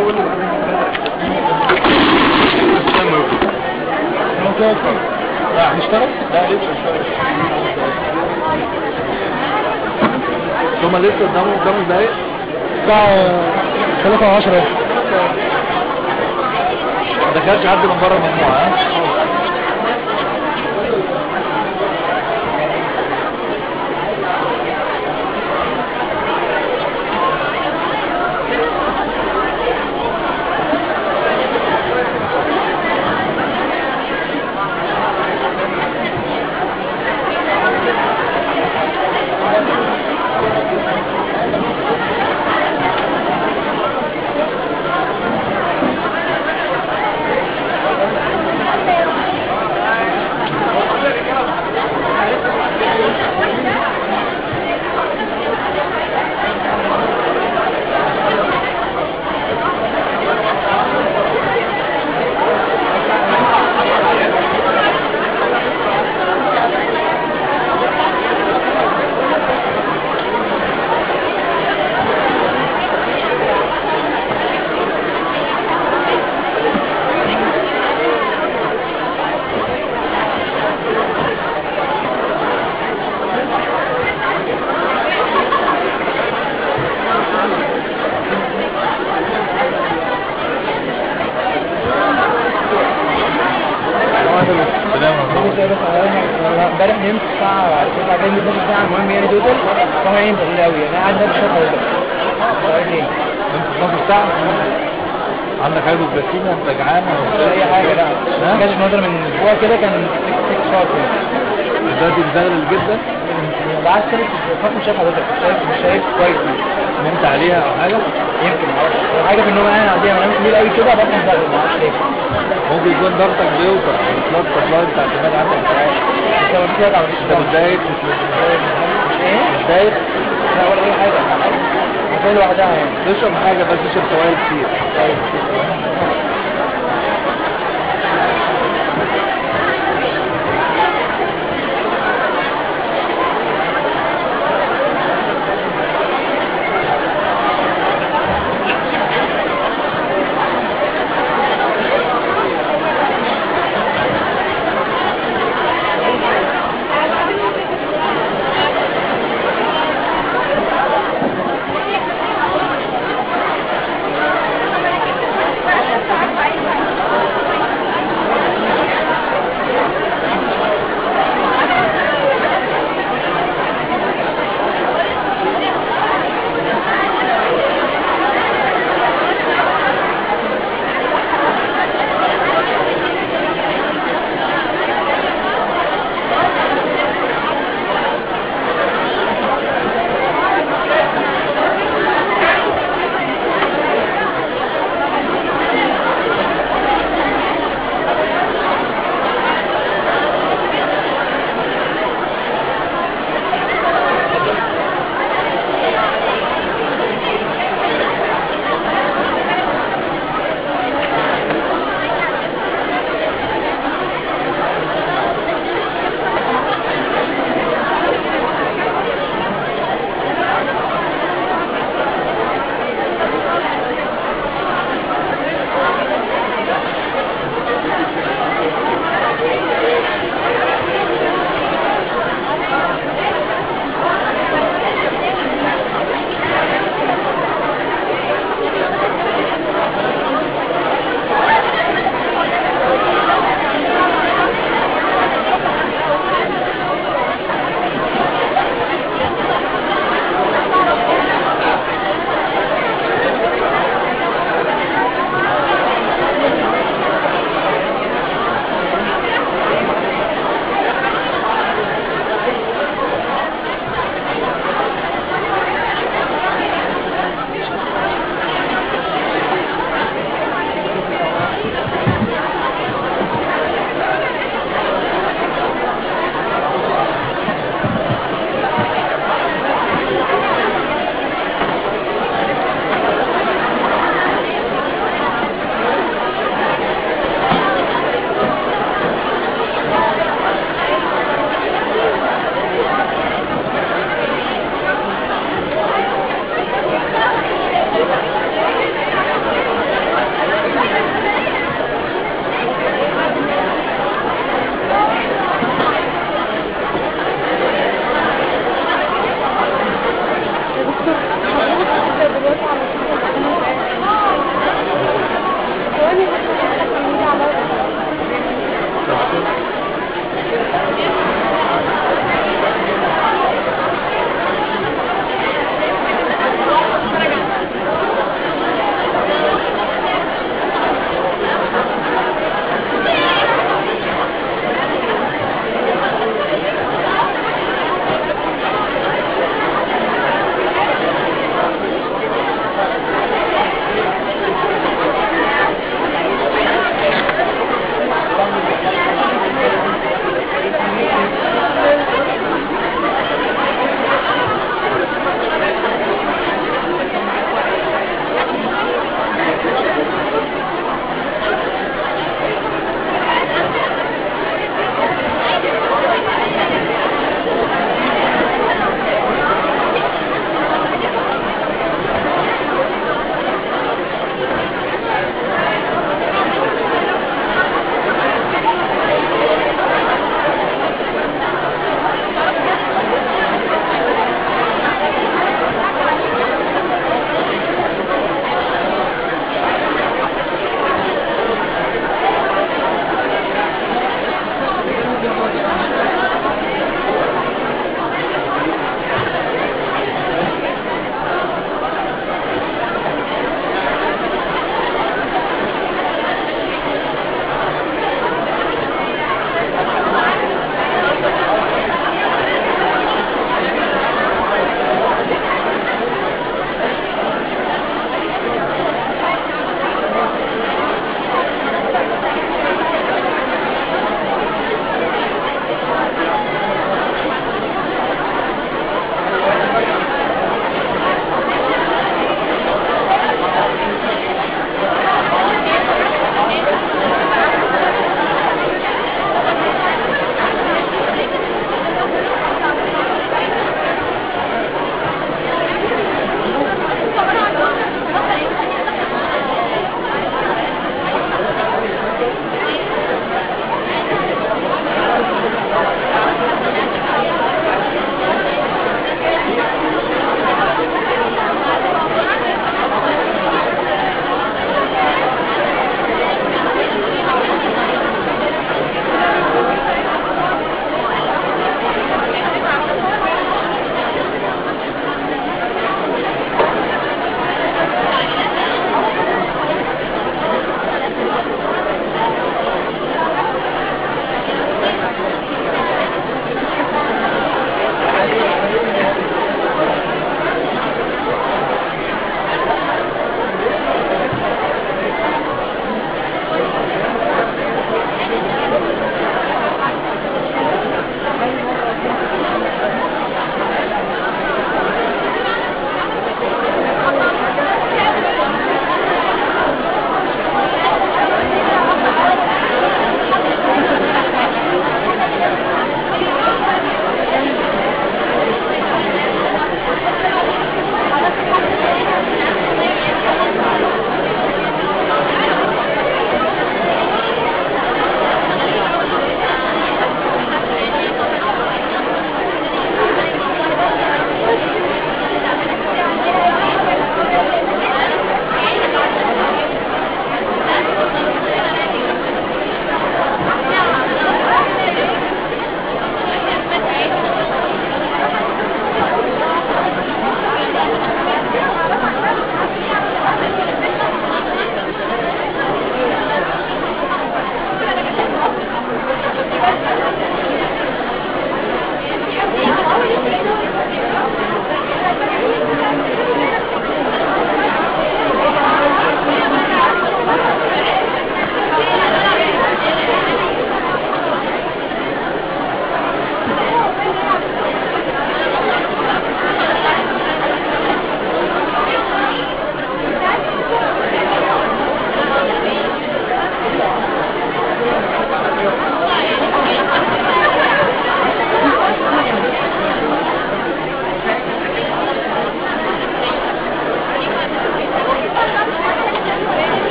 الاول لا هنشتغل؟ لا لسه هنشتغل ثم لسه قدامه خمس دقايق الساعة 3 و 10 ما دخلش حد من بره المجموعه ها امبارح نمت الساعة 9 جاي من ساعة المهم يعني توتال فهو نايم بالليل قوي انا قاعد نفس الشهر ده ساعتين انت 12 ساعه عندك علبه بلاتينا انت جعان ولا اي حاجة لا ها؟ ما كانش مثلا من اسبوع كده كان 6 شهر دلوقتي مزغلل جدا بعد كده فاكر مش شايف حضرتك مش شايف مش شايف كويس نمت عليها او حاجه يمكن معرفش لو حاجة في النوم انا عادية بنام كتير قوي كده بطني مزغلل معرفش ليه ممكن يكون ضغطك بيوصل البلاد سبلاي بتاع الدماغ عندك مش عارف انت ما بتساعد على انت متضايق مش ايه؟ متضايق لا ولا اي حاجة هتلاقي لوحدها يعني تشرب حاجه بس تشرب سوائل كتير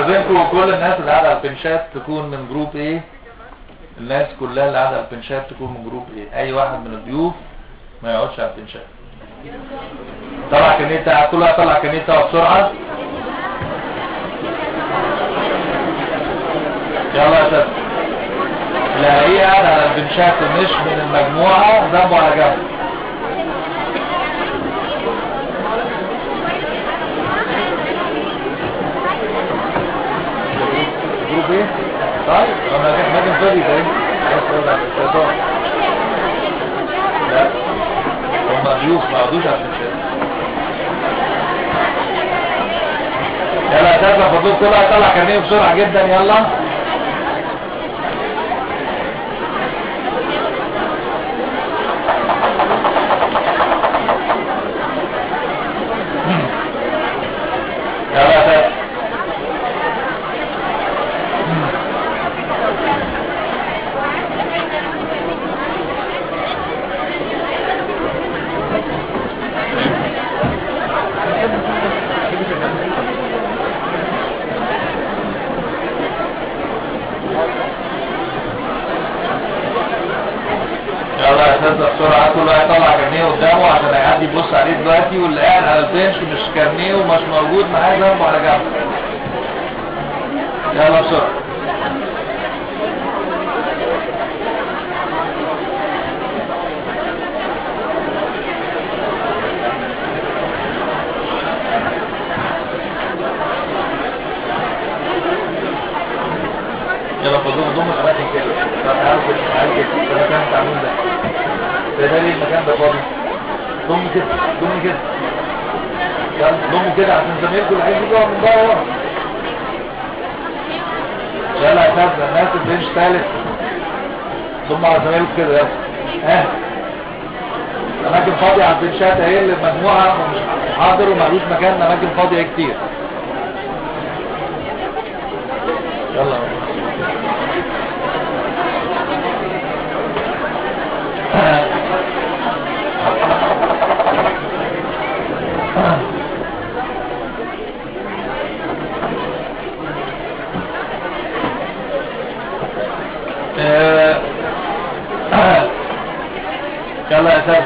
استاذنكم كل الناس اللي قاعده على البنشات تكون من جروب ايه الناس كلها اللي قاعده على البنشات تكون من جروب ايه اي واحد من الضيوف ما يقعدش على البنشات طلع كمية بتاع كل واحد طلع كمية بتاعه بسرعة يلا يا شباب لا هي قاعد على البنشات ومش من المجموعة ذنبه على جنب جروب ايه؟ طيب انا كان ماجن فاضي ده ايه؟ الشيطان لا هم ضيوف ما قعدوش على البنشات يلا يا شباب فضلوا كل واحد طلع كمية بسرعة جدا يلا يلا يا شباب يلا يا استاذ بسرعة كل واحد يطلع كارنيه قدامه عشان هيعدي يبص عليه دلوقتي واللي قاعد على البنش مش كارنيه ومش موجود معاه جنبه على جنب يلا بسرعة يلا خدوهم ضم الاماكن كده طب تعالوا كده تعالوا كده ده المكان بتاع مين ده ده ده ليه المكان ده فاضي ضم كده ضم كده يلا ضم كده عشان زمايلكم اللي عايزين يجوا من بره يلا يا شباب الناس البنش ثالث ضم على زمايلكم كده يلا ها اماكن فاضيه على البنشات اهي اللي مجموعه ومش حاضر ومالوش مكان اماكن فاضيه كتير يلا آه، يلا يا سيد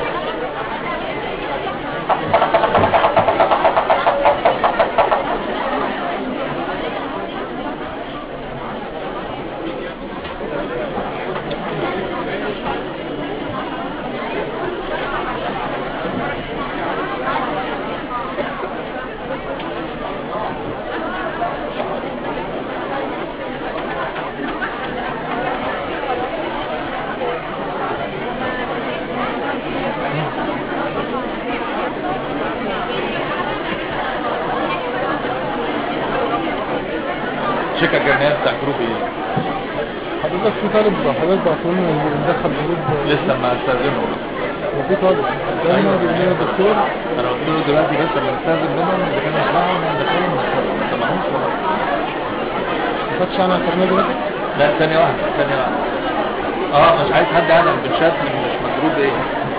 شكا الجرنيات بتاع جروب ايه حضرتك في طالب حضرتك بعتوا لنا ندخل جروب لسه ما استاذنه وفي طالب دايما بيقول لنا دكتور انا قلت له دلوقتي بس لما استاذن منهم اذا كانوا يسمعوا ما ندخلهم ما سمعوش ولا ما خدش عنها القرنية دلوقتي لا ثانية واحدة ثانية واحدة اه مش عايز حد قاعد في الشات مش مجروب ايه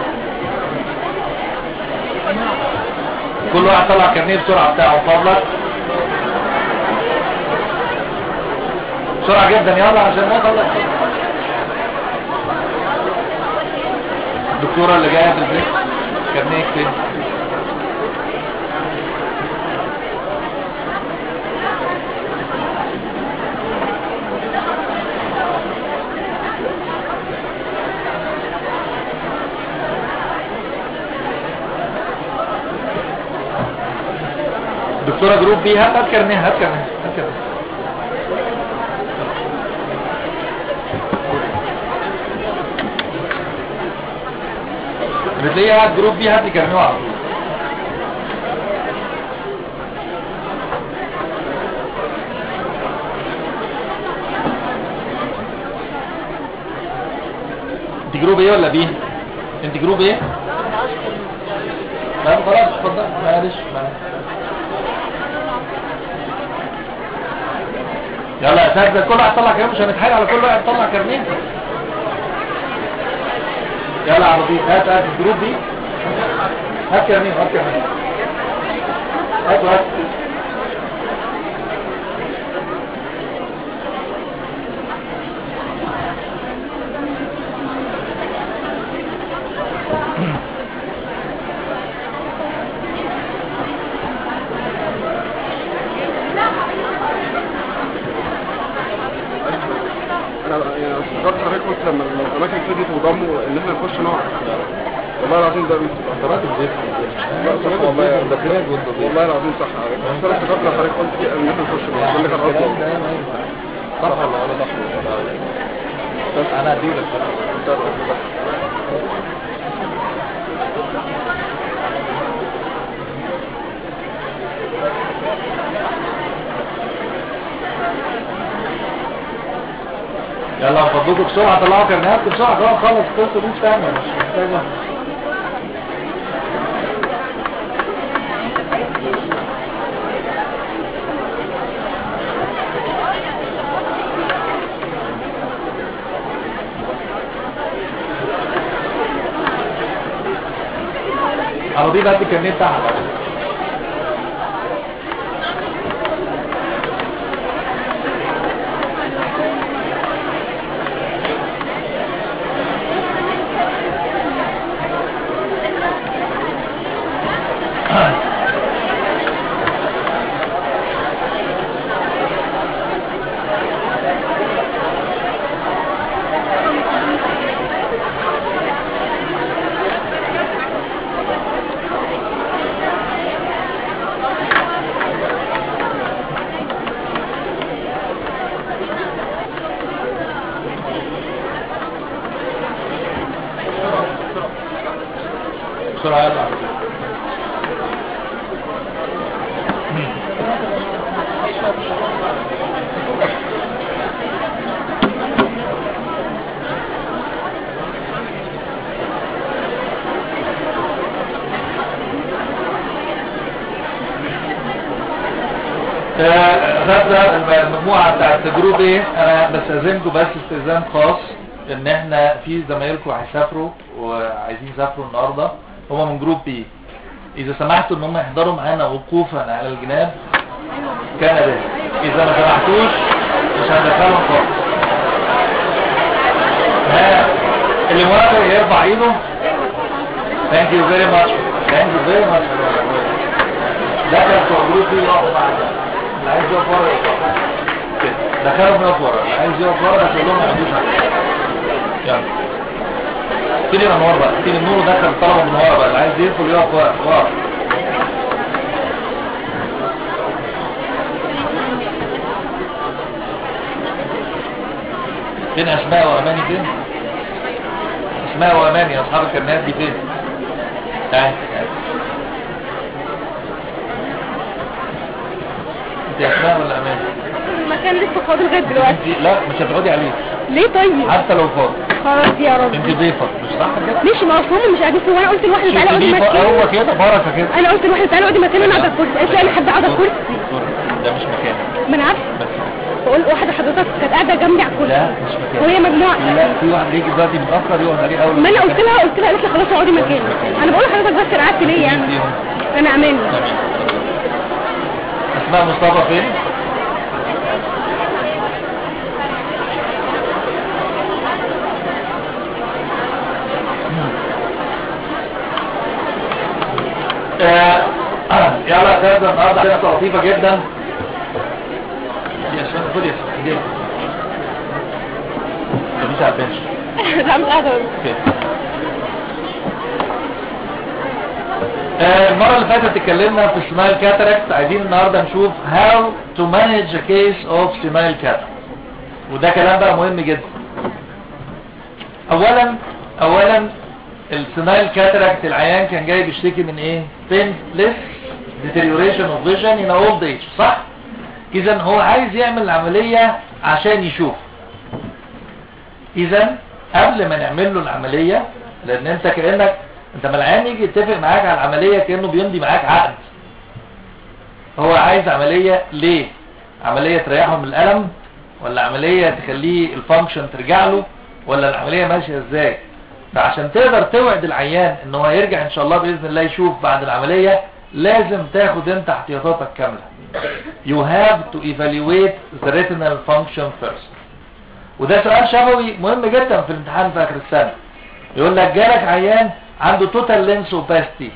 كل واحد طلع كارنيه بسرعة بتاعه فضلك بسرعة جدا يلا عشان ما خلص الدكتورة اللي جاية في البيت كارنيه كتير دكتورة جروب بي هات هات كارنيه هات كارنيه هات كارنيه بتلاقيه قاعد جروب بي هات لي كارنيه على طول انت جروب ايه ولا بي انت جروب ايه لا خلاص اتفضل معلش معلش يلا يا سيد كل واحد طلع كارنيه مش هنتحايل على كل واحد طلع كارنيه يلا عربي هات هات الجروب دي هات كارنيه هات كارنيه هات هات افتكرت حضرتك قلت لما الاماكن ابتدت تنضموا ان احنا نخش نقعد والله العظيم ده اثرات الزفت لا صراحة والله ده كده جدا والله العظيم صح حضرتك بس انا افتكرت لما حضرتك قلت كده ان احنا نخش نقعد ده اللي كان قصدي صح ولا ولا صح انا هديلك يلا نفضلكم بسرعة طلعوا كرنيهاتكم بسرعة كمان خلص القصة دي مش تانية مش محتاجة انا دي بقى الكرنيه بتاعها بقى. بسرعة يلا خدنا المجموعة بتاعت جروب ايه انا بستأذنكم بس استئذان خاص ان احنا في زمايلكم هيسافروا وعايزين يسافروا النهاردة هما من جروب بي اذا سمحتوا ان هم يحضروا معانا وقوفا على الجناب كان به اذا ما سمحتوش مش هندخلهم خالص ها اللي موافق يرفع ايده ثانك يو فيري ماتش ثانك يو فيري ماتش ده كان بتوع جروب بي يقفوا معانا اللي عايز يقف ورا يقف كده دخلهم يقف ورا اللي عايز يقف ورا بس يقول لهم ما يقعدوش عليه يلا تيجي من ورا بقى تيجي النور دخل الطلبه من ورا بقى اللي عايز يدخل يقف ورا ورا فين اسماء واماني فين اسماء واماني اصحاب الكرنات دي فين تعال تعال انت اسماء ولا اماني المكان لسه فاضي لغايه دلوقتي انت لا مش هتقعدي عليه ليه طيب حتى لو فاضي خلاص يا رب انت ضيفه مش صح كده ماشي ما اصل هم مش قاعدين سوا انا قلت لواحده تعالى اقعدي شوفي دي مكاني هو كده بركه كده انا قلت لواحده تعالى اقعدي مكاني انا قاعده على الكرسي قالت لي انا حد قاعده على الكرسي ده مش مكانك ما انا عارفه بس بقول واحده حضرتك كانت قاعده جنبي على لا الكرسي مش مكانك وهي مجموعه لا في واحد يجي دلوقتي متاخر يقعد عليه اول ما انا قلت لها قلت لها قالت لي خلاص اقعدي مكاني انا بقول لحضرتك بس انا قعدت ليه يعني فيهم؟ انا امان اسماء مصطفى فين آه، آه، يلا تبدا النهارده حلقه لطيفه جدا يا شباب خد يا شباب دي مش على البنش لا مش قاعده اوكي. آه، المرة اللي فاتت اتكلمنا في سمايل كاتاراكت عايزين النهاردة نشوف how to manage a case of سمايل كاتاراكت وده كلام بقى مهم جدا اولا اولا السمايل كاتاراكت العيان كان جاي بيشتكي من ايه painless deterioration of vision in old age صح اذا هو عايز يعمل العملية عشان يشوف اذا قبل ما نعمل له العملية لان انت كأنك انت ما العيان يجي يتفق معاك على العملية كأنه بيمضي معاك عقد هو عايز عملية ليه عملية تريحه من الألم ولا عملية تخليه الفانكشن ترجع له ولا العملية ماشية ازاي فعشان تقدر توعد العيان ان هو يرجع ان شاء الله بإذن الله يشوف بعد العملية لازم تاخد انت احتياطاتك كاملة you have to evaluate the retinal function first وده سؤال شفوي مهم جدا في الامتحان في اخر السنة يقول لك جالك عيان عنده توتال لينس اوباستي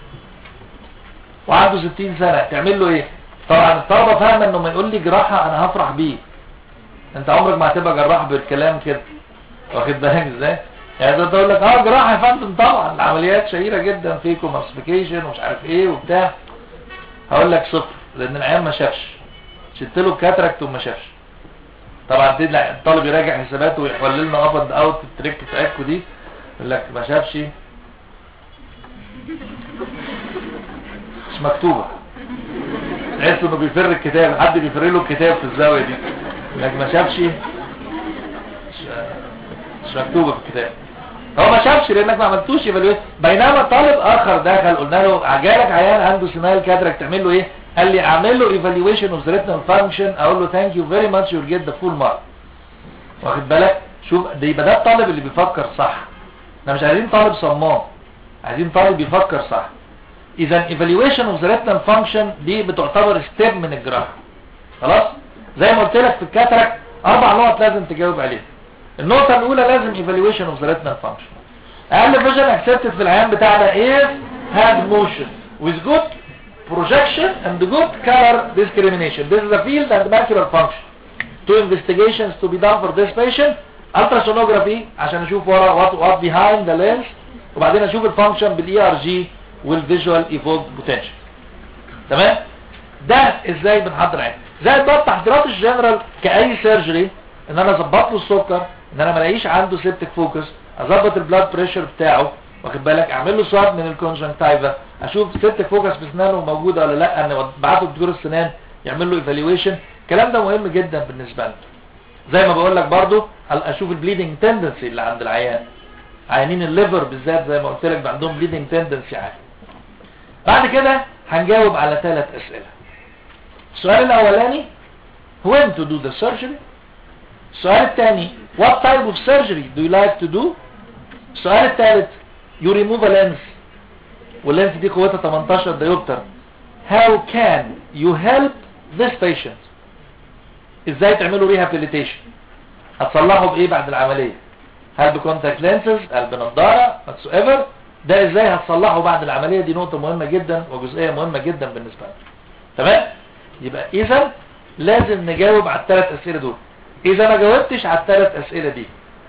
وعنده 60 سنة تعمل له ايه طبعا الطلبة فاهمة انه ما يقول لي جراحة انا هفرح بيه انت عمرك ما هتبقى جراح بالكلام كده واخد بالك ازاي يعني ده تقول لك اه جراحه يا فندم طبعا العمليات شهيره جدا في كوماسفيكيشن ومش عارف ايه وبتاع هقول لك صفر لان العيان ما شافش شلت له الكاتراكت وما شافش طبعا تدلع الطالب يراجع حساباته ويحول لنا اب اند اوت التريك بتاعتكم دي يقول لك ما شافش مش مكتوبه تحس انه بيفر الكتاب حد بيفر له الكتاب في الزاويه دي يقول لك ما شافش مش مش مكتوبه في الكتاب هو ما شافش لانك ما عملتوش ايفالويت بينما طالب اخر دخل قلنا له جالك عيان عنده سينال كاتراك تعمل له ايه قال لي اعمل له ايفالويشن اوف ريتنال فانكشن اقول له ثانك يو فيري ماتش يو جيت ذا فول مارك واخد بالك شوف ده يبقى ده الطالب اللي بيفكر صح احنا مش عايزين طالب صمام عايزين طالب بيفكر صح اذا ايفالويشن اوف ريتنال فانكشن دي بتعتبر ستيب من الجراحه خلاص زي ما قلت لك في الكاتراك اربع نقط لازم تجاوب عليها النقطة الأولى لازم evaluation of the retinal function أقل vision accepted في العيان بتاعنا is hand motion with good projection and good color discrimination this is a field and macular function two investigations to be done for this patient ultrasonography عشان اشوف ورا what, what behind the lens وبعدين اشوف الفانكشن بالاي ار جي والفيجوال ايفوك بوتنشال تمام ده ازاي بنحضر عين زي بقى التحضيرات الجنرال كاي سيرجري ان انا اظبط له السكر ان انا ما الاقيش عنده سيبتك فوكس اظبط البلاد بريشر بتاعه واخد بالك اعمل له سواب من الكونجنكتيفا اشوف سيبتك فوكس في اسنانه موجوده ولا لا انا ابعته لدكتور السنان يعمل له ايفالويشن الكلام ده مهم جدا بالنسبه لنا زي ما بقول لك برضو اشوف البليدنج تندنسي اللي عند العيان عيانين الليفر بالذات زي ما قلت لك عندهم بليدنج تندنسي عالي بعد كده هنجاوب على ثلاث اسئله السؤال الاولاني when to do the surgery السؤال الثاني what type of surgery do you like to do السؤال الثالث you remove a lens واللينس دي قوتها 18 ديوبتر how can you help this patient ازاي تعملوا rehabilitation هتصلحوا بايه بعد العملية هل بكونتاكت لينسز هل بنضارة whatsoever ده ازاي هتصلحوا بعد العملية دي نقطة مهمة جدا وجزئية مهمة جدا بالنسبة لنا تمام يبقى اذا لازم نجاوب على الثلاث اسئلة دول اذا ما جاوبتش على الثلاث اسئلة دي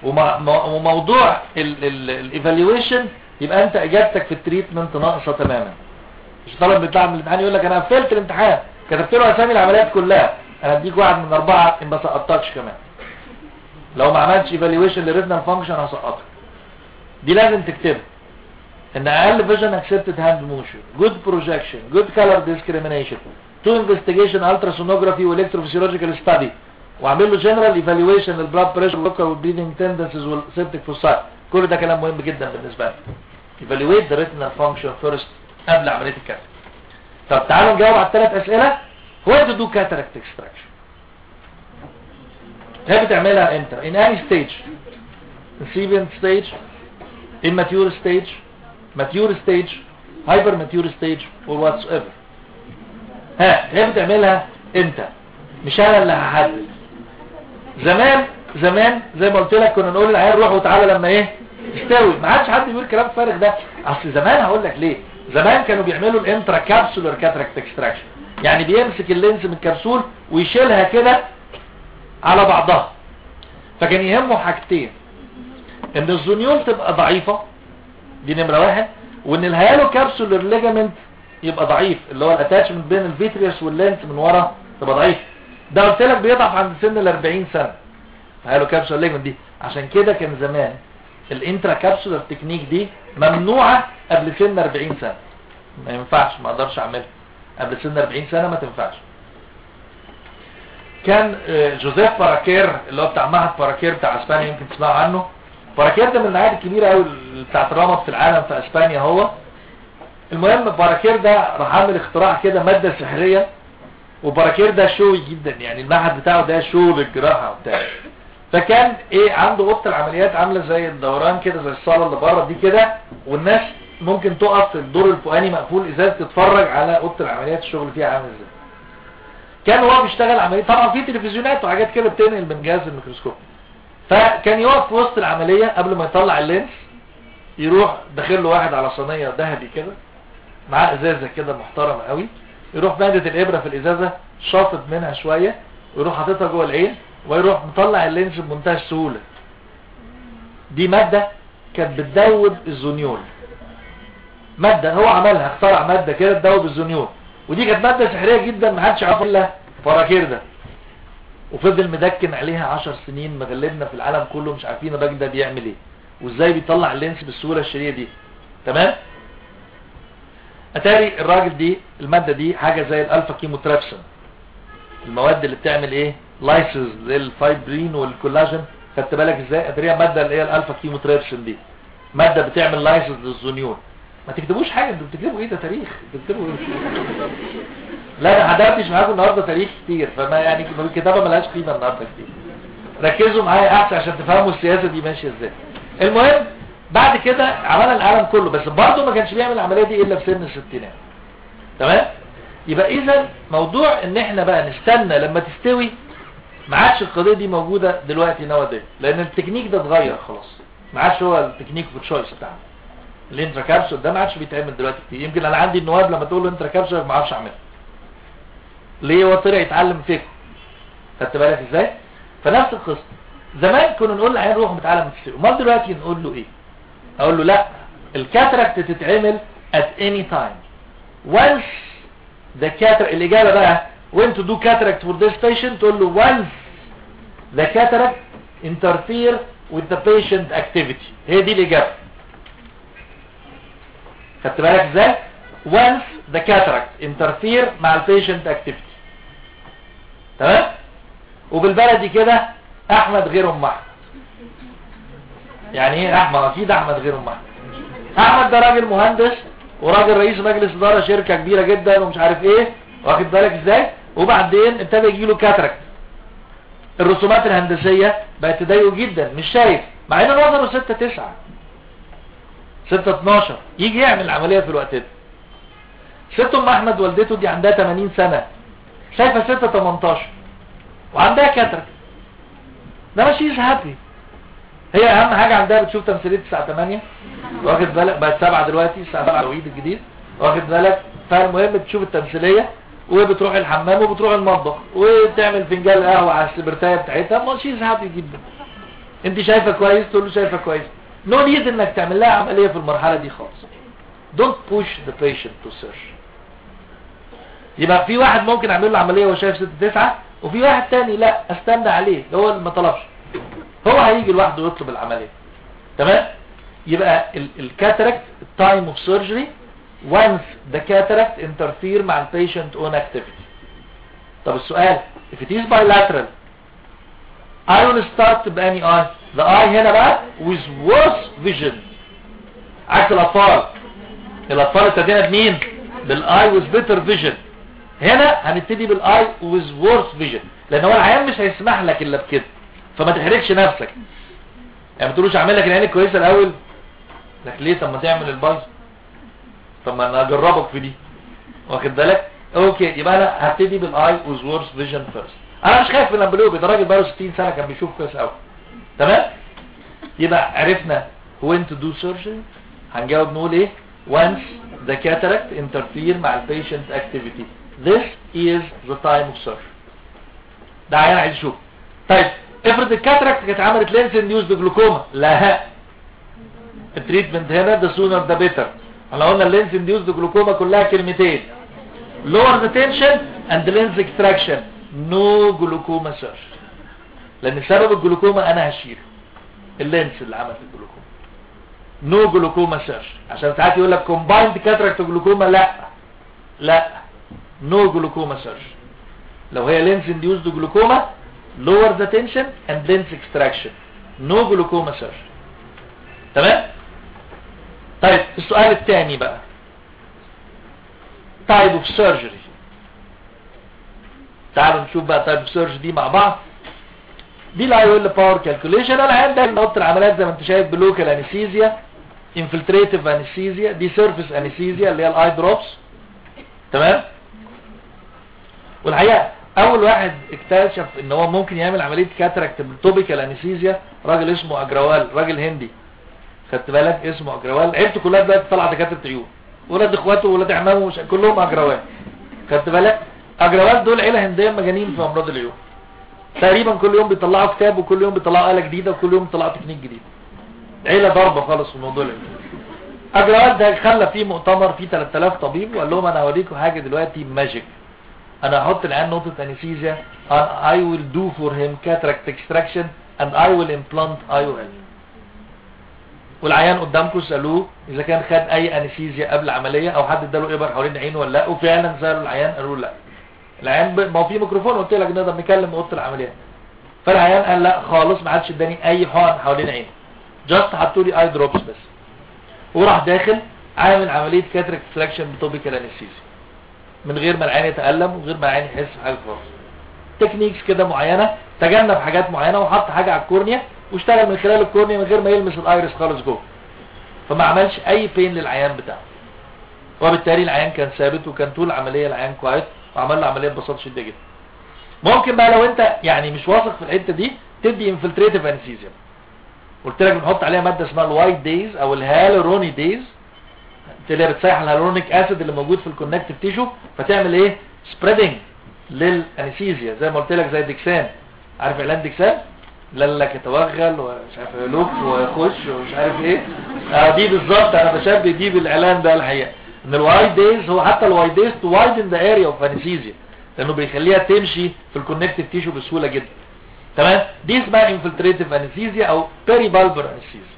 وموضوع الايفالويشن يبقى انت اجابتك في التريتمنت ناقصة تماما مش طالب بيطلع من الامتحان يقول لك انا قفلت الامتحان كتبت له اسامي العمليات كلها انا اديك واحد من اربعة ان ما سقطتكش كمان لو ما عملتش ايفالويشن للريتنال فانكشن هسقطك دي لازم تكتبها ان اقل فيجن اكسبتد هاند موشن جود بروجكشن جود كلر ديسكريميشن تو انفستيجيشن التراسونوجرافي والكتروفيسيولوجيكال ستادي واعمل له جنرال ايفالويشن للبلاد بريشر واللوكال والبليدنج تندنسز والسيبتك فوسايت كل ده كلام مهم جدا بالنسبه لنا ايفالويت ذا ريتنال فانكشن فيرست قبل عمليه الكاتراكت طب تعالوا نجاوب على الثلاث اسئله هو تو دو كاتراكت اكستراكشن هي بتعملها امتى in any stage incipient stage immature stage mature stage hyper mature stage or whatsoever ها هي بتعملها امتى مش انا اللي هحدد زمان زمان زي ما قلت لك كنا نقول للعيال روح وتعالى لما ايه يستوي ما عادش حد بيقول كلام فارغ ده اصل زمان هقول لك ليه زمان كانوا بيعملوا الانترا كابسولر كاتراكت اكستراكشن يعني بيمسك اللينس من الكبسول ويشيلها كده على بعضها فكان يهمه حاجتين ان الزونيول تبقى ضعيفة دي نمرة واحد وان الهيالو كابسولر ليجامنت يبقى ضعيف اللي هو الاتاتشمنت بين الفيتريوس واللينس من ورا تبقى ضعيف ده قلت لك بيضعف عند سن ال 40 سنة الهيالو كابسولر ليجامنت دي عشان كده كان زمان الانترا كابسولر تكنيك دي ممنوعة قبل سن 40 سنة ما ينفعش ما اقدرش اعملها قبل سن 40 سنة ما تنفعش كان جوزيف باراكير اللي هو بتاع معهد باراكير بتاع اسبانيا يمكن تسمعوا عنه باراكير ده من النهايات الكبيرة قوي بتاعت الرمض في العالم في اسبانيا هو المهم باراكير ده راح عامل اختراع كده مادة سحرية وباراكير ده شوي جدا يعني المعهد بتاعه ده شو للجراحة وبتاع فكان ايه عنده اوضه العمليات عامله زي الدوران كده زي الصاله اللي بره دي كده والناس ممكن تقف في الدور الفوقاني مقفول ازاز تتفرج على اوضه العمليات الشغل فيها عامل ازاي كان هو بيشتغل عمليه طبعا في تلفزيونات وحاجات كده بتنقل من جهاز الميكروسكوب فكان يقف في وسط العمليه قبل ما يطلع اللينس يروح داخل له واحد على صينيه ذهبي كده معاه ازازه كده محترمه قوي يروح مادة الابره في الازازه شاطط منها شويه ويروح حاططها جوه العين ويروح مطلع اللينس بمنتهى السهوله دي مادة كانت بتدوب الزونيول مادة هو عملها اخترع مادة كده تدوب الزونيول ودي كانت مادة سحرية جدا ما حدش يعرف الا فراكير ده وفضل مدكن عليها عشر سنين مغلبنا في العالم كله مش عارفين الراجل ده بيعمل ايه وازاي بيطلع اللينس بالصورة الشرية دي تمام اتاري الراجل دي المادة دي حاجة زي الالفا كيموترابسون المواد اللي بتعمل ايه لايسز للفايبرين والكولاجين خدت بالك ازاي ادريها مادة اللي هي الالفا كيموترابسون دي مادة بتعمل لايسز للزونيون ما تكتبوش حاجة انتوا بتكتبوا ايه ده تاريخ بتكتبوا ايه لا انا هدردش معاكم النهارده تاريخ كتير فما يعني الكتابه ملهاش قيمه النهارده كتير ركزوا معايا احسن عشان تفهموا السياسه دي ماشيه ازاي المهم بعد كده عملها العالم كله بس برضه ما كانش بيعمل العمليه دي الا في سن الستينات تمام يبقى اذا موضوع ان احنا بقى نستنى لما تستوي ما عادش القضيه دي موجوده دلوقتي نوا دي لان التكنيك ده اتغير خلاص ما عادش هو التكنيك في الشويس بتاعنا الانترا كابسول ده ما عادش بيتعمل دلوقتي كتير يمكن انا عندي النواب لما تقول له انترا كابسول ما اعرفش اعملها ليه هو طلع يتعلم فكر خدت بالك ازاي فنفس القصه زمان كنا نقول للعيان روح متعلم تشتري امال دلوقتي نقول له ايه اقول له لا الكاتراكت تتعمل at any time once the cataract الاجابه بقى when to do cataract for this patient تقول له once the cataract interfere with the patient activity هي دي الاجابه خدت بالك ازاي once the cataract interfere مع البيشنت activity تمام وبالبلدي كده احمد غير ام احمد يعني ايه احمد اكيد احمد غير ام احمد احمد ده راجل مهندس وراجل رئيس مجلس اداره شركه كبيره جدا ومش عارف ايه واخد بالك ازاي وبعدين ابتدى يجي له كاتراكت الرسومات الهندسيه بقت تضايقه جدا مش شايف مع ان نظره 6 9 6 12 يجي يعمل العمليه في الوقت ده ست ام احمد والدته دي عندها 80 سنه شايفه 6 18 وعندها كاتراكت ده ماشي هابي هي اهم حاجة عندها بتشوف تمثيلية الساعة 8 واخد بالك بقت 7 دلوقتي الساعة 7 العيد الجديد واخد بالك فالمهم بتشوف التمثيلية وبتروح الحمام وبتروح المطبخ وبتعمل فنجان قهوة على السبرتاية بتاعتها ما شيز هابي جدا انت شايفة كويس تقول له شايفة كويس نو نيد انك تعمل لها عملية في المرحلة دي خالص don't push the patient to search يبقى في واحد ممكن اعمل له عملية وهو شايف 6 9 وفي واحد تاني لا استنى عليه هو اللي ما طلبش هو هيجي لوحده ويطلب العملية تمام يبقى الكاتراكت التايم اوف سيرجري once the cataract interfere مع البيشنت own activity طب السؤال if it is bilateral I will start بأني eye the eye هنا بقى with worse vision عكس الأطفال الأطفال ابتدينا بمين بالاي with better vision هنا هنبتدي بالاي with worse vision لان هو العيان مش هيسمح لك الا بكده فما تحرجش نفسك يعني ما تقولوش اعمل لك العين الكويسه الاول لك ليه طب ما تعمل البايظ طب ما انا اجربك في دي واخد بالك اوكي يبقى انا هبتدي بالاي with worse vision first انا مش خايف من الامبليوبي ده راجل بقاله 60 سنه كان بيشوف كويس قوي تمام يبقى عرفنا when to do surgery هنجاوب نقول ايه once the cataract interfere مع البيشنت activity this is the time of surgery ده عيان عايز يشوف طيب افرض الكاتراكت كانت عملت لينس انديوز بجلوكوما لا التريتمنت هنا ده سونر ده بيتر احنا قلنا اللينس انديوز بجلوكوما كلها كلمتين lower the tension and lens extraction no glaucoma surgery لان سبب الجلوكوما انا هشيله اللينس اللي عمل الجلوكوما نو جلوكوما سيرش عشان ساعات يقول لك كومبايند كاتراكت جلوكوما لا لا نو جلوكوما سيرش لو هي لينس انديوزد جلوكوما lower the tension and lens extraction no glaucoma surgery تمام طيب السؤال الثاني بقى type of surgery تعالوا نشوف بقى type of surgery دي مع بعض دي الاي ويل باور كالكوليشن انا عندي نقطه العمليات زي ما انت شايف بلوكال انستيزيا انفلتريتيف انستيزيا دي سيرفيس انستيزيا اللي هي الاي دروبس تمام والحقيقه اول واحد اكتشف ان هو ممكن يعمل عمليه كاتراكت بالتوبيكال انستيزيا راجل اسمه اجروال راجل هندي خدت بالك اسمه اجروال عيلته كلها دلوقتي طالعه دكاتره عيون ولاد اخواته وولاد عمامه مش كلهم اجروال خدت بالك اجروال دول عيله هنديه مجانين في امراض العيون تقريبا كل يوم بيطلعوا كتاب وكل يوم بيطلعوا آلة جديدة وكل يوم بيطلعوا تكنيك جديد عيله ضربه خالص في الموضوع ده اجراءات ده خلى فيه مؤتمر فيه 3000 طبيب وقال لهم انا هوريكم حاجه دلوقتي ماجيك انا هحط العيان نقطه انستيزيا and I will do for him cataract extraction and I will implant IOL والعيان قدامكم سالوه اذا كان خد اي انستيزيا قبل العمليه او حد اداله ابر حوالين عينه ولا لا وفعلا سالوا العيان قالوا لا العيان ب... ما هو في ميكروفون قلت لك نقدر نكلم اوضه العمليات فالعيان قال لا خالص ما عادش اداني اي حقن حوالين عينه جاست حطوا لي اي دروبس بس وراح داخل عامل عمليه كاتريك فلاكشن بتوبيكال انستيزيا من غير ما العين يتالم وغير ما العين يحس بحاجه خالص تكنيكس كده معينه تجنب حاجات معينه وحط حاجه على الكورنيا واشتغل من خلال الكورنيا من غير ما يلمس الايرس خالص جوه فما عملش اي بين للعيان بتاعه وبالتالي العيان كان ثابت وكان طول العمليه العيان كويس وعمل له عمليه ببساطه شديده جدا ممكن بقى لو انت يعني مش واثق في الحته دي تدي انفلتريتيف انستيزيا قلت لك بنحط عليها ماده اسمها الوايت دايز او الهالوروني دايز اللي بتسيح الهالورونيك اسيد اللي موجود في الكونكتيف تيشو فتعمل ايه سبريدنج للانستيزيا زي ما قلت لك زي ديكسان عارف اعلان ديكسان لك يتوغل ومش عارف يلوك ويخش ومش عارف ايه اه دي بالظبط انا بشبه دي بالاعلان ده الحقيقه ان الوايت دايز هو حتى الوايت دايز تو وايدن ذا اريا اوف انستيزيا لانه بيخليها تمشي في الكونكتيف تيشو بسهوله جدا تمام دي اسمها انفلتريتيف انستيزيا او بيري بالبر انستيزيا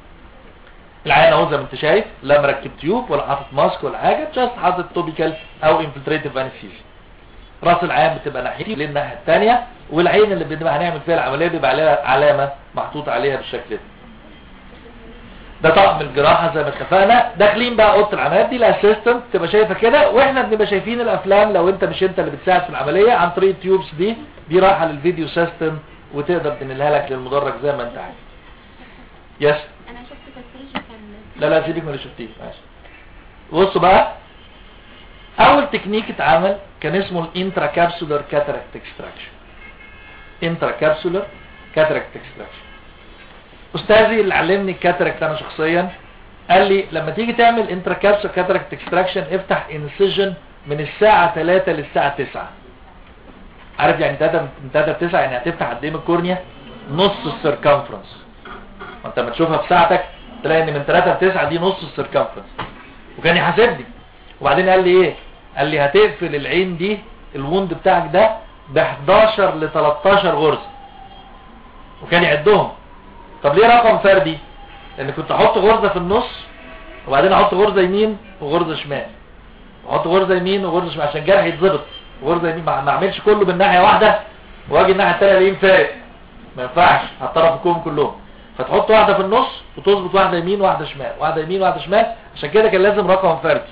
العيان اهو زي ما انت شايف لا مركب تيوب ولا حاطط ماسك ولا حاجه جاست حاطط توبيكال او انفلتريتيف انستيزيا راس العيان بتبقى ناحيتي للناحيه الثانيه والعين اللي بنبقى هنعمل فيها العمليه بيبقى عليها علامه محطوط عليها بالشكل ده ده طقم الجراحه زي ما اتفقنا داخلين بقى اوضه العمليات دي الاسيستنت تبقى شايفه كده واحنا بنبقى شايفين الافلام لو انت مش انت اللي بتساعد في العمليه عن طريق التيوبس دي دي رايحه للفيديو سيستم وتقدر تنقلها لك للمدرج زي ما انت عايز يس انا شفت تسريش كان لا لا سيبك من اللي شفتيه ماشي بصوا بقى اول تكنيك اتعمل كان اسمه الانترا كابسولار كاتاراكت اكستراكشن انترا كابسولار كاتاراكت اكستراكشن استاذي اللي علمني الكاتاراكت انا شخصيا قال لي لما تيجي تعمل انترا كابسولار كاتاراكت اكستراكشن افتح انسيجن من الساعة 3 للساعة 9 عارف يعني 3 من 3 ل 9 يعني هتفتح قد ايه من الكورنيا نص السيركمفرنس وانت لما تشوفها في ساعتك تلاقي ان من 3 ل 9 دي نص السيركمفرنس وكان يحاسبني وبعدين قال لي ايه قال لي هتقفل العين دي الوند بتاعك ده ب 11 ل 13 غرزه وكان يعدهم طب ليه رقم فردي لان كنت احط غرزه في النص وبعدين احط غرزه يمين وغرزه شمال واحط غرزه يمين وغرزه شمال عشان الجرح يتظبط غرزه يمين ما ما اعملش كله بالناحيه واحده واجي الناحيه الثانيه الاقيه فارق ما ينفعش هتطرف الكوم كلهم فتحط واحده في النص وتظبط واحده يمين واحده شمال واحده يمين واحده شمال عشان كده كان لازم رقم فردي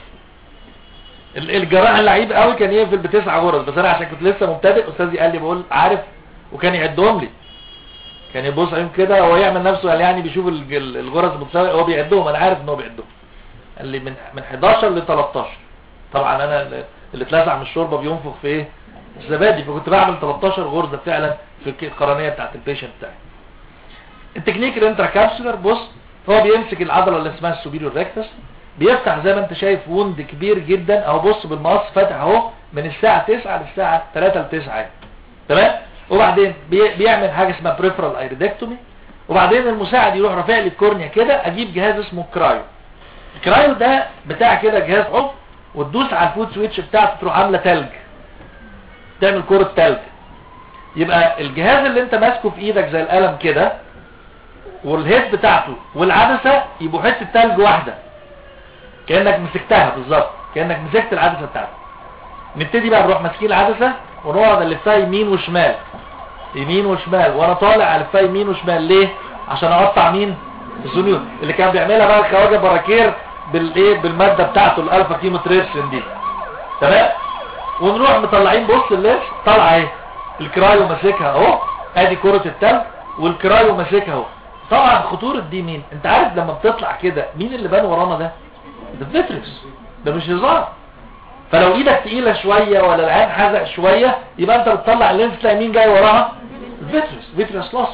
ال- الجراح اللعيب قوي كان يقفل بتسع غرز بس انا عشان كنت لسه مبتدئ استاذي قال لي بقول عارف وكان يعدهم لي كان يبص عليهم كده هو يعمل نفسه قال يعني بيشوف الج- ال- الغرز متساويه هو بيعدهم انا عارف ان هو بيعدهم قال لي من من 11 ل 13 طبعا انا ال- اللي اتلسع من الشوربه بينفخ في ايه الزبادي فكنت بعمل 13 غرزه فعلا في الك- القرنيه بتاعت البيشنت بتاعي التكنيك الانترا كابسولر بص هو بيمسك العضله اللي اسمها السوبيريور ريكتس بيفتح زي ما انت شايف وند كبير جدا اهو بص بالمقص فاتح اهو من الساعه 9 للساعه 3 ل 9 تمام وبعدين بي بيعمل حاجه اسمها بريفرال ايريدكتومي وبعدين المساعد يروح رافع لي الكورنيا كده اجيب جهاز اسمه كرايو الكرايو ده بتاع كده جهاز عضو وتدوس على الفوت سويتش بتاعته تروح عامله تلج تعمل كرة تلج يبقى الجهاز اللي انت ماسكه في ايدك زي القلم كده والهيد بتاعته والعدسة يبقوا حتة تلج واحدة كأنك مسكتها بالظبط كأنك مسكت العدسة بتاعتك نبتدي بقى نروح ماسكين العدسة ونقعد نلفها يمين وشمال يمين وشمال وانا طالع الفها يمين وشمال ليه عشان اقطع مين الزنيون اللي كان بيعملها بقى الخواجه براكير بالايه بالماده بتاعته الالفا كيموتريبسين دي تمام ونروح مطلعين بص الليش طالعه اهي الكرايو ماسكها اهو ادي كره التلج والكرايو ماسكها اهو طبعا خطوره دي مين انت عارف لما بتطلع كده مين اللي بان ورانا ده ده فيتريكس ده مش هزار فلو ايدك تقيلة شوية ولا العين حزق شوية يبقى انت بتطلع اللينس تلاقي مين جاي وراها فيتريس فيتريس لوس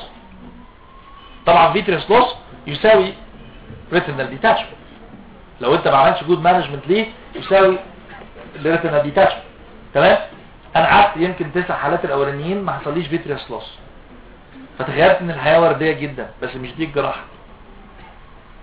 طبعا فيتريس لوس يساوي ريتينال ديتاتشمنت لو انت ما عملتش جود مانجمنت ليه يساوي الريتينال ديتاتشمنت تمام انا قعدت يمكن تسع حالات الاولانيين ما حصليش فيتريس لوس فتخيلت ان الحياة وردية جدا بس مش دي الجراحة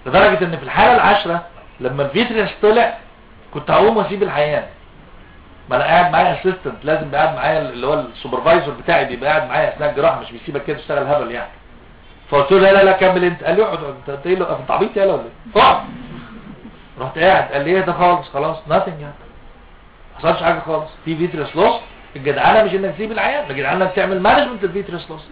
لدرجة ان في الحالة العاشرة لما الفيتريس طلع كنت هقوم واسيب العيان ما انا قاعد معايا اسيستنت لازم يبقى قاعد معايا اللي هو السوبرفايزر بتاعي بيبقى قاعد معايا اثناء الجراحه مش بيسيبك كده تشتغل هبل يعني فقلت له لا لا لا كمل انت قال لي اقعد انت قلت له انت عبيط يالا ولا ايه اقعد رحت قاعد قال لي ايه ده خالص خلاص ناتنج يعني ما حصلش حاجه خالص في فيتريس لوس الجدعانه مش انك تسيب العيان الجدعانه انك تعمل مانجمنت الفيتريس لوس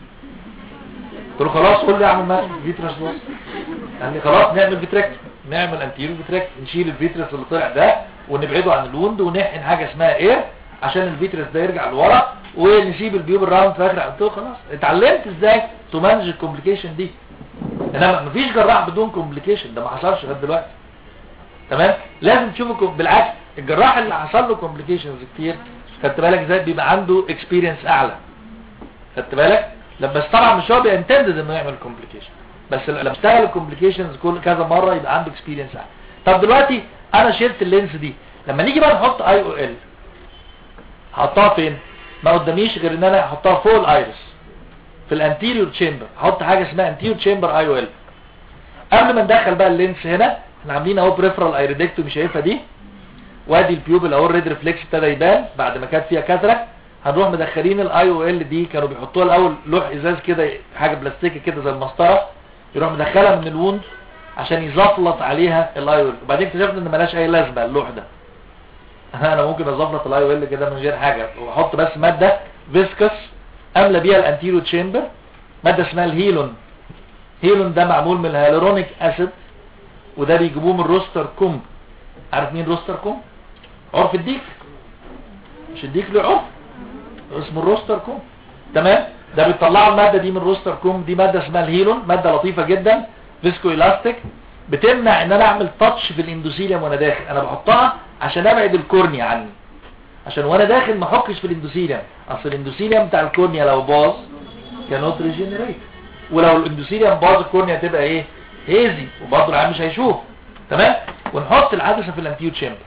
قلت له خلاص قول لي اعمل مانجمنت فيتريس لوس قال لي خلاص نعمل فيتريكت نعمل انتيريو فيتريكت نشيل الفيتريس اللي طلع ده ونبعده عن الوند ونحقن حاجه اسمها اير عشان الفيتريس ده يرجع لورا ونسيب البيوب الراوند في اخر قلت له خلاص اتعلمت ازاي تمانج الكومبليكيشن دي انما مفيش جراح بدون كومبليكيشن ده ما حصلش لغايه دلوقتي تمام لازم تشوفوا بالعكس الجراح اللي حصل له كومبليكيشنز كتير خدت بالك ازاي بيبقى عنده اكسبيرينس اعلى خدت بالك لما بس طبعا مش هو بينتندد انه يعمل كومبليكيشن بس لما اشتغل الكومبليكيشنز كل كذا مره يبقى عنده اكسبيرينس اعلى طب دلوقتي انا شلت اللينس دي لما نيجي بقى نحط اي او ال هحطها فين ما قداميش غير ان انا احطها فوق الايرس في الانتيريور تشامبر احط حاجه اسمها انتيريور تشامبر اي او ال قبل ما ندخل بقى اللينس هنا احنا عاملين اهو بريفرال ايريدكتومي شايفها دي وادي البيوبل اهو الريد ريفلكس ابتدى يبان بعد ما كانت فيها كاتراك هنروح مدخلين الاي او ال دي كانوا بيحطوها الاول لوح ازاز كده حاجه بلاستيكي كده زي المسطره يروح مدخلها من الوند عشان يزفلط عليها الاي او ال وبعدين اكتشفنا ان ملاش اي لازمه اللوح ده انا ممكن ازفلط الاي او ال كده من غير حاجه واحط بس ماده فيسكس املى بيها الانتيريو تشامبر ماده اسمها الهيلون هيلون ده معمول من الهيالورونيك اسيد وده بيجيبوه من روستر كومب عارف مين روستر كومب عرف الديك مش الديك له عرف اسمه الروستر كومب تمام ده بيطلعوا الماده دي من روستر كومب دي ماده اسمها الهيلون ماده لطيفه جدا فيسكو الاستيك بتمنع ان انا اعمل تاتش في الاندوثيليوم وانا داخل انا بحطها عشان ابعد الكورنيا عني عشان وانا داخل ما احكش في الاندوثيليوم اصل الاندوثيليوم بتاع الكورنيا لو باظ كانوت ريجنريت ولو الاندوثيليوم باظ الكورنيا تبقى ايه هيزي وبرضه العيان مش هيشوف تمام ونحط العدسه في الانتيو تشامبر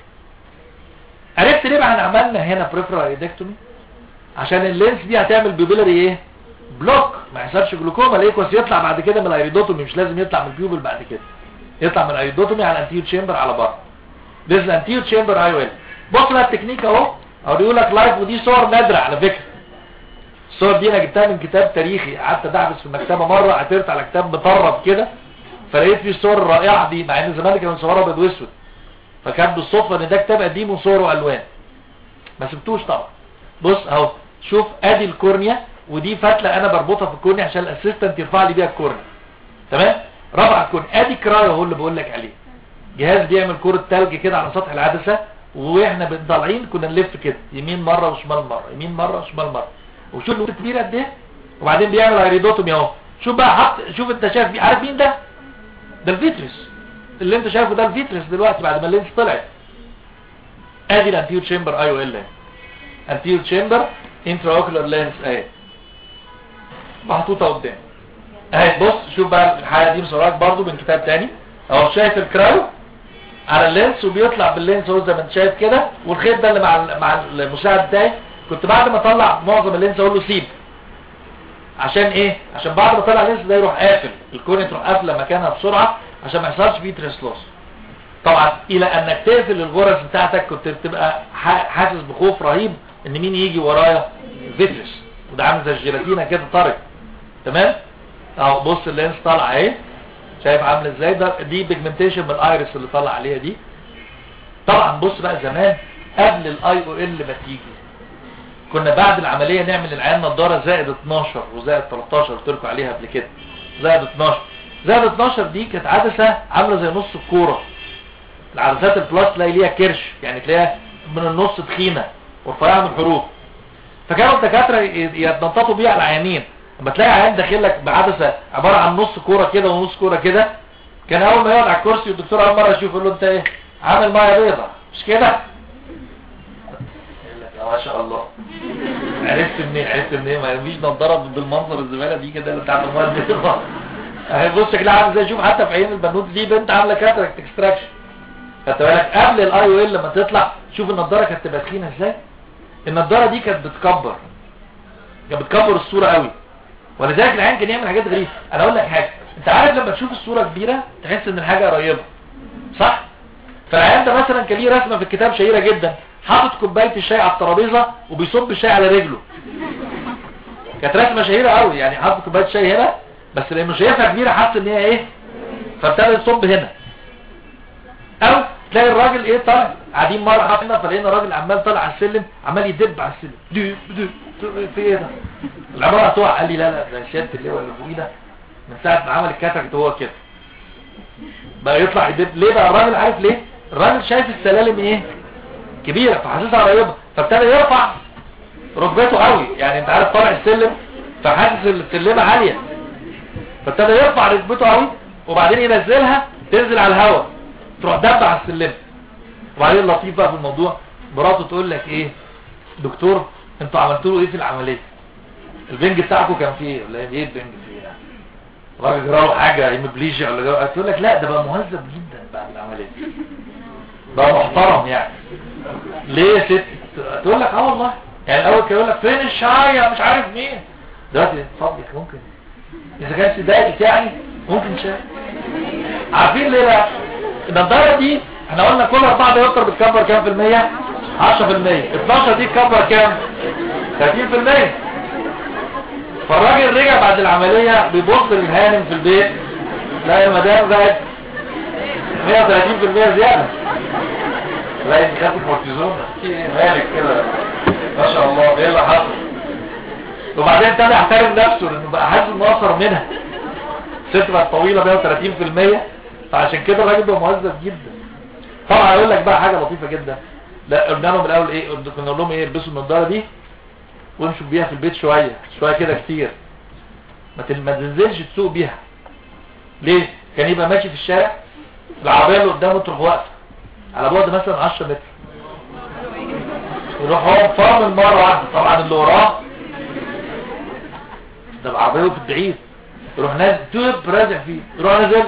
عرفت ليه بقى احنا عملنا هنا بريفرال ايدكتومي عشان اللينس دي هتعمل بيبيلري ايه بلوك ما يحصلش جلوكوما الايكوس يطلع بعد كده من الايريدوتومي مش لازم يطلع من البيوبل بعد كده يطلع من الايريدوتومي على الانتيو تشامبر على بره ده الانتيو تشامبر اي ويل بص بقى التكنيك اهو اوريه لك لايف ودي صور نادره على فكره الصور دي انا جبتها من كتاب تاريخي قعدت ادعبس في المكتبه مره عثرت على كتاب مطرب كده فلقيت فيه الصور الرائعه دي مع ان زمان كانوا صورها ابيض واسود فكان بالصدفه ان ده كتاب قديم وصوره الوان ما سبتوش طبعا بص اهو شوف ادي الكورنيا ودي فتله انا بربطها في الكورنيا عشان الاسيستنت يرفع لي بيها الكورنيا تمام رفع الكورنيا ادي كرايو هو اللي بقول لك عليه جهاز بيعمل كره ثلج كده على سطح العدسه واحنا طالعين كنا نلف كده يمين مره وشمال مره يمين مره وشمال مره وشوف النقطه كبيره قد ايه وبعدين بيعمل ايريدوتومي اهو شوف بقى حط شوف انت شايف مين- عارف مين ده ده الفيترس اللي انت شايفه ده الفيترس دلوقتي بعد ما اللينس طلعت ادي الانتيور تشامبر اي او ال انتيور تشامبر انترا اوكولار لينس اهي محطوطه قدام اهي بص شوف بقى الحاله دي مصوراك برضو من كتاب تاني اهو شايف الكراو على اللينس وبيطلع باللينس اهو زي ما انت شايف كده والخيط ده اللي مع ال- مع المساعد بتاعي كنت بعد ما اطلع معظم اللينس اقول له سيب عشان ايه عشان بعد ما اطلع اللينس ده يروح قافل الكورنيا تروح قافله مكانها بسرعه عشان ما يحصلش فيه تريسلوس طبعا الى انك تقفل الغرز بتاعتك كنت بتبقى ح- حاسس بخوف رهيب ان مين يجي ورايا فيترس وده عامل زي الجيلاتينه كده طري تمام اهو بص اللينس طالع اهي شايف عامل ازاي ده دي بيجمنتيشن من الايرس اللي طالع عليها دي طبعا بص بقى زمان قبل الاي او ال ما تيجي كنا بعد العمليه نعمل العيان نضاره زائد 12 وزائد 13 قلت لكم عليها قبل كده زائد 12 زائد 12 دي كانت عدسه عامله زي نص الكوره العدسات البلاس تلاقي ليها كرش يعني تلاقيها من النص تخينه ورفيعه من الحروف فكانوا الدكاتره ي- يتنططوا بيها على العيانين لما تلاقي عيان داخل لك بعدسه عباره عن نص كوره كده ونص كوره كده كان اول ما يقعد على الكرسي والدكتور اول مره يشوف يقول له انت ايه عامل ميه بيضه مش كده يقول لك يا ما شاء الله عرفت منين عرفت منين ما فيش نضاره بالمنظر الزباله دي كده اللي بتاعت الميه البيضه اهي بص كده عامل زي شوف حتى في عين البنوت دي بنت عامله كاتراكت اكستراكشن خدت بالك قبل الاي او ال لما تطلع شوف النضاره كانت تبقى تخينه ازاي النضاره دي كانت بتكبر كانت بتكبر الصوره قوي ولذلك العين كان يعمل حاجات غريبه انا اقول لك حاجه انت عارف لما تشوف الصورة كبيرة تحس ان الحاجة قريبة صح فالعيان ده مثلا كان ليه رسمة في الكتاب شهيرة جدا حاطط كوباية الشاي على الترابيزة وبيصب الشاي على رجله كانت رسمة شهيرة قوي يعني حاطط كوباية شاي هنا بس لانه شايفها كبيرة حاسس ان هي ايه فابتدى يصب هنا او تلاقي الراجل ايه طالع قاعدين مرة هنا فلقينا راجل عمال طالع على السلم عمال يدب على السلم دب دب دب، في ايه ده العمارة هتقع قال لي لا لا ده شاد اللواء اللي فوقيه ده من ساعة ما عمل الكاتركت هو كده بقى يطلع يدب ليه بقى الراجل عارف ليه الراجل شايف السلالم ايه كبيرة فحاسسها قريبة فابتدى يرفع ركبته قوي يعني انت عارف طالع السلم فحاسس السلمة عالية فابتدى يرفع ركبته قوي وبعدين ينزلها تنزل على الهواء تروح دب على السلم وبعدين اللطيف بقى في الموضوع مراته تقول لك ايه دكتور انتوا عملتوا له ايه في العمليه البنج بتاعكم كان فيه ايه ولا ايه البنج فيه يعني راجل جراله حاجه هيموبليجيا ولا جراله تقول لك لا ده بقى مهذب جدا بعد العمليه بقى محترم يعني ليه يا ست تقول لك اه والله يعني الاول كان يقول لك فين الشاي يا مش عارف مين دلوقتي فضلك ممكن اذا كانت ضايقك يعني ممكن شاي عارفين ليه بقى النضاره دي احنا قلنا كل اربعه ديوتر بتكبر كام في المية 10% 12 دي تكبر كام 30% فالراجل رجع بعد العملية بيبص للهانم في البيت لا يا مدام بقت 130% زيادة لا انت خدت كورتيزون في ايه مالك كده ما شاء الله ايه اللي حصل وبعدين ابتدى يحترم نفسه لانه بقى حاسس انه اثر منها الست بقت طويله 130% فعشان كده الراجل بقى مهذب جدا طبعا هيقول لك بقى حاجه لطيفه جدا لا قلنا لهم الاول ايه قلنا كنا نقول لهم ايه البسوا النضاره دي وامشوا بيها في البيت شويه شويه كده كتير ما تن- ما تنزلش تسوق بيها ليه كان يبقى ماشي في الشارع العربيه اللي قدامه تروح واقفه على بعد مثلا 10 متر يروح هو فرمل مره واحده طبعا اللي وراه ده العربيه في البعيد يروح نازل توب رازع فيه يروح نازل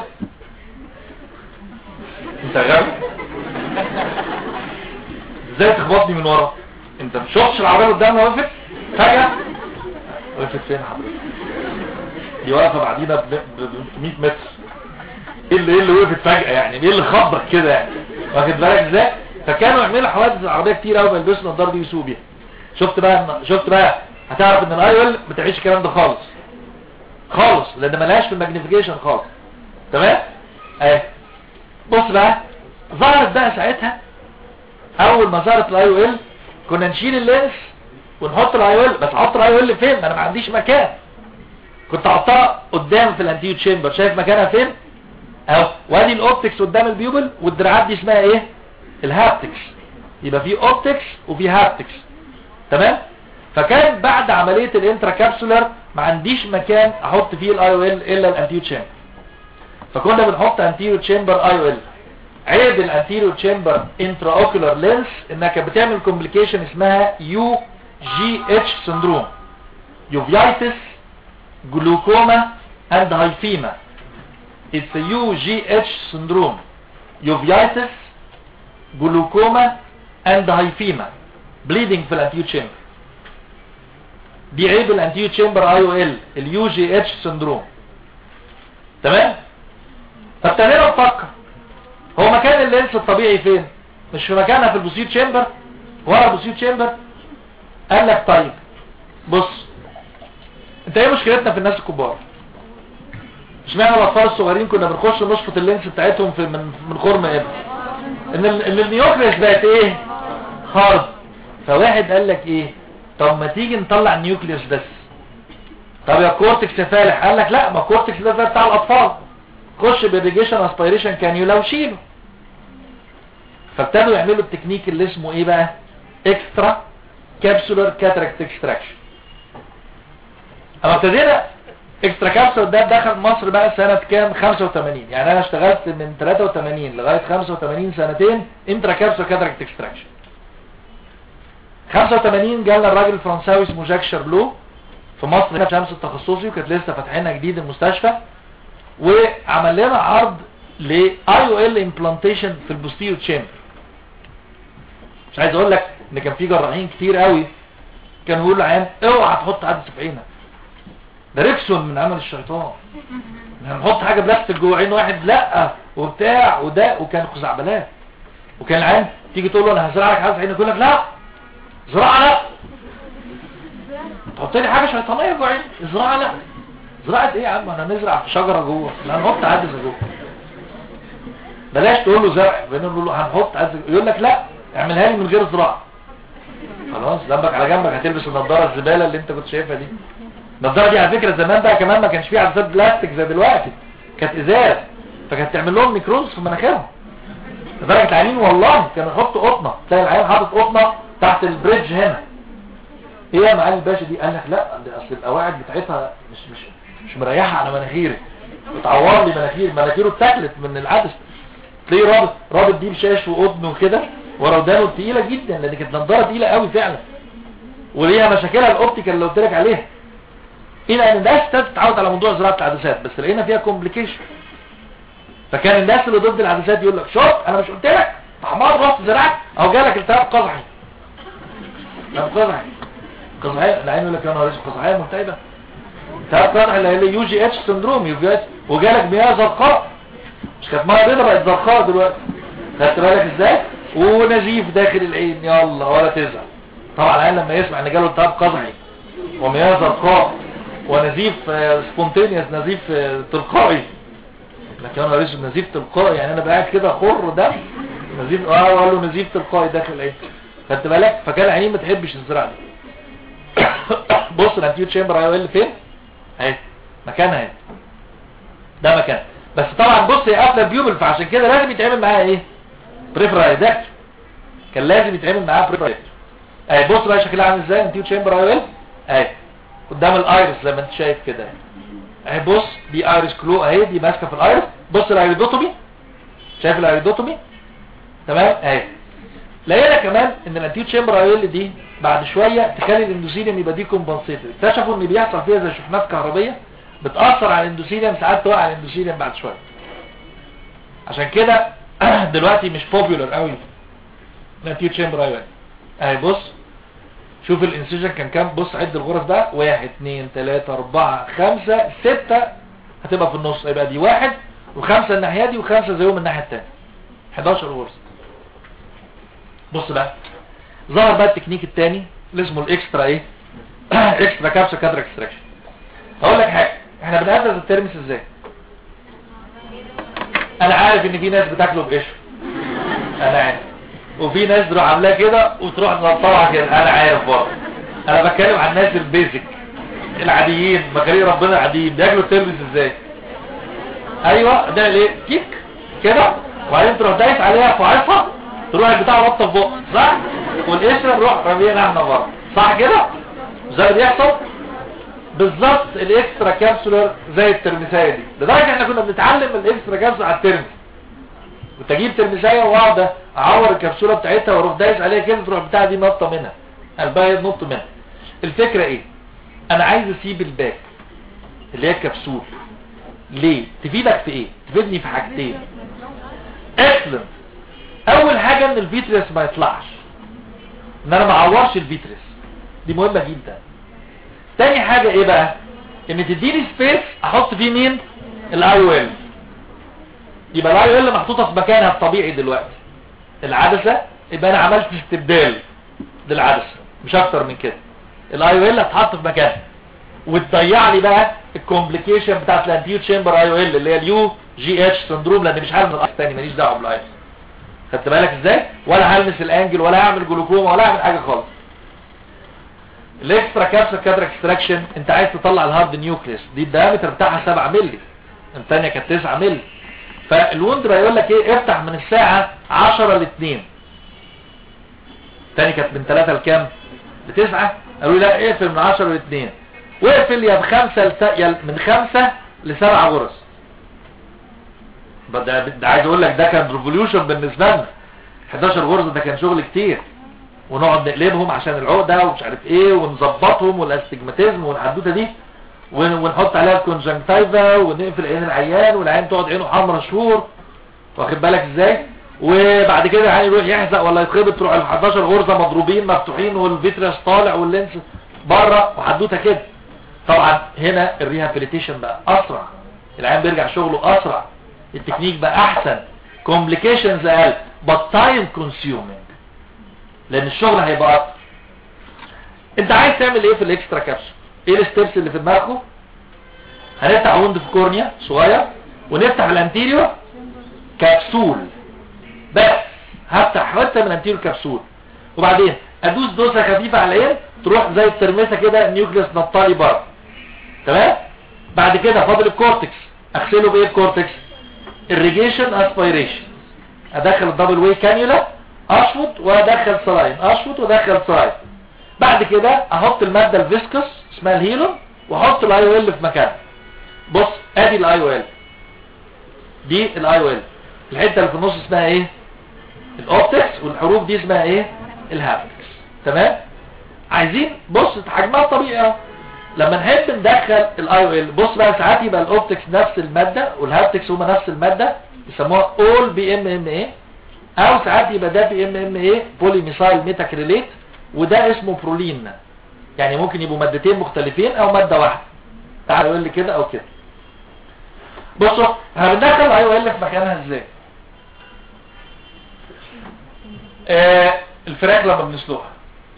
انت غبي ازاي تخبطني من ورا انت مش شفتش العربيه قدامنا وقفت فجاه وقفت فين حضرتك دي واقفه بعدينا ب ب- 100 متر ايه اللي ايه اللي وقفت فجاه يعني ايه اللي خبط كده يعني واخد بالك ازاي فكانوا يعملوا حوادث العربيه كتير قوي بيلبسوا النضاره دي ويسوقوا بيها شفت بقى شفت بقى هتعرف ان الايول ما بتعيش الكلام ده خالص خالص لان ملهاش في الماجنيفيكيشن خالص تمام اهي بص بقى ظهرت بقى ساعتها اول ما ظهرت الاي او ال كنا نشيل اللينس ونحط الاي او ال بس احط الاي او ال فين ما انا ما عنديش مكان كنت احطها قدام في الانتيو تشامبر شايف مكانها فين اهو وادي الاوبتكس قدام البيوبل والدراعات دي اسمها ايه الهابتكس يبقى في اوبتكس وفي هابتكس تمام فكان بعد عملية الانترا كابسولار ما عنديش مكان احط فيه الاي او ال الا الانتيو تشامبر فكنا بنحط انتيريو تشامبر اي او ال عيب الانتيريو تشامبر انترا اوكولار لينس انها كانت بتعمل كومبليكيشن اسمها يو جي اتش سندروم يوفيايتس جلوكوما اند هايفيما It's a UGH syndrome uveitis جلوكوما and hyphema bleeding في الانتيو تشامبر دي عيب الانتيو تشامبر اي او ال اليو جي اتش سندروم تمام فابتدينا نفكر هو مكان اللينس الطبيعي فين مش في مكانها في البوسيت تشامبر ورا البوسيت تشامبر قال لك طيب بص انت ايه مشكلتنا في الناس الكبار اشمعنى الاطفال الصغيرين كنا بنخش نشفط اللينس بتاعتهم في من من خرم ابن ان ال- ان النيوكليس بقت ايه هارد فواحد قال لك ايه طب ما تيجي نطلع النيوكليس بس طب يا كورتكس يا فالح قال لك لا ما كورتكس ده زي بتاع الاطفال خش بالريجيشن اسبيريشن كانيولا وشيله فابتدوا يعملوا التكنيك اللي اسمه ايه بقى اكسترا كابسولار كاتراكت اكستراكشن اما ابتدينا اكسترا كابسول ده دخل مصر بقى سنة كام 85 يعني انا اشتغلت من 83 لغاية 85 سنتين انترا كابسول كاتراكت اكستراكشن 85 جالنا الراجل الفرنساوي اسمه جاك شارلو في مصر هنا في شمس التخصصي وكانت لسه فاتحينها جديد المستشفى وعمل لنا عرض ل اي او ال امبلانتيشن في البوستيريو تشامبر مش عايز اقول لك ان كان في جراحين كتير قوي كانوا يقولوا للعيان اوعى تحط عدسه في عينك ده ريكسون من عمل الشيطان هنحط حاجه بلاستيك جوه عين واحد لا وبتاع وده وكان خزعبلات وكان العين تيجي تقول له انا هزرع لك حاجه في عينك يقول لك لا زراعه لا تحط لي حاجه شيطانيه جوه عيني زراعه لا زراعه ايه يا عم احنا نزرع في شجره جوه لا هنحط عدسه جوه بلاش تقول له زرع بنقول له هنحط عدسه يقول لك لا اعملها لي من غير زراعه خلاص جنبك على جنبك هتلبس النضاره الزباله اللي انت كنت شايفها دي النضاره دي على فكره زمان بقى كمان ما كانش فيها عدسات بلاستيك زي دلوقتي كانت ازاز فكانت تعمل لهم ميكروز في مناخيرهم لدرجه العيانين والله كانوا يحطوا قطنه تلاقي العيان حاطط قطنه تحت البريدج هنا ايه يا معالي الباشا دي قال لك لا ده اصل القواعد بتاعتها مش مش مش مريحه على مناخيري بتعور لي مناخيري مناخيره اتاكلت من العدس تلاقيه رابط رابط دي بشاش وقطن وكده ورا ودانه تقيله جدا لان كانت نضاره تقيله قوي فعلا وليها مشاكلها الاوبتيكال اللي قلت لك عليها الى ان الناس تتعود على موضوع زراعه العدسات بس لقينا فيها كومبليكيشن فكان الناس اللي ضد العدسات يقول لك شوف انا مش قلت لك حمار رحت زرعت او جالك التهاب قزحي لا قزحي قزحي العين يقول لك يا نهار اسود قزحيه ملتهبه التهاب قزحي اللي هي يو جي اتش سندروم يو جي اتش وجالك مياه زرقاء مش كانت ميه بيضاء بقت زرقاء دلوقتي خدت بالك ازاي ونزيف داخل العين يلا ولا تزعل طبعا العين لما يسمع ان جاله التهاب قزحي ومياه زرقاء ونزيف سبونتينيوس نزيف آه، تلقائي لكن انا رئيس نزيف تلقائي يعني انا قاعد كده خر ده نزيف اه قال له نزيف تلقائي داخل العين خدت بالك فكان العينين ما تحبش الزراعه دي بص الانتيو تشامبر اي ال فين اهي مكانها اهي ده مكان بس طبعا بص هي قافله البيوبل فعشان كده لازم يتعمل معاها ايه بريفراي ده كان لازم يتعمل معاها بريفراي اهي بص بقى شكلها عامل ازاي انتيو تشامبر اي ال اهي قدام الايرس زي ما انت شايف كده اهي بص دي ايرس كلو اهي دي ماسكه في الايرس بص الايريدوتومي شايف الايريدوتومي تمام اهي لقينا كمان ان الانتيو تشامبر ايل دي بعد شويه تخلي الاندوثيليوم يبقى دي كومبنسيتد اكتشفوا ان بيحصل فيها زي شحنات كهربيه بتاثر على الاندوثيليوم ساعات توقع الاندوثيليوم بعد شويه عشان كده دلوقتي مش بوبيولار قوي الانتيو تشامبر ايل اهي بص شوف الانسيجن كان كام بص عد الغرف ده واحد اتنين تلاتة اربعة خمسة ستة هتبقى في النص يبقى دي واحد وخمسة الناحية دي وخمسة زيهم الناحية التانية 11 غرز بص بقى ظهر بقى التكنيك التاني اللي اسمه الاكسترا ايه اكسترا كابسا كادر اكستراكشن هقول لك حاجة احنا بنقدر الترمس ازاي انا عارف ان في ناس بتاكله بقشر انا عارف وفي ناس تروح عاملاه كده وتروح مقطعها كده انا عارف برضه انا بتكلم عن الناس البيزك العاديين مخليه ربنا العاديين بياكلوا الترمس ازاي ايوه ده ليه كيك كده وبعدين تروح دايس عليها فعصها تروح البتاع رابطه في بقك صح والقشره تروح رميها احنا بره صح كده زي اللي بيحصل بالظبط الاكسترا كابسولر زي الترمسايه دي لدرجه احنا كنا بنتعلم الاكسترا كابسول على الترمس كنت اجيب ترمسايه واقعد اعور الكبسوله بتاعتها واروح دايس عليها كده تروح بتاع دي نطه منها قلبها ينط منها الفكره ايه انا عايز اسيب الباك اللي هي الكبسول ليه تفيدك في ايه تفيدني في حاجتين اكسلنت اول حاجه ان الفيتريس ما يطلعش ان انا ما اعورش الفيتريس دي مهمه جدا تاني حاجه ايه بقى ان تديني سبيس احط فيه مين الاي او ال يبقى الاي او ال محطوطه في مكانها الطبيعي دلوقتي العدسه يبقى انا عملت استبدال للعدسه مش اكتر من كده الاي او ال هتحط في مكانها وتضيع لي بقى الكومبليكيشن بتاعت الانتيو تشامبر اي او ال اللي هي اليو جي اتش سندروم لان مش عارف الاي تاني ماليش دعوه بالاي خدت بالك ازاي ولا هلمس الانجل ولا هعمل جلوكوما ولا هعمل حاجه خالص الاكسترا كابسول كادر اكستراكشن انت عايز تطلع الهارد نيوكليس دي الدايمتر بتاعها 7 مللي الثانيه كانت 9 مللي فالوندرا يقول لك ايه افتح من الساعه 10 ل 2 الثانيه كانت من 3 لكام ل 9 قالوا لي لا اقفل من 10 ل 2 واقفل يا بخمسة لس... يا من خمسة لسبع غرز ده, ده عايز اقول لك ده كان ريفوليوشن بالنسبة لنا 11 غرزة ده كان شغل كتير ونقعد نقلبهم عشان العقدة ومش عارف ايه ونظبطهم والاستجماتيزم والحدوتة دي ون... ونحط عليها الكونجنكتيفا ونقفل عين العيان والعيان تقعد عينه حمرا شهور واخد بالك ازاي وبعد كده العيان يروح يحزق ولا يتخبط تروح ال 11 غرزة مضروبين مفتوحين والفيتريس طالع واللينس بره وحدوتة كده طبعا هنا الريهابيليتيشن بقى اسرع العيان بيرجع شغله اسرع التكنيك بقى احسن كومبليكيشنز اقل but time consuming لان الشغل هيبقى اكتر انت عايز تعمل ايه في الاكسترا كابسول ايه الستبس اللي في دماغكم هنفتح وند في كورنيا صغير ونفتح الانتيريور كبسول بس هفتح حته من الانتيريور كبسول وبعدين ادوس دوسه خفيفه على العين تروح زي الترميسه كده النيوكليس نطالي بره تمام بعد كده فاضل الكورتكس اغسله بايه الكورتكس الريجيشن اسبيريشن ادخل الدبل واي كانيولا اشفط وادخل سلاين اشفط وادخل سلاين بعد كده احط الماده الفيسكس اسمها الهيلون واحط الاي او ال في مكانها بص ادي الاي او ال دي الاي او ال الحته اللي في النص اسمها ايه الاوبتكس والحروف دي اسمها ايه الهابتكس تمام عايزين بص حجمها طبيعي اهو لما نحب ندخل الاي او ال بص بقى ساعات يبقى الاوبتكس نفس الماده والهابتكس هما نفس الماده يسموها اول بي ام ام اي او ساعات يبقى ده بي ام ام اي بولي ميثايل ميتاكريليت وده اسمه برولين يعني ممكن يبقوا مادتين مختلفين او ماده واحده تعال يقول لي كده او كده بصوا احنا بندخل الاي او ال في مكانها ازاي آه الفراخ لما بنسلقها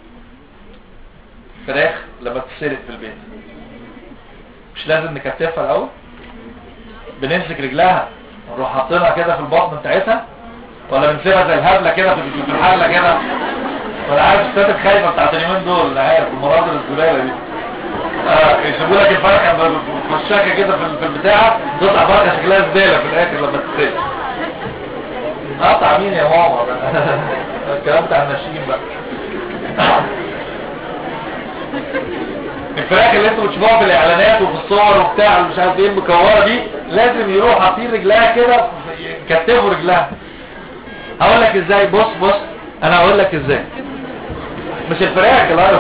الفراخ لما بتتسلق في البيت مش لازم نكتفها الاول بنمسك رجلها ونروح حاطينها كده في البطن بتاعتها ولا بنسيبها زي الهبله كده في في الحله كده ولا عارف الستات الخايفه بتاعت اليومين دول لا عارف المناظر الزباله دي آه يسيبوا لك الفرخه مشاكه كده في في البتاع تطلع فرخه شكلها زباله في الاخر لما تتسلق قطع مين يا ماما الكلام بتاع الناشئين بقى الفراخ اللي انتوا بتشوفوها في الاعلانات وفي الصور وبتاع مش عارف ايه المكوره دي لازم يروحوا حاطين رجلها كده يكتفوا رجلها هقول لك ازاي بص بص انا هقول لك ازاي مش الفراخ لا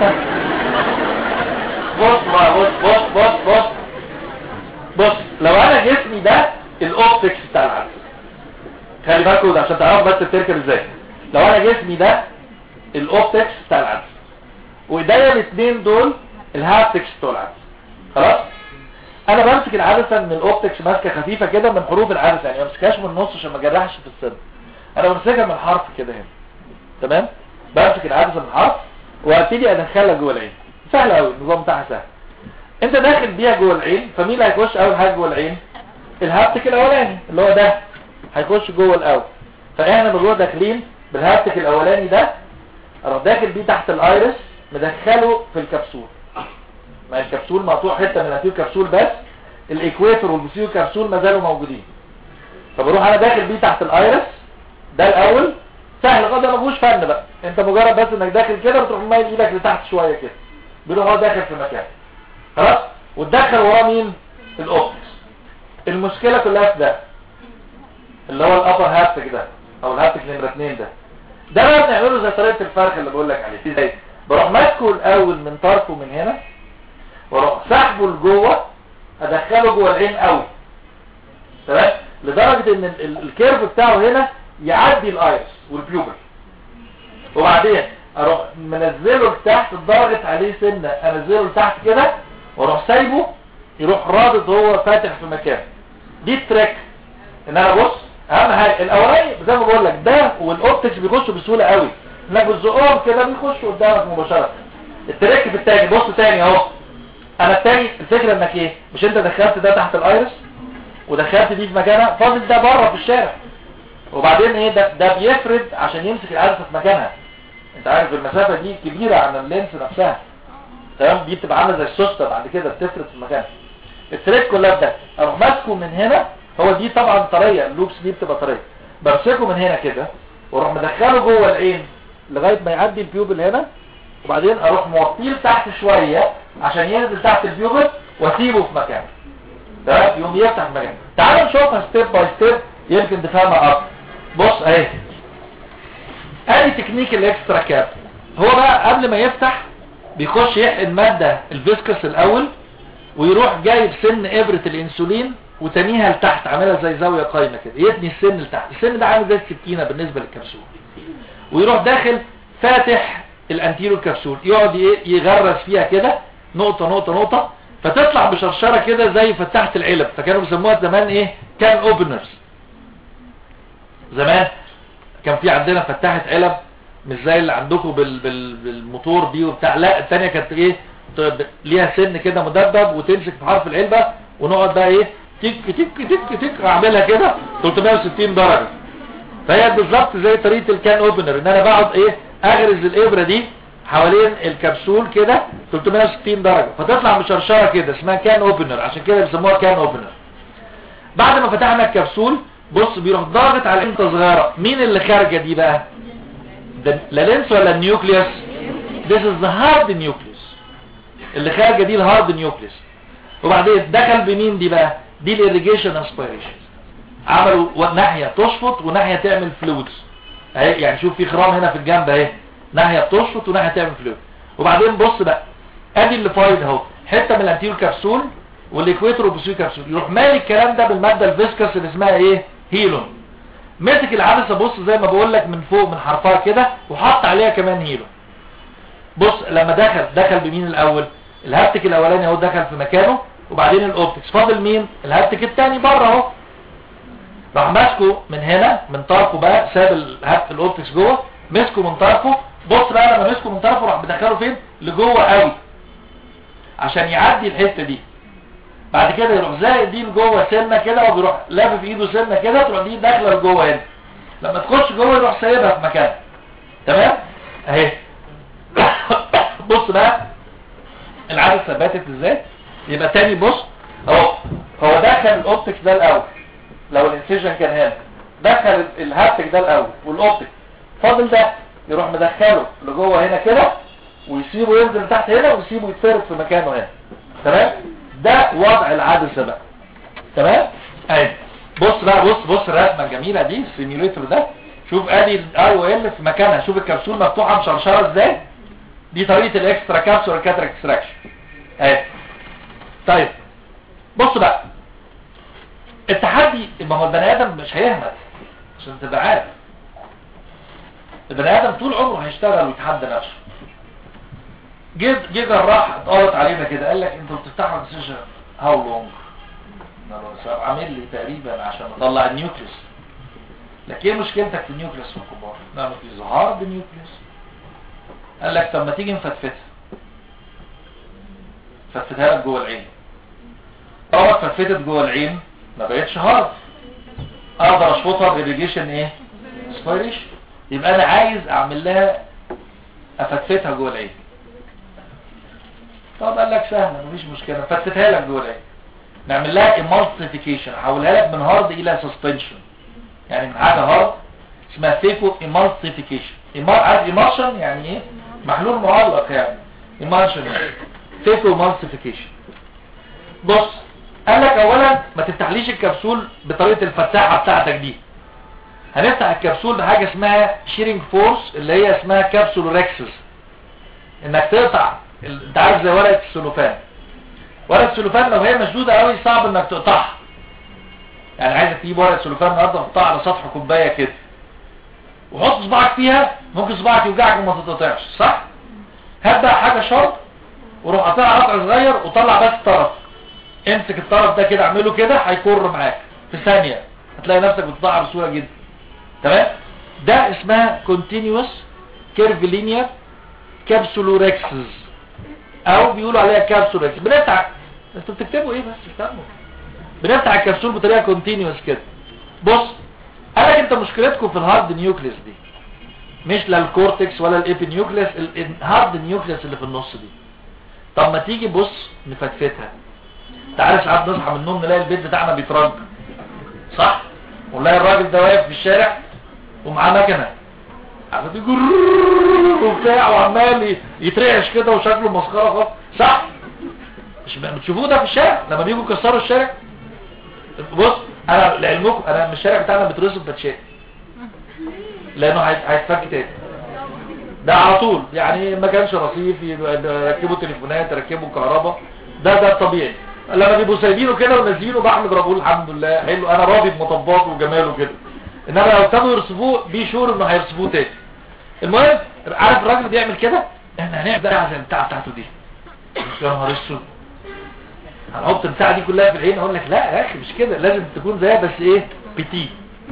بص بقى بص بص بص بص بص لو انا جسمي ده الاوبتكس بتاع العدسه خلي بالكم ده عشان تعرفوا بس بتركب ازاي لو انا جسمي ده الاوبتكس بتاع العدسه وايديا الاثنين دول الهابتكس بتوع العدسه خلاص انا بمسك العدسه من الاوبتكس ماسكه خفيفه كده من حروف العدسه يعني ما امسكهاش من النص عشان ما اجرحش في السن انا بمسكها من حرف كده هنا تمام بمسك العدسه من حرف وابتدي ادخلها جوه العين سهل قوي النظام بتاعها سهل انت داخل بيها جوه العين فمين اللي هيخش اول حاجه جوه العين الهابتك الاولاني اللي هو ده هيخش جوه الاول فاحنا من جوه داخلين بالهابتك الاولاني ده اروح داخل بيه تحت الايرس مدخله في الكبسول ما الكبسول مقطوع حته من الانتيو كبسول بس الايكويتور والبوسيو كبسول ما زالوا موجودين فبروح انا داخل بيه تحت الايرس ده الاول سهل خالص ما فيهوش فن بقى انت مجرد بس انك داخل كده بتروح مايل ايدك لتحت شويه كده بيروح هو داخل في مكان خلاص وتدخل وراه مين الاوبتكس المشكله كلها في ده اللي هو الابر هابتك ده او الهابتك نمره 2 ده ده بقى بنعمله زي طريقه الفرخ اللي بقول لك عليه ازاي بروح ماسكه الاول من طرفه من هنا واروح سحبه لجوه ادخله جوه العين قوي تمام لدرجه ان ال- ال- الكيرف بتاعه هنا يعدي الايرس والبيوبل وبعدين اروح منزله لتحت ضاغط عليه سنه انزله لتحت كده واروح سايبه يروح رابط هو فاتح في مكان دي التريك ان انا بص اهم حاجه الاولاني زي ما بقول لك ده والاوبتكس بيخشوا بسهوله قوي انك بتزقهم كده بيخشوا قدامك مباشره التريك في التاني بص تاني اهو انا التاني الفكره انك ايه مش انت دخلت ده تحت الايرس ودخلت دي في مكانها فاضل ده بره في الشارع وبعدين ايه ده ده بيفرد عشان يمسك العدسه في مكانها انت عارف المسافه دي كبيره عن اللينس نفسها تمام دي بتبقى عامله زي السوسته بعد كده بتفرد في مكانها التريك كلها في ده اروح ماسكه من هنا هو دي طبعا طريه اللوبس دي بتبقى طريه بمسكه من هنا كده واروح مدخله جوه العين لغايه ما يعدي البيوبل هنا وبعدين اروح موطيه لتحت شويه عشان ينزل تحت البيوبل واسيبه في مكانه تمام يقوم يفتح مكانه تعالوا نشوفها ستيب باي ستيب يمكن تفهمها اكتر بص اهي ادي تكنيك الاكسترا كاب هو بقى قبل ما يفتح بيخش يحقن ماده الفيسكس الاول ويروح جايب سن ابره الانسولين وتانيها لتحت عاملها زي زاويه قايمه كده يتني السن لتحت السن ده عامل زي السكينه بالنسبه للكبسول ويروح داخل فاتح الانتيرو كبسول يقعد ي- يغرس فيها كده نقطه نقطه نقطه فتطلع بشرشرة كده زي فتحة العلب فكانوا بيسموها زمان ايه كان اوبنرز زمان كان في عندنا فتحة علب مش زي اللي عندكم بال بال بالموتور دي وبتاع لا التانية كانت ايه ت- ليها سن كده مدبب وتمسك في حرف العلبة ونقعد بقى ايه تك تك تك تك اعملها كده 360 درجة فهي بالظبط زي طريقة الكان اوبنر ان انا بقعد ايه اغرز الابرة دي حوالين الكبسول كده 360 درجة فتطلع مشرشرة كده اسمها كان اوبنر عشان كده بيسموها كان اوبنر بعد ما فتحنا الكبسول بص بيروح ضاغط على امتى صغيرة مين اللي خارجة دي بقى ده لا لينس ولا النيوكليوس this is the hard nucleus اللي خارجة دي الهارد نيوكليوس وبعدين دخل بمين دي بقى دي الاريجيشن اسبيريشن عملوا و- ناحية تشفط وناحية تعمل فلويدز اهي يعني شوف في خرام هنا في الجنب اهي ناحية بتشفط وناحية تعمل فلويد وبعدين بص بقى ادي اللي فايد اهو حتة من الانتيرو كبسول والاكويتور وبسيو كبسول يروح مالي الكلام ده بالمادة الفيسكس اللي اسمها ايه هيلون مسك العدسة بص زي ما بقول لك من فوق من حرفها كده وحط عليها كمان هيلون بص لما دخل دخل بمين الاول الهابتك الاولاني اهو دخل في مكانه وبعدين الاوبتكس فاضل مين الهابتك التاني بره اهو راح ماسكه من هنا من طرفه بقى ساب الهابت الاوبتكس جوه مسكه من طرفه بص بقى لما مسكه من طرفه راح مدخله فين لجوه قوي عشان يعدي الحته دي بعد كده يروح زائد دي لجوه سنه كده وبيروح لافف ايده سنه كده تروح دي داخله لجوه هنا لما تخش جوه يروح سايبها في مكانها تمام اهي بص بقى العدسه ثبتت ازاي يبقى تاني بص اهو هو دخل الاوبتكس ده الاول لو الانسيجن كان هنا دخل الهابتك ده الاول والاوبتك فاضل ده يروح مدخله لجوه هنا كده ويسيبه ينزل تحت هنا ويسيبه يتفرد في مكانه هنا تمام ده وضع العدسه بقى تمام اهي بص بقى بص بص الرسمه الجميله دي السيميوليتر ده شوف ادي الاي او ال في مكانها شوف الكبسول مفتوحه مشرشره ازاي دي طريقه الاكسترا كابسول كاتراكت اكستراكشن اهي طيب بص بقى التحدي ما هو البني ادم مش هيهمل عشان تبقى عارف البني ادم طول عمره هيشتغل ويتحدى نفسه جه جه جراح اتقرط علينا كده قال لك انتوا بتفتحوا السيشن هاو لونج عامل لي تقريبا عشان اطلع النيوكليس لكن ايه مشكلتك في النيوكليس في الكبار نعمل في ظهار بالنيوكليس قال لك طب ما تيجي نفتفتها فتفتها لك جوه العين طبعا فتفتت جوه العين ما بقتش هارد اقدر اشفطها بإريجيشن ايه سبايريشن يبقى انا عايز اعمل لها افتفتها جوه العين طب قال لك سهله مفيش مشكله فتتها لك جوه العين نعمل لها emulsification احولها لك من هارد الى سسبنشن يعني من حاجه هارد اسمها فيكو emulsification عارف emulsion يعني ايه محلول معلق يعني emulsion يعني فيكو emulsification بص قال لك اولا ما تفتحليش الكبسول بطريقه الفتاحه بتاعتك دي هنفتح الكبسول بحاجه اسمها شيرنج فورس اللي هي اسمها كبسول ريكسس انك تقطع ال- انت عارف زي ورقه السلوفان ورقه السلوفان لو هي مشدوده قوي صعب انك تقطعها يعني عايزك تجيب ورقه سلوفان النهارده تحطها على سطح كوبايه كده وحط صباعك فيها ممكن صباعك يوجعك وما تتقطعش صح هات بقى حاجه شرط وروح قاطعها قطع صغير وطلع بس طرف امسك الطرف ده كده اعمله كده هيكر معاك في ثانيه هتلاقي نفسك بتقطعها بسهوله جدا تمام ده اسمها continuous curvilinear capsulorhexis او بيقولوا عليها كابسولوركس بنفتح انتوا بتكتبوا ايه بس استنوا بنفتح الكبسول بطريقه كونتينيوس كده بص قال لك انت مشكلتكم في الهارد نيوكليس دي مش لا الكورتكس ولا الابي نيوكليس الهارد نيوكليس اللي في النص دي طب ما تيجي بص نفتفتها انت عارف ساعات نصحى من النوم نلاقي البيت بتاعنا بيترج صح ونلاقي الراجل ده واقف في الشارع ومعاه مكنه عمال يجر وبتاع وعمال يترعش كده وشكله مسخره خالص صح مش بتشوفوه ده في الشارع لما بيجوا يكسروا الشارع بص انا لعلمكم انا من الشارع بتاعنا بترسم باتشات لانه هيت- هيتفك تاني ده على طول يعني ما كانش رصيف يركبوا تليفونات يركبوا كهرباء ده ده الطبيعي لما بيبقوا سايبينه كده ونازلينه بعمل بقول الحمد لله حلو انا راضي بمطباته وجماله كده انما لو ابتدوا يرصفوه بي شور انه هيرصفوه تاني المهم عارف الراجل بيعمل كده احنا هنعمل بقى زي البتاعه بتاعته دي يا نهار اسود هنحط البتاعه دي كلها في العين اقول لك لا يا اخي مش كده لازم تكون زيها بس ايه بتي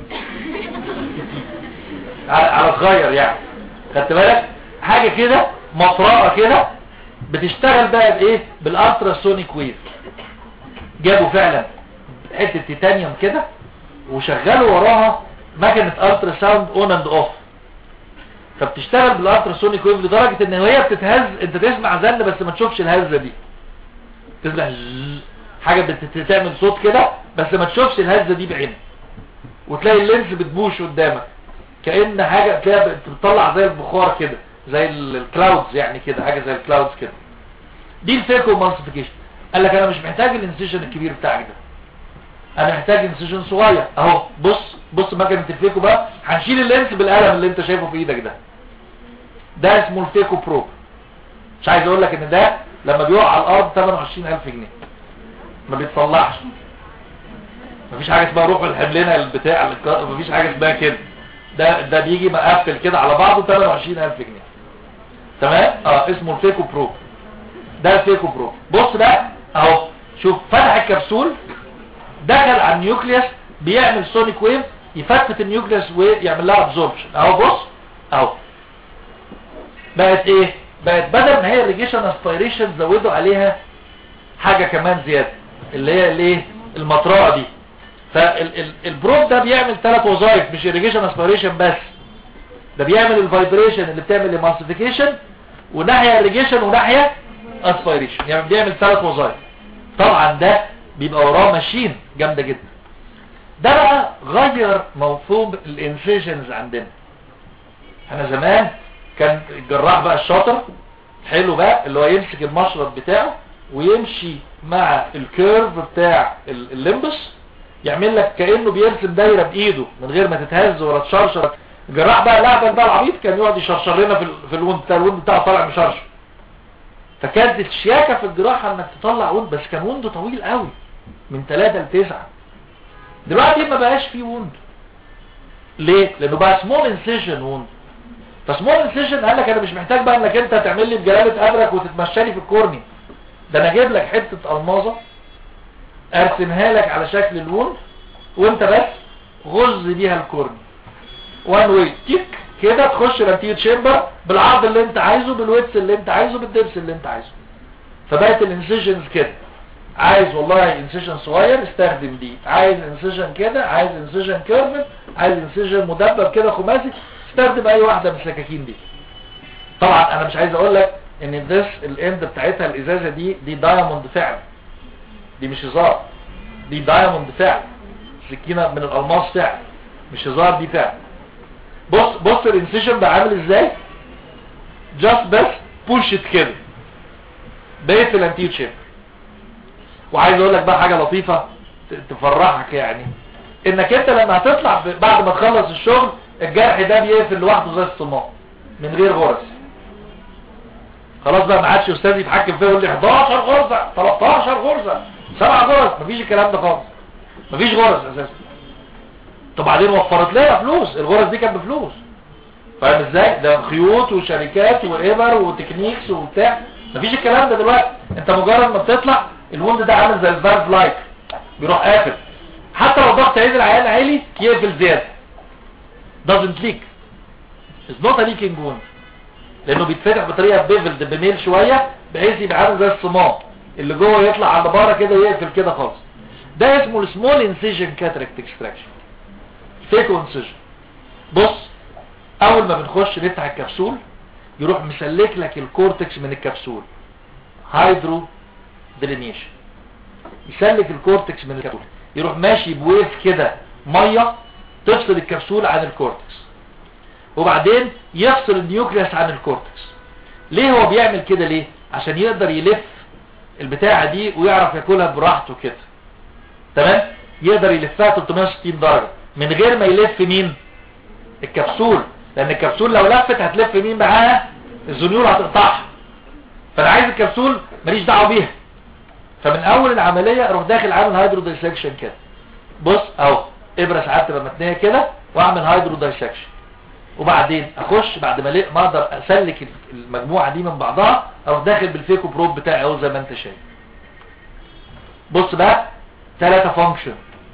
على على صغير يعني خدت بالك حاجه كده مطرقه كده بتشتغل بقى بايه بالالترا سونيك ويف جابوا فعلا حته تيتانيوم كده وشغلوا وراها مكنه الترا ساوند اون اند اوف فبتشتغل بالالترا سونيك ويف لدرجه ان وهي بتتهز انت تسمع زن بس ما تشوفش الهزه دي تسمع زز، حاجه بت- بتعمل صوت كده بس ما تشوفش الهزه دي بعينك وتلاقي اللينس بتبوش قدامك كأن حاجة تلاقيها بت- بتطلع زي البخار كده زي ال- الكلاودز يعني كده حاجة زي الكلاودز كده دي الفيكو مالسيفيكيشن قال لك انا مش محتاج الانسيشن الكبير بتاعك ده انا محتاج انسيشن صغير اهو بص بص مكنه الفيكو بقى هنشيل اللينس بالقلم اللي انت شايفه في ايدك ده ده اسمه الفيكو بروب مش عايز اقول لك ان ده لما بيقع على الارض 28000 جنيه ما بيتصلحش مفيش حاجه اسمها روح الحملنا البتاع الك- مفيش حاجه اسمها كده ده ده بيجي مقفل كده على بعضه 28000 جنيه تمام اه اسمه الفيكو برو ده الفيكو برو بص بقى اهو شوف فتح الكبسول دخل على النيوكليوس بيعمل سونيك ويف يفتت النيوكليوس ويعمل لها ابزوربشن اهو بص اهو بقت ايه بقت بدل ما هي الريجيشن اسبيريشن زودوا عليها حاجة كمان زيادة اللي هي الايه المطرقه دي فالبروب ده بيعمل ثلاث وظائف مش irrigation اسبيريشن بس ده بيعمل الفايبريشن اللي بتعمل الماسيفيكيشن وناحية irrigation وناحية اسبيريشن يعني بيعمل ثلاث وظائف طبعا ده بيبقى وراه ماشين جامدة جدا ده بقى غير مفهوم الانسيشنز عندنا احنا زمان كان الجراح بقى الشاطر حلو بقى اللي هو يمسك المشرط بتاعه ويمشي مع الكيرف بتاع ال- الليمبس يعمل لك كانه بيرسم دايره بايده من غير ما تتهز ولا تشرشر الجراح بقى لعبه بقى العبيط كان يقعد يشرشر لنا في ال- في الوند بتاع الوند بتاعه طالع مشرشر فكانت الشياكه في الجراحه انك تطلع وند بس كان وند طويل قوي من 3 ل 9 دلوقتي ما بقاش فيه وند ليه لانه بقى سمول انسيشن وند فسمول انسيشن قال لك انا مش محتاج بقى انك انت تعمل لي بجلاله قدرك وتتمشى لي في الكورني ده انا اجيب لك حته الماظه ارسمها لك على شكل الوند وانت بس غز بيها الكورني وان واي تيك كده تخش لانتيه تشامبر بالعرض اللي انت عايزه بالويتس اللي انت عايزه بالدبس اللي انت عايزه فبقت الانسيشنز كده عايز والله انسيشن صغير استخدم دي عايز انسيشن كده عايز انسيشن كيرف عايز انسيشن مدبب كده خماسي استخدم اي واحده من السكاكين دي طبعا انا مش عايز اقول لك ان this الاند بتاعتها الازازه دي دي دايموند فعلا دي مش هزار دي دايموند فعلا سكينه من الالماس فعلا مش هزار دي فعلا بص بص الانسيشن بقى عامل ازاي جاست بس بوش كده بقيت الانتيو شيب وعايز اقول لك بقى حاجه لطيفه ت- تفرحك يعني انك انت لما هتطلع ب- بعد ما تخلص الشغل الجرح ده بيقفل لوحده زي الصمام من غير غرز خلاص بقى ما عادش استاذ يتحكم فيه يقول لي 11 غرزه 13 غرزه 7 غرز مفيش الكلام ده خالص مفيش غرز اساسا طب بعدين وفرت لنا فلوس الغرز دي كانت بفلوس فاهم ازاي ده خيوط وشركات وابر وتكنيكس وبتاع مفيش الكلام ده دلوقتي انت مجرد ما بتطلع الوند ده عامل زي الفالف لايك بيروح قافل حتى لو ضغط عيد العيان عالي يقفل زياده doesn't leak it's not a leaking wound لانه بيتفتح بطريقه بيفلد بميل شويه بحيث يبقى عامل زي الصمام اللي جوه يطلع على بره كده يقفل كده خالص ده اسمه السمول انسيجن كاتراكت اكستراكشن فيكو انسيجن بص اول ما بنخش نفتح الكبسول يروح مسلك لك الكورتكس من الكبسول هايدرو درينيشن يسلك الكورتكس من الكبسول يروح ماشي بويف كده ميه تفصل الكبسول عن الكورتكس وبعدين يفصل النيوكليوس عن الكورتكس ليه هو بيعمل كده ليه عشان يقدر يلف البتاعة دي ويعرف ياكلها براحته كده تمام يقدر يلفها 360 درجة من غير ما يلف مين الكبسول لان الكبسول لو لفت هتلف مين معاها الزنيول هتقطعها فانا عايز الكبسول ماليش دعوه بيها فمن اول العملية اروح داخل عامل هيدرو دايسكشن كده بص اهو ابره ساعات تبقى متنيه كده واعمل هيدرو دايسكشن وبعدين اخش بعد ما لق- ما اقدر اسلك المجموعه دي من بعضها اروح داخل بالفيكو بروب بتاعي اهو زي ما انت شايف بص بقى ثلاثة فانكشن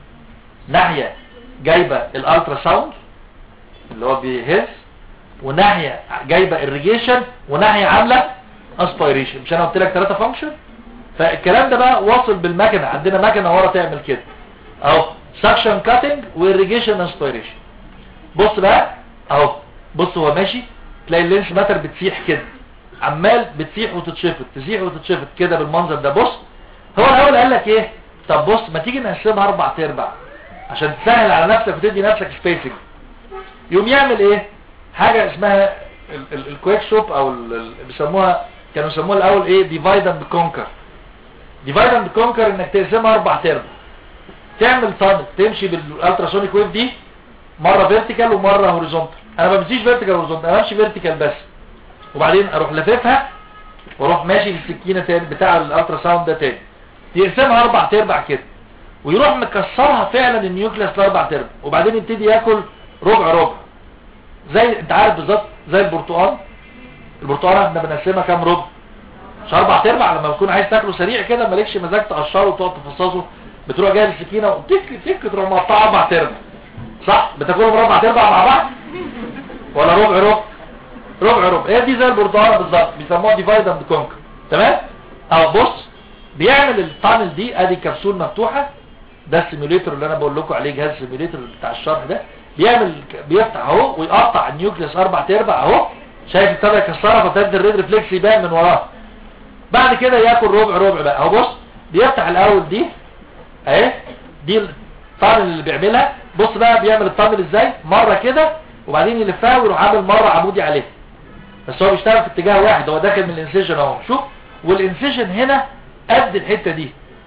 ناحية جايبة الالترا ساوند اللي هو بيهز وناحية جايبة الريجيشن وناحية عاملة اسبيريشن مش انا قلت لك ثلاثة فانكشن فالكلام ده بقى واصل بالمكنة عندنا مكنة ورا تعمل كده اهو سكشن كاتنج واريجيشن اسبيريشن بص بقى اهو بص هو ماشي تلاقي اللينس ماتر بتسيح كده عمال بتسيح وتتشفط تسيح وتتشفط كده بالمنظر ده بص هو الاول قال لك ايه طب بص ما تيجي نقسمها اربع تربع عشان تسهل على نفسك وتدي نفسك سبيسنج يقوم يعمل ايه حاجة اسمها الكويك شوب او ال- ال- بيسموها كانوا يسموها الاول ايه ديفايد اند كونكر ديفايد اند كونكر انك تقسمها اربع تربع تعمل تانل تمشي بالالتراسونيك ويف دي مرة فيرتيكال ومرة هوريزونتال انا ما بمشيش فيرتيكال هوريزونتال انا بمشي فيرتيكال بس وبعدين اروح لففها واروح ماشي بالسكينة تاني بتاع الالترا ساوند ده تاني يقسمها اربع تربع كده ويروح مكسرها فعلا النيوكليس لاربع تربع وبعدين يبتدي ياكل ربع ربع زي انت عارف بالظبط زي البرتقال البرتقال احنا بنقسمها كام ربع مش اربع تربع لما بتكون عايز تاكله سريع كده مالكش مزاج تقشره وتقعد تفصصه بتروح جايب السكينه وتك تك تروح مقطعه اربع تربع صح بتاكلهم اربع تربع مع بعض ولا ربع ربع ربع ربع هي دي زي البرتقال بالظبط بيسموها ديفايد اند كونكر تمام اهو بص بيعمل التانل دي ادي كبسول مفتوحه ده السيميوليتر اللي انا بقول لكم عليه جهاز السيميوليتر بتاع الشرح ده بيعمل بيفتح اهو ويقطع النيوكليس اربع تربع اهو شايف ابتدى يكسرها فتبدا الريد ريفلكس يبان من وراه بعد كده ياكل ربع ربع بقى اهو بص بيفتح الاول دي اهي دي التانل اللي بيعملها بص بقى بيعمل التانل ازاي مره كده وبعدين يلفها ويروح عامل مره عمودي عليها بس هو بيشتغل في اتجاه واحد هو داخل من الانسيجن اهو شوف والانسيجن هنا قد الحته دي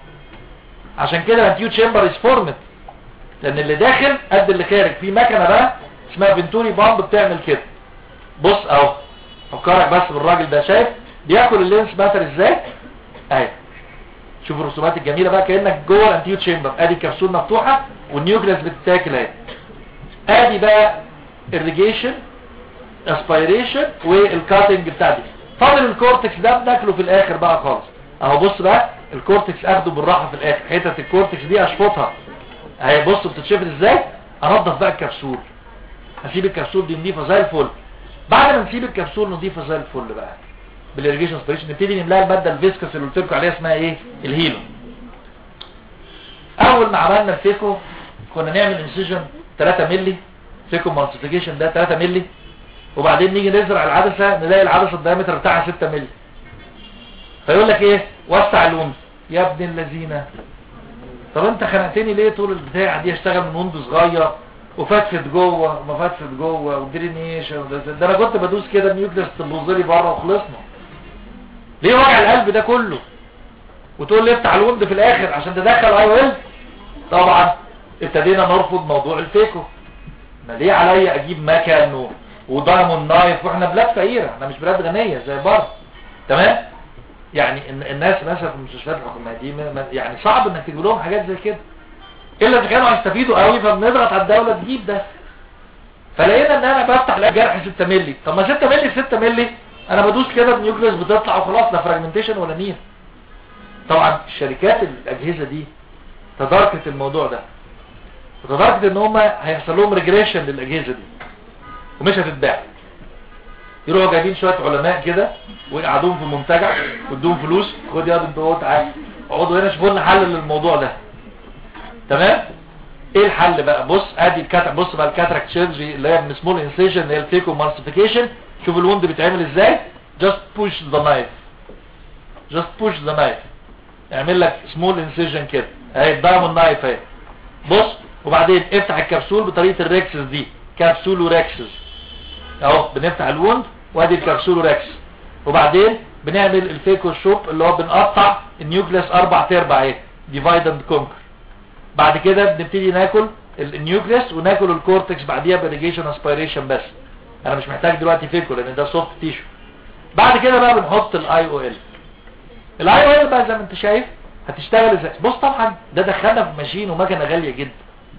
عشان كده الانتيو تشامبر از فورمت لان اللي داخل قد اللي خارج في مكنه بقى اسمها فينتوري بامب بتعمل كده بص اهو فكرك بس بالراجل ده شايف بياكل اللينس ماتر ازاي اهي شوف الرسومات الجميله بقى كانك جوه الانتيو تشامبر ادي كبسول مفتوحه والنيوكليس بتتاكل اهي ادي بقى الريجيشن اسبيريشن والكاتنج بتاع دي فاضل الكورتكس ده بناكله في الاخر بقى خالص اهو بص بقى الكورتكس اخده بالراحه في الاخر حته الكورتكس دي اشفطها اهي بص بتتشفط ازاي انضف بقى الكبسول هسيب الكبسول دي نضيفه زي الفل بعد ما نسيب الكبسول نضيفه زي الفل بقى بالاريجيشن اسبيريشن نبتدي نملاها الماده الفيسكس اللي قلت لكم عليها اسمها ايه الهيلو اول ما عملنا الفيكو كنا نعمل انسيجن 3 مللي فيكو مالتيفيكيشن ده 3 مللي وبعدين نيجي نزرع العدسه نلاقي العدسه الدايمتر بتاعها 6 مللي فيقول لك ايه وسع الوند يا ابن اللذينه طب انت خنقتني ليه طول البتاع دي اشتغل من وند صغير وفتفت جوه وما فتفت جوه ودرينيشن ده, ده انا كنت بدوس كده النيوكليس تبوظ لي بره وخلصنا ليه وجع القلب ده كله وتقول لي افتح الوند في الاخر عشان تدخل اي ال طبعا ابتدينا نرفض موضوع الفيكو ما ليه عليا اجيب مكن و- ودايموند نايف واحنا بلاد فقيره احنا مش بلاد غنيه زي بره تمام يعني الن- الناس مثلا في المستشفيات الحكوميه دي ما- ما- يعني صعب انك تجيب لهم حاجات زي كده الا اذا كانوا هيستفيدوا قوي فبنضغط على الدوله تجيب ده فلقينا ان انا بفتح لا جرح 6 مللي طب ما 6 مللي في 6 مللي انا بدوس كده النيوكليس بتطلع وخلاص لا فراجمنتيشن ولا نير طبعا الشركات الاجهزه دي تداركت الموضوع ده وتداركت ان هم هيحصل لهم ريجريشن للاجهزه دي ومش هتتباع يروحوا جايبين شويه علماء كده ويقعدوهم في منتجع وادوهم فلوس خد يا انت اهو تعالى اقعدوا هنا شوفوا لنا حل للموضوع ده تمام ايه الحل بقى بص ادي الكاتر بص بقى الكاتراكت سيرجري اللي هي من سمول انسيشن اللي هي الفيكو مالسيفيكيشن شوف الوند بيتعمل ازاي just push the knife just push the knife اعمل لك سمول انسيجن كده اهي الدايموند نايف اهي بص وبعدين افتح الكبسول بطريقه الريكسس دي كبسول وريكسس اهو بنفتح الوند وادي الكبسول وريكس وبعدين بنعمل الفيكو شوب اللي هو بنقطع النيوكليس اربع تربع اهي ديفايد اند كونكر بعد كده بنبتدي ناكل ال- النيوكليس وناكل الكورتكس بعديها بريجيشن اسبيريشن بس انا مش محتاج دلوقتي فيكو لان ده سوفت تيشو بعد كده بقى بنحط الاي او ال الاي او ال بقى زي ما انت شايف هتشتغل ازاي بص طبعا ده دخلنا في ماشين ومكنه غاليه جدا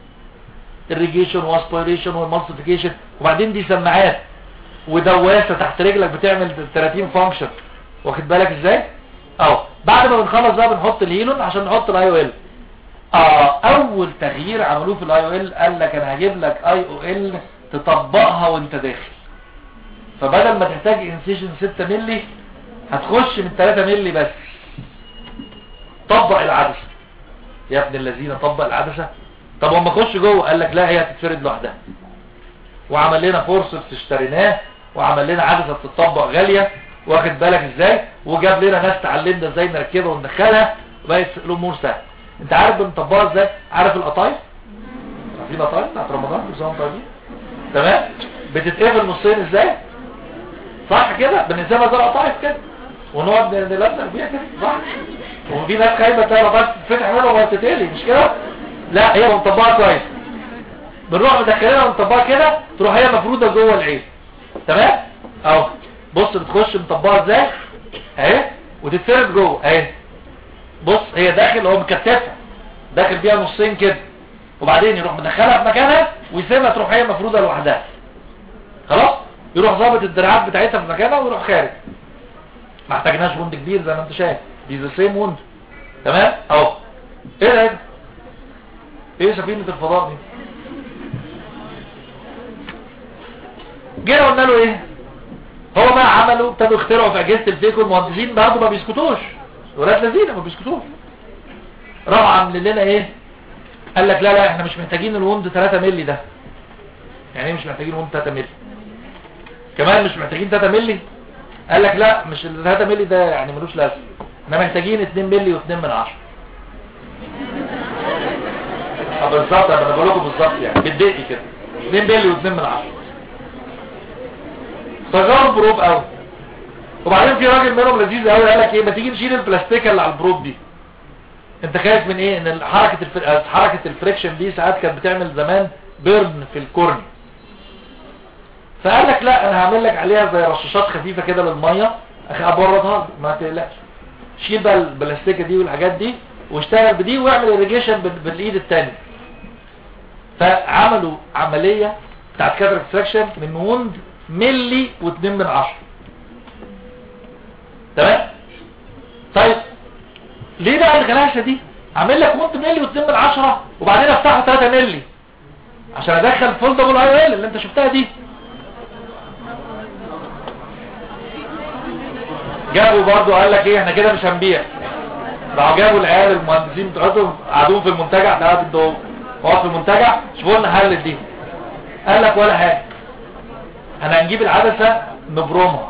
الريجيشن واسبيريشن والمالتيفيكيشن وبعدين دي سماعات ودواسه تحت رجلك بتعمل 30 فانكشن واخد بالك ازاي اهو بعد ما بنخلص بقى بنحط الهيلون عشان نحط الاي او ال اه اول تغيير عملوه في الاي او ال قال لك انا هجيب لك اي او ال تطبقها وانت داخل فبدل ما تحتاج انسيشن 6 مللي هتخش من 3 مللي بس طبق العدسة يا ابن الذين طبق العدسة طب اما اخش جوه قال لك لا هي هتتفرد لوحدها وعمل لنا فورسز اشتريناه وعمل لنا عدسة بتطبق غالية واخد بالك ازاي وجاب لنا ناس تعلمنا ازاي نركبها وندخلها وبقت الامور سهله انت عارف بنطبقها ازاي عارف القطايف في القطايف بتاعت رمضان بنظام طيبين تمام بتتقفل نصين ازاي صح كده بنسيبها زي القطايف كده ونقعد نلزق بيها كده صح وفي ناس خايبه تلاقي القطايف تتفتح منها وما تتقلي مش كده لا هي مطبقه كويس بنروح مدخلينها ونطبقها كده تروح هي مفروده جوه العين تمام اهو بص بتخش مطبقها ازاي اهي وتتفرد جوه اهي بص هي داخل هو مكتفها داخل بيها نصين كده وبعدين يروح مدخلها في مكانها ويسيبها تروح هي مفروده لوحدها خلاص يروح ظابط الدراعات بتاعتها في مكانها ويروح خارج ما احتاجناش وند كبير زي ما انت شايف دي ذا سيم وند تمام اهو ايه ده ايه ده؟ ايه سفينه الفضاء دي جينا قلنا له ايه هو بقى عملوا ابتدوا يخترعوا في اجهزه الفيك والمهندسين برضه ما بيسكتوش ولاد لذينه ما بيسكتوش راحوا عاملين لنا ايه قال لك لا لا احنا مش محتاجين الوند 3 مللي ده يعني ايه مش محتاجين وند 3 مللي كمان مش محتاجين 3 مللي قال لك لا مش ال 3 مللي ده يعني ملوش لازمه احنا محتاجين 2 مللي و2 من 10 اه بالظبط انا بقول لكم بالظبط يعني بالدقي كده 2 مللي و2 من 10 تجارب بروب قوي وبعدين في راجل منهم لذيذ قوي قال لك ايه ما تيجي نشيل البلاستيكه اللي على البروب دي انت خايف من ايه ان حركه الفر... حركه الفريكشن دي ساعات كانت بتعمل زمان بيرن في الكورن فقال لك لا انا هعمل لك عليها زي رشاشات خفيفه كده للميه ابردها لك ما تقلقش شيل بقى البلاستيكه دي والحاجات دي واشتغل بدي واعمل irrigation بال... بالايد الثانيه فعملوا عمليه بتاعت كاتر اكستراكشن من وند ملي واتنين من عشرة تمام طيب ليه بقى الغلاشة دي عامل لك وانت ملي واتنين من عشرة وبعدين افتحه 3 ملي عشان ادخل فولدبل اي ال اللي انت شفتها دي جابوا برضو قال لك ايه احنا كده مش هنبيع راحوا جابوا العيال المهندسين بتوعهم قعدوهم في المنتجع ده قاعد الدوم اقعد في المنتجع شوفوا لنا حل دي قال لك ولا حاجه احنا هنجيب العدسة نبرمها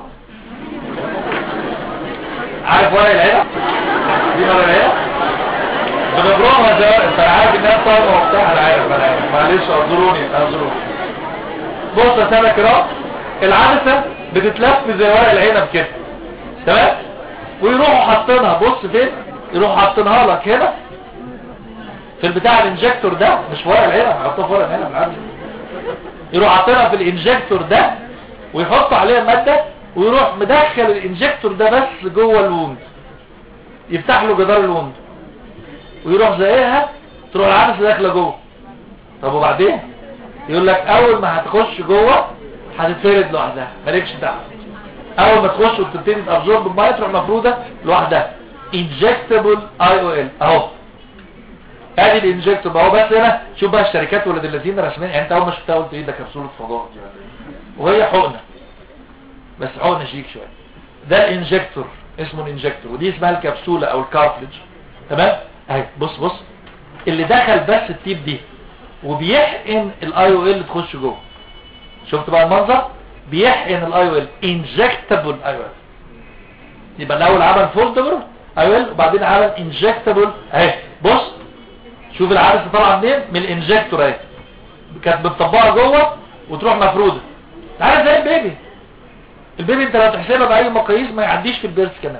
عارف ورق العنب دي ورق العنب بنبرمها زي انت عارف انها طارمه وبتاع انا عارف انا عارف معلش اعذروني اعذروني بص يا سنه كده العدسه بتتلف زي ورق العنب كده تمام ويروحوا حاطينها بص فين يروحوا حاطينها لك هنا في البتاع الانجكتور ده مش ورق العنب حطوها في ورق العنب العدسه يروح حاطينها في الانجكتور ده ويحط عليها مادة ويروح مدخل الانجكتور ده بس جوه الوند يفتح له جدار الوند ويروح زيها تروح العدسة داخله جوه طب وبعدين يقول لك اول ما هتخش جوه هتتفرد لوحدها مالكش دعوه اول ما تخش وتبتدي تابزورب الميه تروح مفروده لوحدها انجكتبل اي او ال اهو ادي الانجكتور اهو بس هنا شوف بقى الشركات ولاد الذين رسمين يعني انت اول ما شفتها قلت ايه ده كبسوله فضاء وهي حقنه بس حقنه شيك شويه ده الانجكتور اسمه الانجكتور ودي اسمها الكبسوله او الكارتلج تمام اهي بص بص اللي دخل بس التيب دي وبيحقن الاي او ال تخش جوه شفت بقى المنظر بيحقن الاي او ال انجكتبل اي او ال يبقى الاول عمل فولدبل اي او ال وبعدين عمل انجكتبل اهي بص شوف العدسه طالعه منين من الانجكتور اهي كانت متطبقه جوه وتروح مفروده عارف زي البيبي البيبي انت لو تحسبها باي مقاييس ما يعديش في البيرس كمان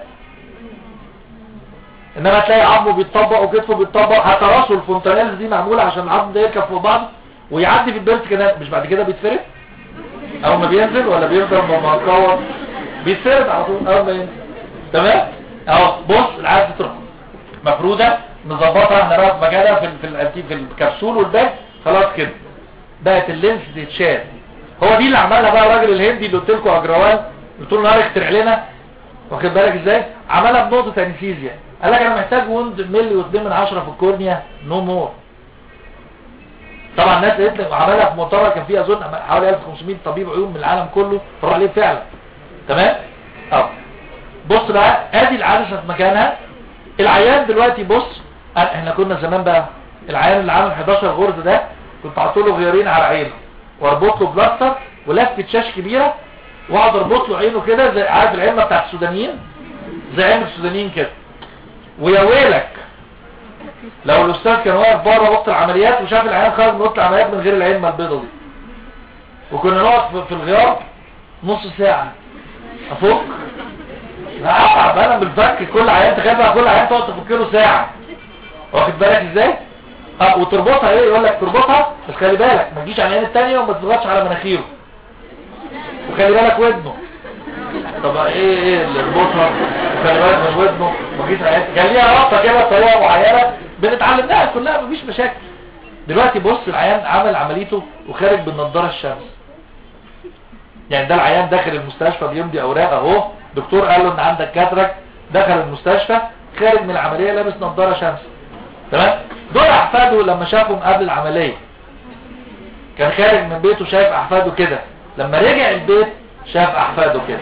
انما تلاقي عظمه بيتطبق وكتفه بيتطبق حتى راسه الفونتانيلز دي معموله عشان العظم ده يركب فوق بعض ويعدي في البيرس كمان مش بعد كده بيتفرد اول ما بينزل ولا بيفضل مقور بيتفرد على طول اول ما ينزل تمام اهو بص العدسه تروح مفروده نظبطها احنا بقى في مكانها في ال في, ال في الكبسول والباك خلاص كده بقت اللينس تتشال هو دي اللي عملها بقى الراجل الهندي اللي قلت لكم اجروان قلت له نهار اخترع لنا واخد بالك ازاي عملها بنقطه انستيزيا قال لك انا محتاج وند ملي واثنين من عشرة في الكورنيا نو مور طبعا الناس قالت لي وعملها في مؤتمر كان فيه اظن حوالي 1500 طبيب عيون من العالم كله فروا عليه فعلا تمام اه بص بقى ادي العدسه في مكانها العيان دلوقتي بص احنا كنا زمان بقى العيان اللي عامل 11 غرزه ده كنت احط له غيارين على عينه واربط له بلاستر ولفه شاش كبيره واقعد اربط له عينه كده زي عارف العلمه بتاعت السودانيين زي عين السودانيين كده ويا ويلك لو الاستاذ كان واقف بره وقت العمليات وشاف العيان خارج من وقت العمليات من غير العلمه البيضه دي وكنا نقعد في- في الغيار نص ساعه افك اتعب انا بالفك كل عيان تخيل بقى كل عيان تقعد تفك له ساعه واخد بالك ازاي اه وتربطها ايه يقول لك تربطها بس خلي بالك ما تجيش على العين الثانيه وما تضغطش على مناخيره وخلي بالك ودنه طب ايه ايه اللي يربطها وخلي بالك من ودنه ما تجيش على العين كان ليها رابطه كده بطريقه معينه بنتعلمها كلها مفيش مشاكل دلوقتي بص العيان عمل عمليته وخارج بالنضاره الشمس يعني ده العيان داخل المستشفى بيمضي اوراق اهو دكتور قال له ان عندك كاتراك دخل المستشفى خارج من العمليه لابس نظاره شمس تمام دول احفاده لما شافهم قبل العمليه كان خارج من بيته شايف احفاده كده لما رجع البيت شاف احفاده كده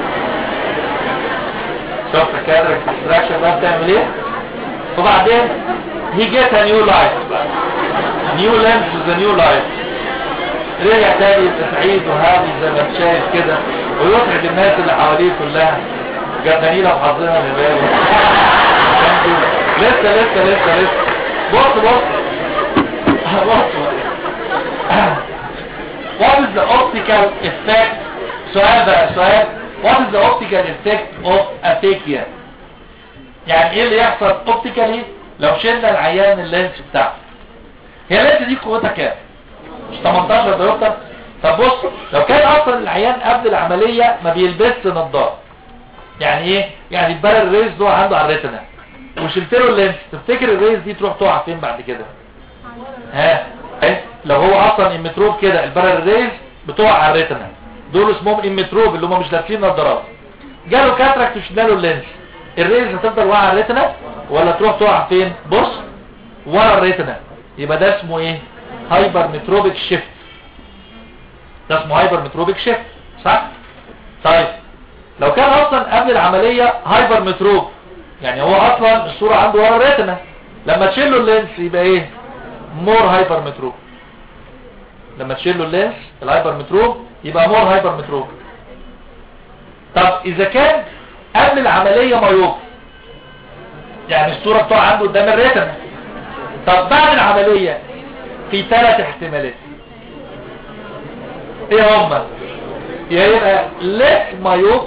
شفت كاتراك ديستراكشن بقى بتعمل ايه وبعدين he get a new life new lens is a new life رجع تاني يبقى سعيد وهادي زي ما انت شايف كده ويسعد الناس اللي حواليه كلها جبانيلة وحظنا اللي باله لسه لسه لسه لسه بص بص بص What is the optical effect سؤال بقى سؤال What is the optical effect of aphakia يعني ايه اللي يحصل optically لو شلنا العيان اللينس بتاعته هي اللينس دي قوتها كام مش 18 ديوبتر طب بص لو كان اصلا العيان قبل العملية ما بيلبسش نظارة يعني ايه يعني البرر الريز ده عنده على الريتنا وشلت له اللينس تفتكر الريز دي تروح تقع فين بعد كده ها إيه؟ لو هو اصلا امتروب كده البرر الريز بتقع على الريتنا دول اسمهم امتروب اللي هم مش لابسين نظارات جاله كاتراكت وشلنا له اللينس الريز هتفضل واقعه على الريتنا ولا تروح تقع فين بص ورا الريتنا يبقى ده اسمه ايه هايبر متروبيك شيفت ده اسمه هايبر متروبيك شيفت صح طيب لو كان اصلا قبل العملية هايبر متروب يعني هو اصلا الصورة عنده ورا الريتنا لما تشيل له اللينس يبقى ايه مور هايبر متروب لما تشيل له اللينس الهايبر متروب يبقى مور هايبر متروب طب اذا كان قبل العملية مايوب يعني الصورة بتوع عنده قدام الريتنا طب بعد العملية في ثلاث احتمالات ايه هما يا يبقى ليس مايوب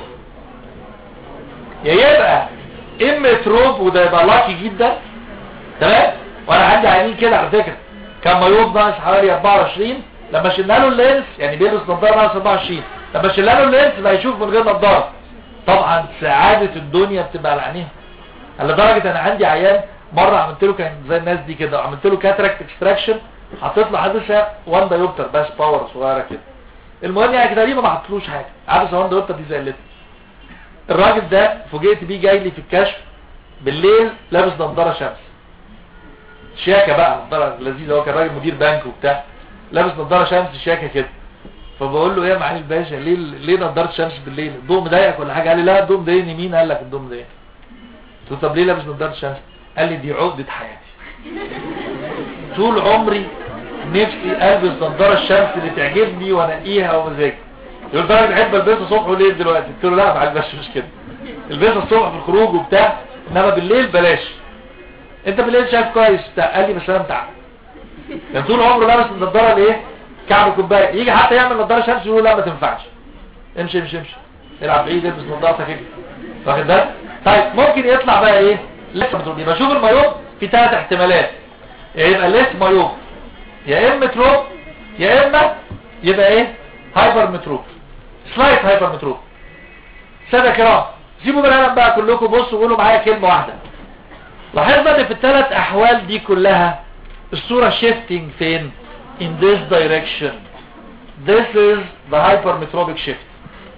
يا يبقى امتروب وده يبقى لاكي جدا تمام وانا عندي عينين كده على فكره كان مايوب ناقص حوالي 24 لما شلنا له اللينس يعني بيلبس نظاره ناقص 24 لما شلنا له اللينس بقى يشوف من غير نظاره طبعا سعاده الدنيا بتبقى على عينيها لدرجه انا عندي عيان مره عملت له كان زي الناس دي كده عملت له كاتراكت اكستراكشن حطيت له عدسه 1 دايوبتر بس باور صغيره كده المهم يعني تقريبا ما حطلوش حاجه عدسه 1 دايوبتر دي زي اللي الراجل ده فوجئت بيه جاي لي في الكشف بالليل لابس نظاره شمس شياكه بقى نظاره لذيذه هو كان راجل مدير بنك وبتاع لابس نظاره شمس شياكه كده فبقول له ايه يا معالي الباشا ليه ليه نظاره شمس بالليل الضوء مضايقك ولا حاجه قال لي لا الضوء مضايقني مين قال لك الضوء مضايقني قلت له طب ليه لابس نظاره شمس قال لي دي عقده حياتي طول عمري نفسي البس نظاره الشمس اللي تعجبني وانقيها ومزاجي يقول ده انا بحب البسها الصبح وليل دلوقتي قلت له لا ما البسش مش كده البسها الصبح في الخروج وبتاع انما بالليل بلاش انت بالليل شايف كويس بتاع قال لي بس انا متعب كان طول عمره لابس النضاره الايه كعب كوبايه يجي حتى يعمل نضاره شمس يقول لا ما تنفعش امشي امشي امشي العب بعيد البس نضارتك كده واخد بالك طيب ممكن يطلع بقى ايه لسه متروب يبقى شوف المايوب في ثلاث احتمالات يا يبقى ليس مايوب يا اما متروب يا اما يبقى ايه هايبر متروب سلايت هايبر متروب سادة كرام سيبوا بالعالم بقى كلكم بصوا قولوا معايا كلمة واحدة لاحظنا ان في الثلاث احوال دي كلها الصورة shifting فين in this direction this is the hypermetropic shift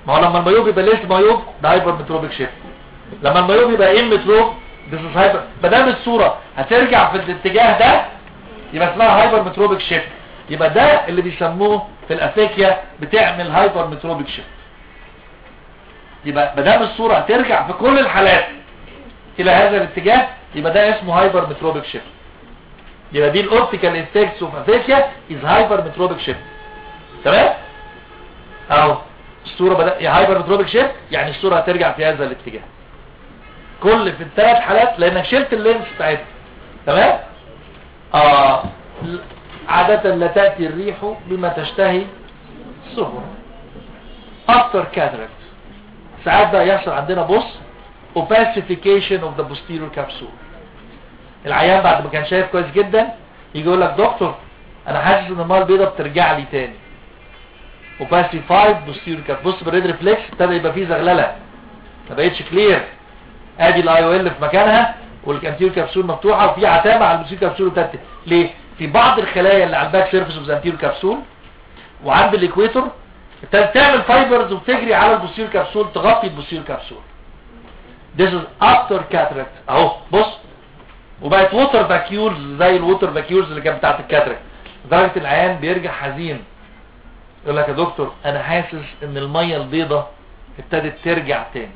ما هو لما المايوب يبقى ليس مايوب ده هايبر متروبيك شيفت لما المايوب يبقى ام متروب ده هايبر ما دام الصوره هترجع في الاتجاه ده يبقى اسمها هايبر متروبيك شيفت يبقى ده اللي بيسموه في الافيكيا بتعمل هايبر متروبيك شيفت يبقى ما دام الصوره هترجع في كل الحالات الى هذا الاتجاه يبقى ده اسمه هايبر متروبيك شيفت يبقى دي الاوبتيكال افكتس اوف افيكيا از هايبر متروبيك شيفت تمام اهو الصوره بدا هايبر متروبيك شيفت يعني الصوره هترجع في هذا الاتجاه كل في الثلاث حالات لانك شلت اللينس بتاعتها تمام اه ل- عادة لا تأتي الريح بما تشتهي السفن after cataract ساعات بقى يحصل عندنا بص opacification of the posterior capsule العيان بعد ما كان شايف كويس جدا يجي يقول لك دكتور انا حاسس ان الميه البيضاء بترجع لي تاني opacified posterior capsule بص بالريد ريفلكس ابتدى يبقى فيه زغلله ما بقتش كلير ادي الاي او ال في مكانها والانتيريور كابسول مفتوحه وفي عتامه على البوستيريور كابسول بتاعتها ليه في بعض الخلايا اللي على الباك سيرفيس اوف الانتيريور كابسول وعند الاكويتور ابتدت تعمل فايبرز وبتجري على البوستيريور كابسول تغطي البوستيريور كابسول This is after cataract اهو بص وبقت ووتر فاكيولز زي الووتر فاكيولز اللي كانت بتاعت الكاتراكت لدرجه العيان بيرجع حزين يقول لك يا دكتور انا حاسس ان الميه البيضاء ابتدت ترجع تاني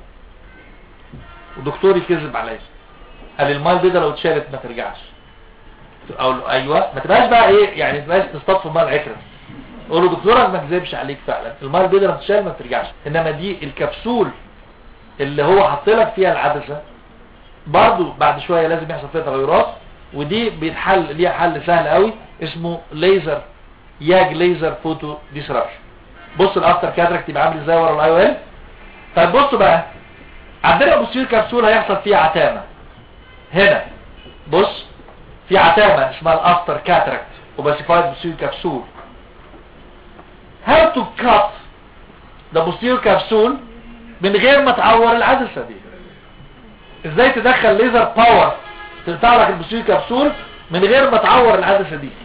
ودكتوري كذب عليا قال الميه البيضاء لو اتشالت ما ترجعش او ايوه ما تبقاش بقى ايه يعني ما تبقاش تصطاد في الميه العكره قول له دكتورك ما كذبش عليك فعلا الميه البيضاء لما تتشال ما بترجعش انما دي الكبسول اللي هو حط لك فيها العدسه برضو بعد شويه لازم يحصل فيها تغيرات ودي بيتحل ليها حل سهل قوي اسمه ليزر ياج ليزر فوتو ديسرابشن بص الافتر كاتراكت يبقى عامل ازاي ورا الاي او ال طيب بصوا بقى عندنا بوستير كبسول هيحصل فيها عتامه هنا بص في عتامه اسمها الافتر كاتراكت وباسيفايد بوستير كبسول how to cut the posterior capsule من غير ما تعور العدسه دي ازاي تدخل ليزر باور تقطع لك البوستير كبسول من غير ما تعور العدسه دي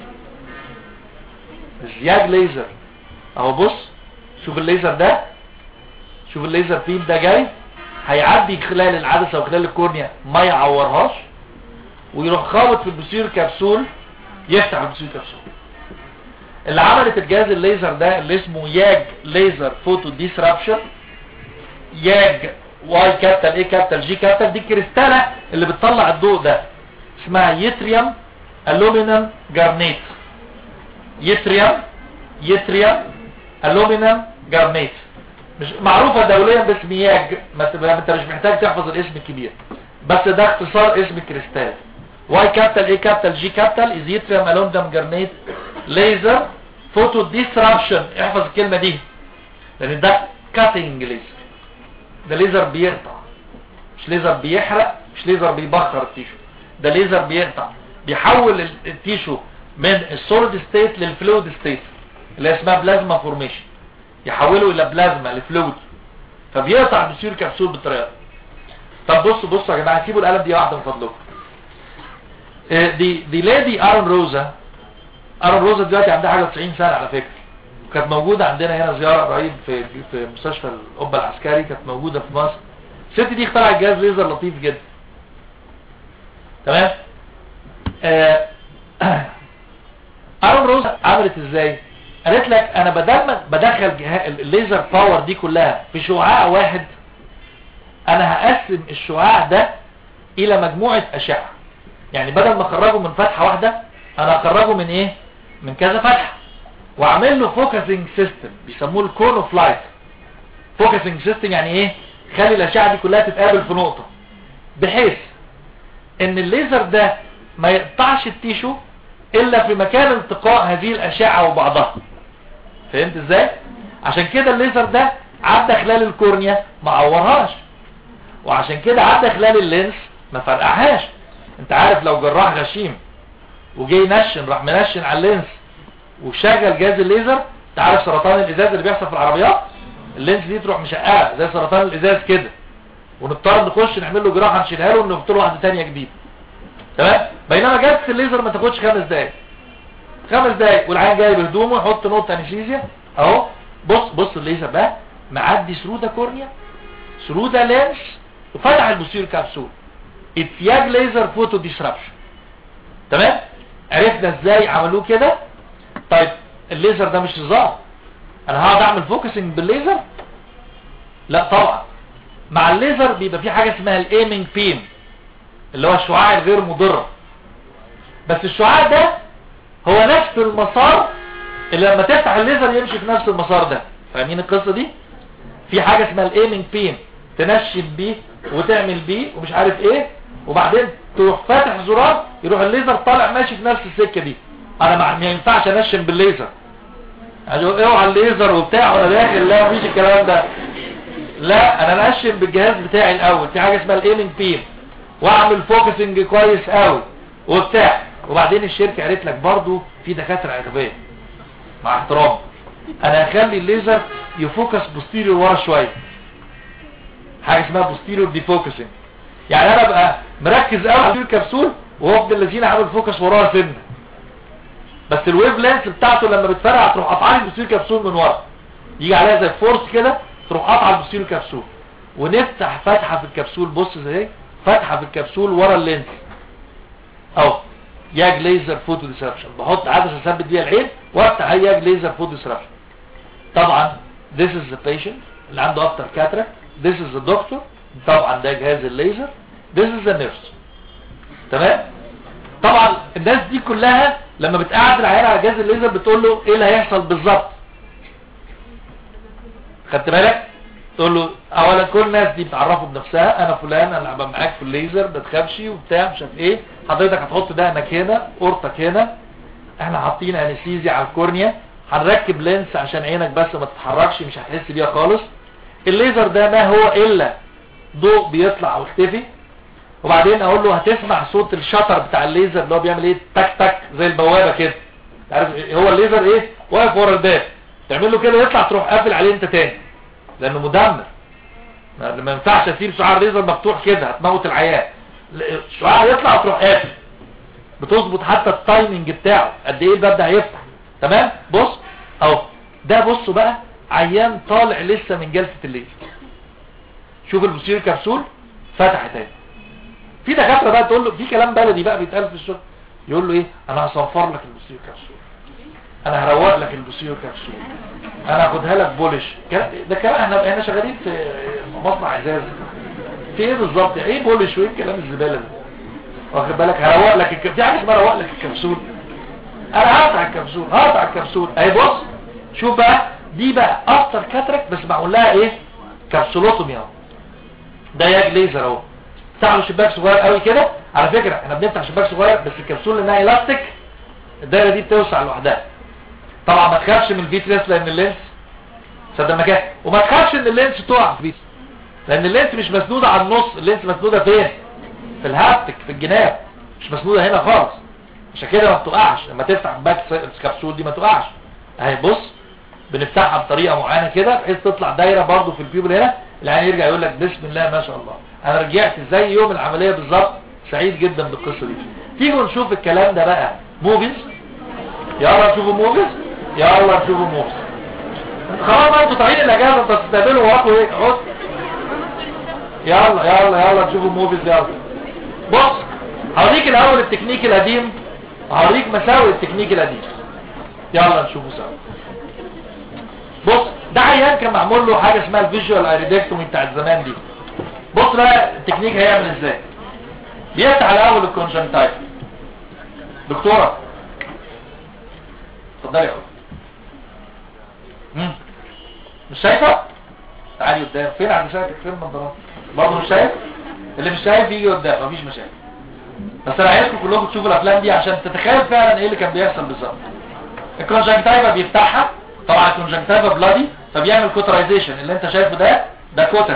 زياج ليزر اهو بص شوف الليزر ده شوف الليزر فين ده جاي هيعدي خلال العدسه وخلال الكورنيا ما يعورهاش ويروح خابط في البوستير كبسول يفتح البوستير كبسول اللي عملت الجهاز الليزر ده اللي اسمه ياج ليزر فوتو ديسرابشن ياج واي كابيتال ايه كابيتال جي كابيتال دي الكريستاله اللي بتطلع الضوء ده اسمها يتريوم الومنيوم جارنيت يتريوم يتريوم الومنيوم جارنيت مش معروفة دوليا باسم ياج ما ت- ما انت مش محتاج تحفظ الاسم الكبير بس ده اختصار اسم الكريستال واي كابيتال ايه كابيتال جي كابيتال از يتريوم الومنيوم جارنيت ليزر فوتو ديسترابشن احفظ الكلمة دي لان ده كاتنج ليزر ده ليزر بيقطع مش ليزر بيحرق مش ليزر بيبخر التيشو ده ليزر بيقطع بيحول ال- التيشو من السوليد ستيت للفلويد ستيت اللي اسمها بلازما فورميشن يحوله الى بلازما لفلويد فبيقطع بيصير كبسول بالطريقه دي. طب بصوا بصوا يا جماعه سيبوا القلم دي واحده من فضلكم آه، دي دي ليدي ارون روزا ارون روزا دلوقتي عندها حاجه 90 سنه على فكره كانت موجوده عندنا هنا زياره قريب في في مستشفى القبه العسكري كانت موجوده في مصر الست دي اخترعت جهاز ليزر لطيف جدا تمام آه، ارون روز عملت ازاي قالت لك انا بدل ما بدخل جها- الليزر باور دي كلها في شعاع واحد انا هقسم الشعاع ده الى مجموعة اشعة يعني بدل ما اخرجه من فتحة واحدة انا اخرجه من ايه من كذا فتحة واعمل له فوكسنج سيستم بيسموه الكون اوف لايت فوكسنج سيستم يعني ايه خلي الاشعة دي كلها تتقابل في نقطة بحيث ان الليزر ده ما يقطعش التيشو الا في مكان التقاء هذه الاشعة وبعضها فهمت ازاي عشان كده الليزر ده عدى خلال الكورنيا ما عورهاش وعشان كده عدى خلال اللينس ما فرقعهاش انت عارف لو جراح غشيم وجاي ينشن راح منشن على اللينس وشغل جهاز الليزر انت عارف سرطان الازاز اللي بيحصل في العربيات اللينس دي تروح مشققه زي سرطان الازاز كده ونضطر نخش نعمل له جراحه نشيلها له ونحط له واحده ثانيه جديده تمام بينما جلسه الليزر ما تاخدش خمس دقايق خمس دقايق والعيان جاي بهدومه يحط نقطه انستيزيا اهو بص بص الليزر بقى معدي ثرو ذا كورنيا ثرو ذا لينس وفتح البوستيريور كابسول اتياج ليزر فوتو ديسربشن تمام عرفنا ازاي عملوه كده طيب الليزر ده مش هزار انا هقعد اعمل فوكسنج بالليزر لا طبعا مع الليزر بيبقى في حاجه اسمها الايمنج بيم اللي هو الشعاع الغير مضر بس الشعاع ده هو نفس المسار اللي لما تفتح الليزر يمشي في نفس المسار ده فاهمين القصه دي في حاجه اسمها الايمنج بيم تنشف بيه وتعمل بيه ومش عارف ايه وبعدين تروح فاتح زرار يروح الليزر طالع ماشي في نفس السكه دي انا ما ما ينفعش انشم بالليزر يعني اوعى الليزر وبتاع وانا داخل لا مفيش الكلام ده لا انا انشم بالجهاز بتاعي الاول في حاجه اسمها الايمنج بيم واعمل فوكسنج كويس قوي وبتاع وبعدين الشركه قالت لك برضو في دكاتره اغبياء مع احترام انا هخلي الليزر يفوكس بوستيريور ورا شويه حاجه اسمها بوستيريور دي فوكسنج يعني انا ابقى مركز قوي على الكبسول وهو ابن الذين عامل فوكس وراها سنه بس الويف لينس بتاعته لما بتفرع تروح قطعه لي البوستيريور كبسول من ورا يجي عليها زي فورس كده تروح قطعه البوستيريور كبسول ونفتح فتحه في الكبسول بص زي ايه فتحه في الكبسول ورا اللينس اهو ياج ليزر فوتو ديسربشن بحط عدسه اثبت بيها العين وافتح هي ياج ليزر فوتو ديسربشن طبعا this is the patient اللي عنده افتر cataract this is the doctor طبعا ده جهاز الليزر this is the nurse تمام طبعا الناس دي كلها لما بتقعد العيان على جهاز الليزر بتقول له ايه اللي هيحصل بالظبط خدت بالك تقول له اولا كل الناس دي بتعرفوا بنفسها انا فلان انا هبقى معاك في الليزر ما تخافش وبتاع مش عارف ايه حضرتك هتحط دقنك هنا قرطك هنا احنا حاطين انستيزيا على الكورنيا هنركب لينس عشان عينك بس ما تتحركش مش هتحس بيها خالص الليزر ده ما هو الا ضوء بيطلع ويختفي وبعدين اقول له هتسمع صوت الشطر بتاع الليزر اللي هو بيعمل ايه تك تك زي البوابه كده عارف إيه؟ هو الليزر ايه واقف ورا الباب تعمل له كده يطلع تروح قافل عليه انت تاني لانه مدمر ما ما ينفعش اسيب شعاع الليزر مفتوح كده هتموت العيان الشعاع يطلع وتروح قافل بتظبط حتى التايمنج بتاعه قد ايه الباب ده هيفتح تمام بص اهو ده بصوا بقى عيان طالع لسه من جلسه الليل شوف البوستير كبسول فتح تاني في دكاتره بقى تقول له في كلام بلدي بقى بيتقال في الشغل يقول له ايه انا هصفر لك البوستير كبسول انا هروق لك البوستير كبسول انا هاخدها لك بولش كلام- ده كلام احنا احنا شغالين في مصنع ازاز في ايه بالظبط ايه بولش وايه الكلام الزباله ده واخد بالك هروق لك الك... في حاجه اسمها هروق لك الكبسول انا هقطع الكبسول هقطع الكبسول اهي بص شوف بقى دي بقى افتر كاترك بس معمول لها ايه كبسولوتومي اهو ده ياج ليزر اهو افتح له شباك صغير قوي كده على فكره احنا بنفتح شباك صغير بس الكبسول انها الاستيك الدايره دي بتوسع لوحدها طبعا ما تخافش من الفيتريس لان اللينس صدق مكان وما تخافش ان اللينس تقع في الفيتريس لان اللينس مش مسنوده على النص اللينس مسنوده فين في الهابتك في الجناب مش مسنوده هنا خالص عشان كده ما بتقعش لما تفتح باك الكبسول دي ما تقعش اهي بص بنفتحها بطريقه معينه كده بحيث تطلع دايره برضو في البيوبل هنا العين يرجع يقول لك بسم الله ما شاء الله انا رجعت زي يوم العمليه بالظبط سعيد جدا بالقصه دي تيجوا نشوف الكلام ده بقى موفيز يلا نشوفوا موفيز يلا نشوفوا موفيز خلاص بقى انتوا طالعين الاجازه انتوا تستقبلوا وراكوا ايه اهو يلا يلا يلا نشوفوا موفيز يلا بص هوريك الاول التكنيك القديم وهوريك مساوئ التكنيك القديم يلا نشوفه سوا بص ده عيان كان معمول له حاجه اسمها الفيجوال ايريدكتومي بتاع زمان دي بص بقى التكنيك هيعمل ازاي بيفتح الاول الكونجنتايف دكتوره اتفضلي يا اخويا مم. مش شايفه تعالي قدام فين عند شايفك فين النظارات برضه مش شايف اللي مش شايف يجي قدام مفيش مشاكل بس انا عايزكم كلكم تشوفوا الافلام دي عشان تتخيل فعلا ايه اللي كان بيحصل بالظبط الكونجنكتيفا بيفتحها طبعا الكونجنكتيفا بلادي فبيعمل كوترايزيشن اللي انت شايفه ده ده كوتر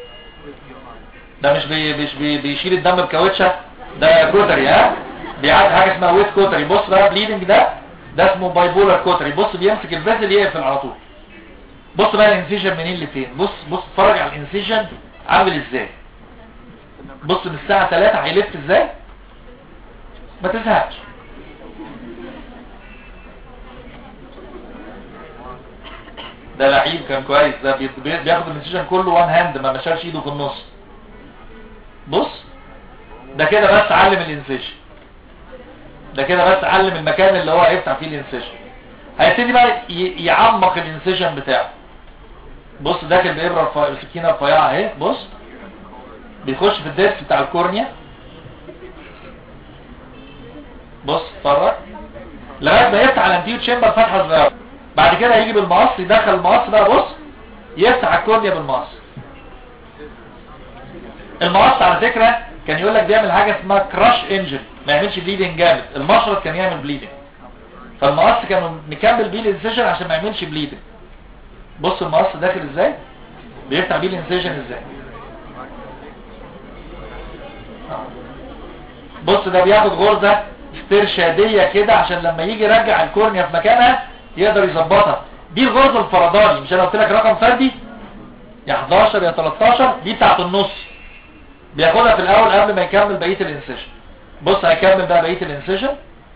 ده مش بي مش بي بيشيل الدم بكاوتشه ده كوتري ها بيعمل حاجه اسمها ويت كوتري بص بقى بليدنج ده ده اسمه بايبولار كوتري بص بيمسك الفيزل يقفل على طول بص بقى الانسيجن منين لفين بص بص اتفرج على الانسيجن عامل ازاي بص من الساعه 3 هيلف ازاي ما تزهقش ده لعيب كان كويس ده بي- بي- بياخد الانسيجن كله وان هاند ما مشالش ايده في النص بص ده كده بس علم الانسيجن ده كده بس علم المكان اللي هو هيفتح فيه الانسيجن هيبتدي بقى ي- يعمق الانسيجن بتاعه بص داخل بإبرة رفيعة السكينة رفيعة اهي بص بيخش في الديسك بتاع الكورنيا بص اتفرج لغايه ما يفتح الانتيو تشامبر فتحه صغيره بعد كده هيجي بالمقص يدخل المقص بقى بص يفتح الكورنيا بالمقص المقص على فكره كان يقول لك بيعمل حاجه اسمها كراش انجن ما يعملش بليدنج جامد المشرط كان يعمل بليدنج فالمقص كان مكمل بيه الانسيجن عشان ما يعملش بليدنج بص المقص داخل ازاي بيفتح بيه الانسيجن ازاي بص ده بياخد غرزة استرشادية كده عشان لما يجي يرجع الكورنيا في مكانها يقدر يظبطها دي الغرزة الفرداني مش انا قلت لك رقم فردي يا 11 يا 13 دي بتاعت النص بياخدها في الاول قبل ما يكمل بقية الانسيشن بص هيكمل بقى بقية الانسيشن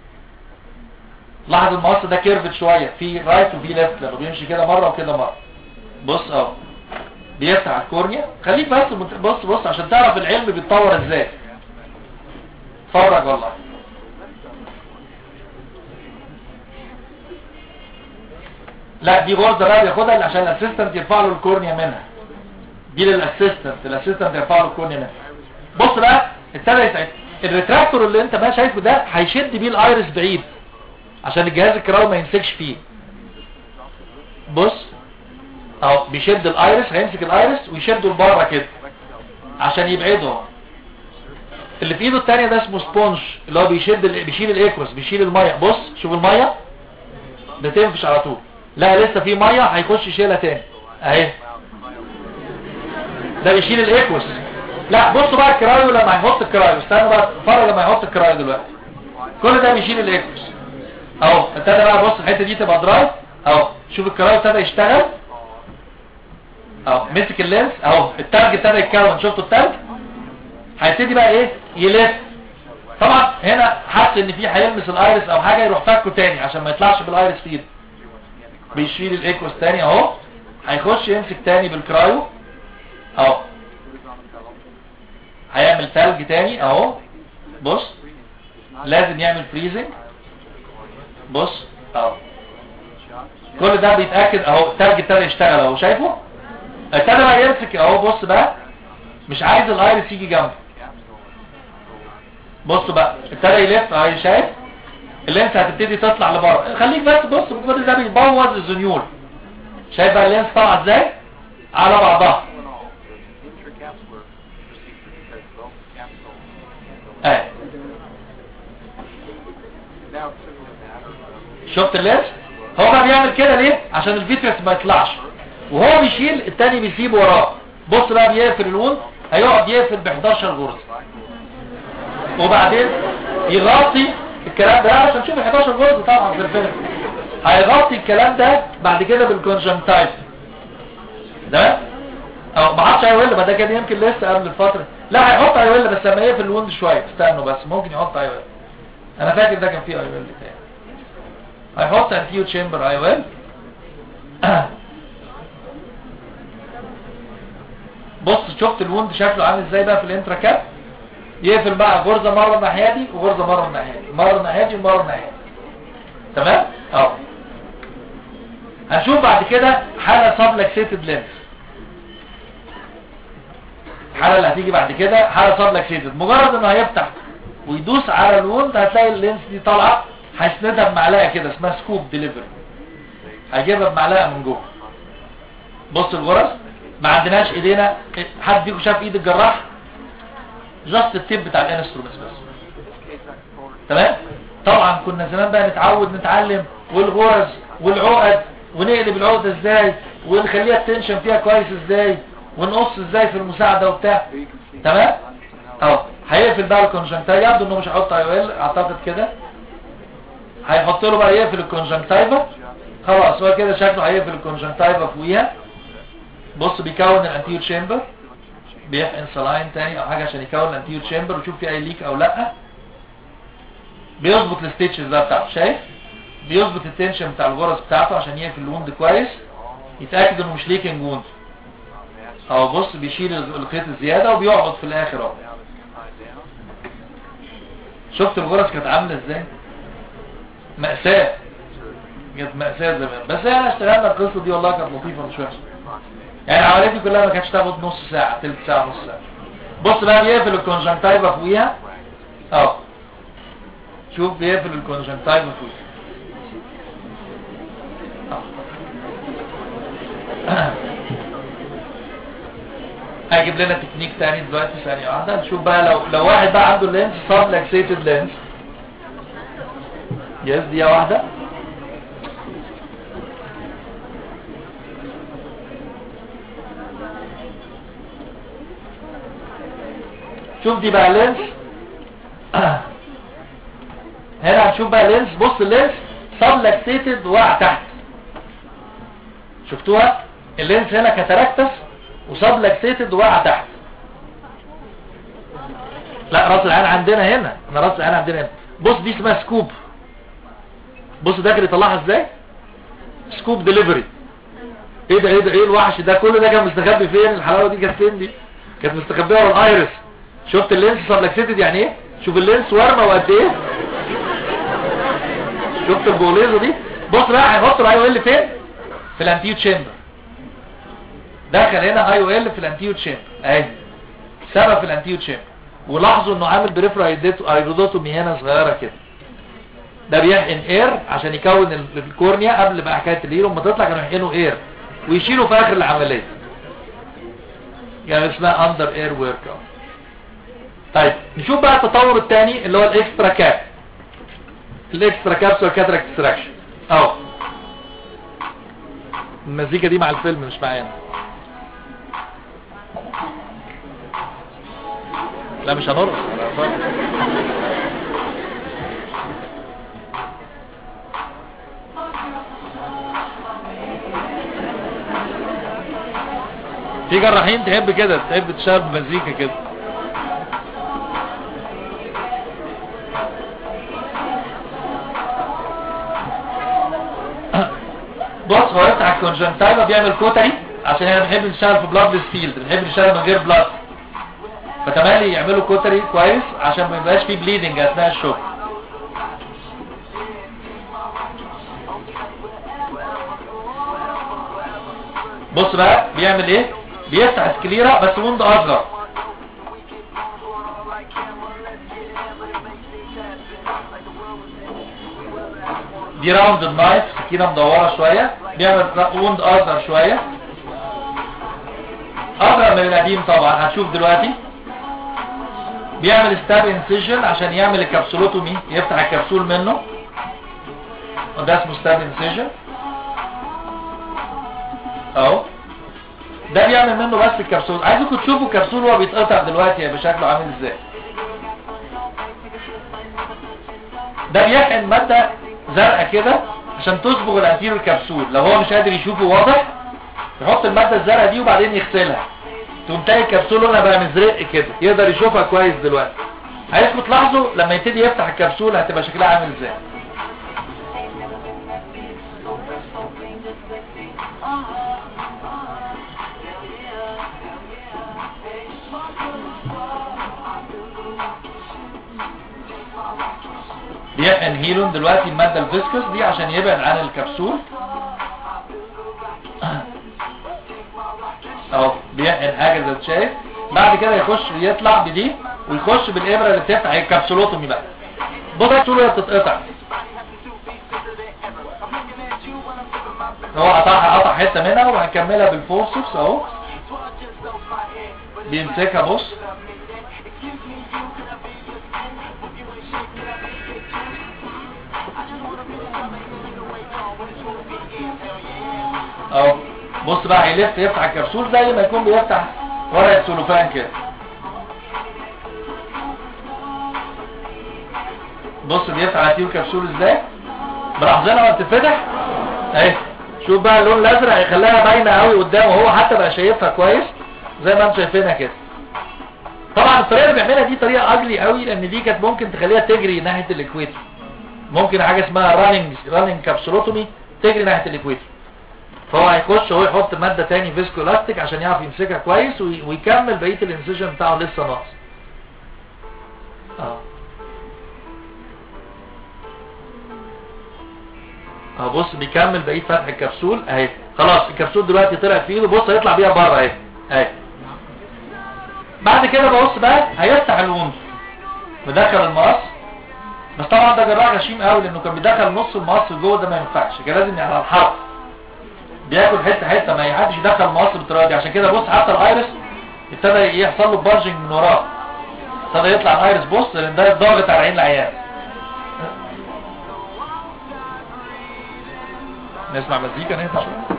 لاحظ المقص ده كيرفت شوية في رايت وفي ليفت لما بيمشي كده مرة وكده مرة بص اهو بيفتح الكورنيا خليك بس مت- بص بص عشان تعرف العلم بيتطور ازاي اتفرج والله لا دي غرزة بقى بياخدها عشان الاسيستنت يرفع له الكورنيا منها دي للاسيستنت الاسيستنت يرفع له الكورنيا منها بص بقى ابتدى يتعد الريتراكتور اللي انت بقى شايفه ده هيشد بيه الايرس بعيد عشان الجهاز الكراوي ما يمسكش فيه بص اهو بيشد الايرس هيمسك الايرس ويشده لبره كده عشان يبعده اللي في ايده التانية ده اسمه سبونج اللي هو بيشد ال- بيشيل الاكوس بيشيل الميه بص شوف الميه ده تنفش على طول لا لسه في ميه هيخش يشيلها تاني اهي ده بيشيل الاكوس لا بصوا بقى الكرايو لما هيحط الكرايو استنوا بقى اتفرج لما يحط الكرايو دلوقتي كل ده بيشيل الاكوس اهو ابتدى بقى بص الحته دي تبقى دراي اهو شوف الكرايو ابتدى يشتغل اهو مسك اللينس اهو التلج ابتدى يتكون شفتوا التلج هيبتدي بقى ايه يلف طبعا هنا حس ان في هيلمس الايرس او حاجه يروح فكه تاني عشان ما يطلعش بالايرس فيد بيشيل الايكوس تاني اهو هيخش يمسك تاني بالكرايو اهو هيعمل تلج تاني اهو بص لازم يعمل فريزنج بص اهو كل ده بيتاكد اهو التلج ابتدى يشتغل اهو شايفه ابتدى بقى يمسك اهو بص بقى مش عايز الايرس يجي جنبه بص بقى ابتدى يلف اهي شايف اللينس هتبتدي تطلع لبره خليك بس بص كل ده بيبوظ الزنيول شايف بقى اللينس طالعه ازاي على بعضها اهي شفت اللينس هو بقى بيعمل كده ليه عشان الفيترس ما يطلعش وهو بيشيل التاني بيسيبه وراه بص بقى بيقفل الوند هيقعد يقفل ب 11 غرزه وبعدين يغطي الكلام ده عشان تشوف 11 غرزه طبعا في الفيلم هيغطي الكلام ده بعد كده بالكونجنتايف ده او ما عادش هيولد ما ده كان يمكن لسه قبل الفتره لا هيحط هيولد بس لما يقفل الوند شويه استنوا بس ممكن يحط هيولد انا فاكر ده كان فيه هيولد تاني هيحط انتيو تشامبر هيولد بص شفت الوند شكله عامل ازاي بقى في الانترا كاب يقفل بقى غرزه مره الناحيه دي وغرزه مره الناحيه دي مره الناحيه دي ومره الناحيه دي تمام اهو هنشوف بعد كده حاله سبلكسيتد لينس الحاله اللي هتيجي بعد كده حاله سبلكسيتد مجرد انه هيفتح ويدوس على الوند هتلاقي اللينس دي طالعه هيسندها بمعلقه كده اسمها سكوب ديليفري هيجيبها بمعلقه من جوه بص الغرز ما عندناش ايدينا حد فيكم شاف ايد الجراح جاست التيب بتاع الانسترومنتس بس تمام طبعا كنا زمان بقى نتعود نتعلم والغرز والعقد ونقلب العقده ازاي ونخليها التنشن فيها كويس ازاي ونقص ازاي في المساعده وبتاع تمام اهو هيقفل بقى الكونجنتايف يبدو انه مش هيحط ايوال اعتقد كده هيحط له بقى يقفل الكونجنتايفا خلاص هو كده شكله هيقفل الكونجنتايفا فوقيها بص بيكون الانتيو تشامبر بيحقن سلاين تاني او حاجه عشان يكون الانتيو تشامبر ويشوف في اي ليك او لا بيظبط الستيتشز ده بتاعته شايف بيظبط التنشن بتاع الغرز بتاعته عشان يقفل الوند كويس يتاكد انه مش ليكنج ووند اهو بص بيشيل الخيط الزياده وبيقعد في الاخر اهو شفت الغرز كانت عامله ازاي مأساة كانت مأساة زمان بس احنا اشتغلنا القصة دي والله كانت لطيفة مش وحشة يعني عملياتي كلها ما كانتش تاخد نص ساعة تلت ساعة نص ساعة بص بقى بيقفل الكونجنتايفا فوقيها اهو شوف بيقفل الكونجنتايفا فوقيها أهو. هجيب لنا تكنيك تاني دلوقتي ثانية واحدة نشوف بقى لو لو واحد بقى عنده لينس صاب لاكسيتد لينس يس دقيقة واحدة شوف دي بقى لينس هنا هنشوف بقى لينس بص اللينس صاب لاكسيتد وقع تحت شفتوها اللينس هنا كاتاراكتس وصاب لاكسيتد وقع تحت لا راس العين عندنا هنا انا راس العين عندنا هنا بص دي اسمها سكوب بص داخل يطلعها ازاي سكوب ديليفري ايه ده ايه ده ايه الوحش ده كل ده كان مستخبي فين الحلاوه دي كانت فين دي كانت مستخبيه ورا الايرس شفت اللينس سبلكسيتد يعني ايه شوف اللينس ورمه وقد ايه شفت البوليزه دي بص بقى هنحط الاي او ال فين في الانتيو تشامبر دخل هنا اي او ال في الانتيو تشامبر اهي سبب في الانتيو تشامبر ولاحظوا انه عامل بريفرا ايرودوتومي هنا صغيره كده ده بيحقن اير عشان يكون ال- الكورنيا قبل بقى حكايه الهيرو لما تطلع كانوا يحقنوا اير ويشيلوا في اخر العمليه يعني اسمها اندر اير ورك طيب نشوف بقى التطور الثاني اللي هو الاكسترا كاب الاكسترا كابسول كاتراكت اكستراكشن اهو المزيكا دي مع الفيلم مش معانا لا مش هنرقص في جراحين تحب كده تحب تشتغل بمزيكا كده بص هو يفتح الكونجنتايفا بيعمل كوتري عشان احنا بنحب نشتغل في بلاد فيلد بنحب نشتغل من غير بلاد فتمالي يعملوا كوتري كويس عشان ما يبقاش فيه بليدنج اثناء الشغل بص بقى بيعمل ايه بيفتح سكليرا بس وند اصغر دي راوند النايف سكينة مدورة شوية بيعمل وند اصغر شوية اصغر من القديم طبعا هتشوف دلوقتي بيعمل ستاب انسيجن عشان يعمل الكبسولوتومي يفتح الكبسول منه وده اسمه ستاب انسيجن اهو ده بيعمل منه بس الكبسول عايزكم تشوفوا الكبسول وهو بيتقطع دلوقتي يبقى شكله عامل ازاي ده بيحقن مادة زرقاء كده عشان تصبغ الانتيرو الكبسول لو هو مش قادر يشوفه واضح يحط المادة الزرقاء دي وبعدين يغسلها تقوم تلاقي الكبسول لونها بقى مزرق كده يقدر يشوفها كويس دلوقتي عايزكم تلاحظوا لما يبتدي يفتح الكبسول هتبقى شكلها عامل ازاي بيحقن هيلون دلوقتي المادة الفيسكس دي عشان يبعد عن الكبسول اهو بيحقن حاجة زي ما انت شايف بعد كده يخش يطلع بدي ويخش بالابرة اللي بتفتح الكبسولوتومي بقى بص الكبسولة وهي بتتقطع هو قطعها قطع حتة منها وهنكملها بالفورسبس اهو بيمسكها بص اهو بص بقى هيلف يفتح الكبسول زي ما يكون بيفتح ورقة سلوفان كده بص بيفتح هتيو الكبسول ازاي ملاحظينها وقت تفتح اهي شوف بقى اللون الازرق هيخليها باينه قوي قدامه هو حتى بقى شايفها كويس زي ما انتم شايفينها كده طبعا الطريقه اللي بيعملها دي طريقه اجلي قوي لان دي كانت ممكن تخليها تجري ناحيه الاكويتر ممكن حاجه اسمها راننج راننج كابسولوتومي تجري ناحيه الاكويتر فهو هيخش هو يحط مادة تاني فيسكو الاستيك عشان يعرف يمسكها كويس وي- ويكمل بقية الانسيجن بتاعه لسه ناقص اه اه بص بيكمل بقية فتح الكبسول اهي خلاص الكبسول دلوقتي طلع في ايده بص هيطلع بيها بره اهي اهي بعد كده ببص بقى هيفتح الوند مدخل المقص بس طبعا ده جراح غشيم قوي لانه كان بيدخل نص المقص جوه ده ما ينفعش كان لازم على الحرف بياكل حته حته ما حدش يدخل المقص بالطريقه دي عشان كده بص حتى الايرس ابتدى يحصل له بارجنج من وراه ابتدى يطلع الايرس بص لان ده ضاغط على عين العيان نسمع مزيكا نهدى شويه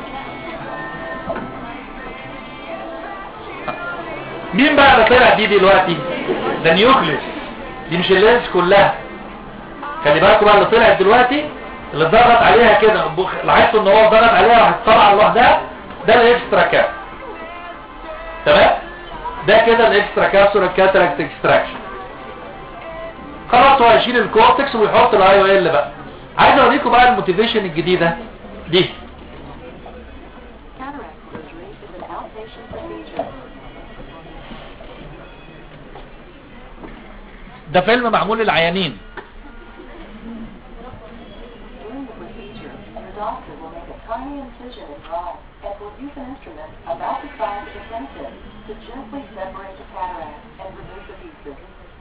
مين بقى اللي طلع دي دلوقتي ده نيوكليس دي مش اللينس كلها خلي بالكوا بقى اللي طلعت دلوقتي اللي ضغط عليها كده بخ- لاحظتوا ان هو ضغط عليها راح طلع لوحدها ده الاكسترا كاب تمام ده كده الاكسترا كابسول كاتراكت اكستراكشن خلاص هو هيشيل الكورتكس ويحط الاي او ال بقى عايز اوريكم بقى الموتيفيشن الجديده دي Cataract surgery is an outpatient procedure. ده فيلم معمول للعيانين During the procedure, your doctor will make a tiny incision in your eye and will use an instrument about the size of a pencil to gently separate the cataract and remove the pieces.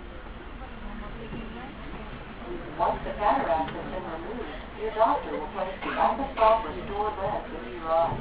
Once the cataract has been removed, your doctor will place the alpha-stop restore lens into your eye.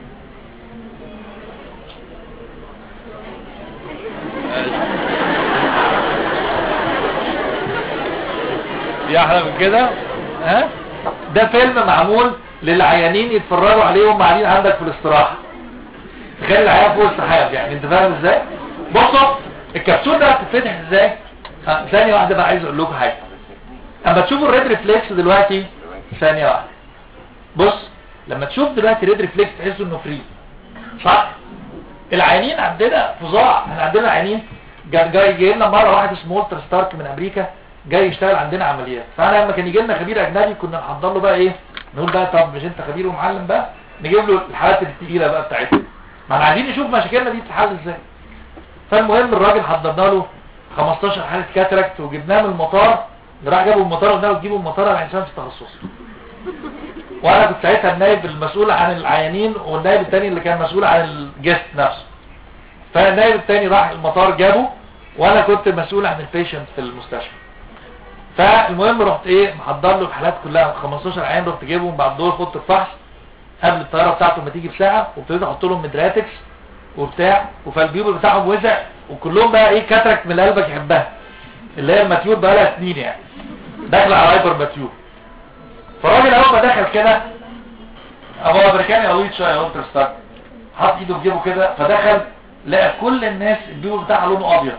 في احلى من كده ها ده فيلم معمول للعيانين يتفرجوا عليه وهم قاعدين عندك في الاستراحه تخيل العيان فوق السحاب يعني انت فاهم ازاي بصوا الكبسول ده هتتفتح ازاي ها، ثانيه واحده بقى عايز اقول لكم حاجه اما تشوفوا الريد ريفلكس دلوقتي ثانيه واحده بص لما تشوف دلوقتي ريد ريفلكس تحس انه فري صح العيانين عندنا فظاع احنا عندنا عيانين جا- جاي جاي لنا مره واحد اسمه والتر ستارك من امريكا جاي يشتغل عندنا عمليات فانا لما كان يجي لنا خبير اجنبي كنا نحضر له بقى ايه نقول بقى طب مش انت خبير ومعلم بقى نجيب له الحالات الثقيله بقى بتاعتنا ما احنا عايزين نشوف مشاكلنا دي تتحل ازاي فالمهم الراجل حضرنا له 15 حاله كاتراكت وجبناه من المطار راح جابوا المطار وقلنا له تجيبوا المطار على انسان في تخصصه وانا كنت ساعتها النائب المسؤول عن العيانين والنائب التاني اللي كان مسؤول عن الجست نفسه فالنائب التاني راح المطار جابه وانا كنت مسؤول عن البيشنت في المستشفى فالمهم رحت ايه محضر له الحالات كلها 15 عيان رحت جايبهم بعد دور خدت الفحص قبل الطياره بتاعته ما تيجي بساعه وابتديت احط لهم مدراتكس وبتاع وفالبيوبل بتاعهم وزع وكلهم بقى ايه كاترك من اللي قلبك يحبها اللي هي الماتيور بقى لها سنين يعني داخله على هايبر ماتيور فالراجل اول ما دخل كده ابو امريكاني قوي شويه قلت ستارت حط ايده في جيبه كده فدخل لقى كل الناس البيوت بتاعها لونه ابيض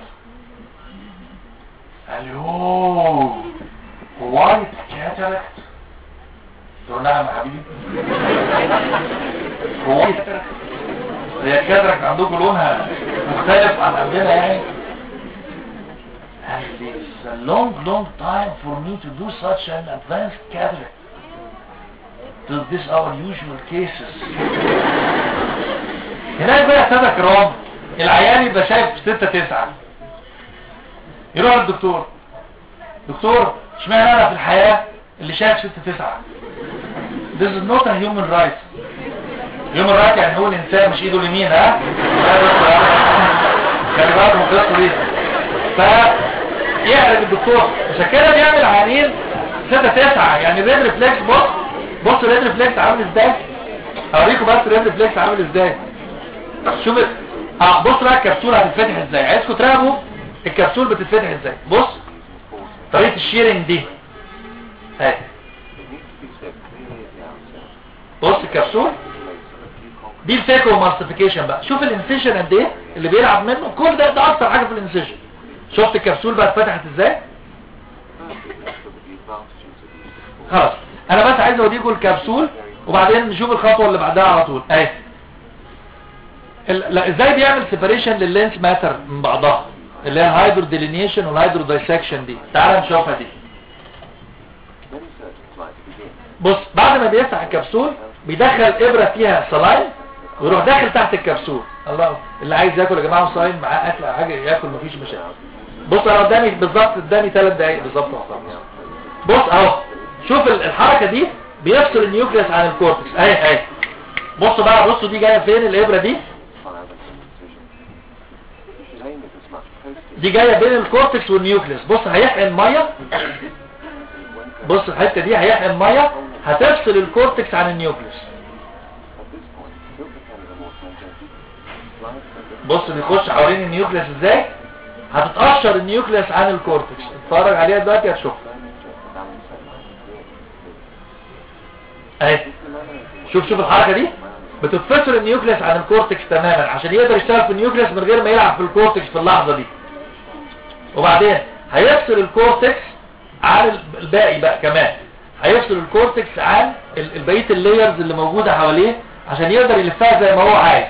قال يوه وايت كاتراكت قلت له نعم يا حبيبي وايت كاتراكت هي الكاتراكت عندكم لونها مختلف عن عندنا يعني And it's a long, long time for me to do such an advanced cataract. To this our usual cases. هناك بقى سادة كرام العيان يبقى شايف ستة تسعة يروح الدكتور دكتور اشمعنى انا في الحياة اللي شايف ستة تسعة This is not a human right human right يعني هو الانسان مش ايده اليمين ها خلي بالك من القصة دي ف يعرف الدكتور عشان كده بيعمل عيانين ستة تسعة يعني الريد ريفلكس بص بص الريد ريفلكس عامل ازاي اوريكم بس الريد ريفلكس عامل ازاي شوف ال- اه بص بقى الكبسولة هتتفتح ازاي عايزكم تراقبوا الكبسول بتتفتح ازاي بص طريقة الشيرنج دي اهي بص الكبسول دي الفيكو ماستيفيكيشن بقى شوف الانسيشن قد ايه اللي بيلعب منه كل ده ده اكتر حاجه في الانسيشن شفت الكبسول بقى اتفتحت ازاي خلاص انا بس عايز اوريكم الكبسول وبعدين نشوف الخطوه اللي بعدها على طول اهي ال- لا ازاي بيعمل سيبريشن لللينس ماتر من بعضها اللي هي الهايدرو ديلينيشن والهايدرو دايسكشن دي تعال نشوفها دي بص بعد ما بيفتح الكبسول بيدخل ابره فيها سلاين ويروح داخل تحت الكبسول الله اللي عايز ياكل يا جماعه صايم معاه اكل او حاجه ياكل مفيش مشاكل بص انا قدامي بالظبط قدامي 3 دقايق بالظبط وخلاص بص اهو شوف ال- الحركه دي بيفصل النيوكليوس عن الكورتكس اهي اهي بص بقى بصوا دي جايه فين الابره دي دي جايه بين الكورتكس والنيوكليوس بص هيحقن ميه بص الحته دي هيحقن ميه هتفصل الكورتكس عن النيوكليوس بص بيخش حوالين النيوكليوس ازاي هتتقشر النيوكليوس عن الكورتكس اتفرج عليها دلوقتي هتشوف اهي شوف شوف الحركه دي بتتفصل النيوكليوس عن الكورتكس تماما عشان يقدر يشتغل في النيوكليوس من غير ما يلعب في الكورتكس في اللحظه دي وبعدين هيفصل الكورتكس عن الباقي بقى كمان هيفصل الكورتكس عن ال- البقيه اللايرز اللي موجوده حواليه عشان يقدر يلفها زي ما هو عايز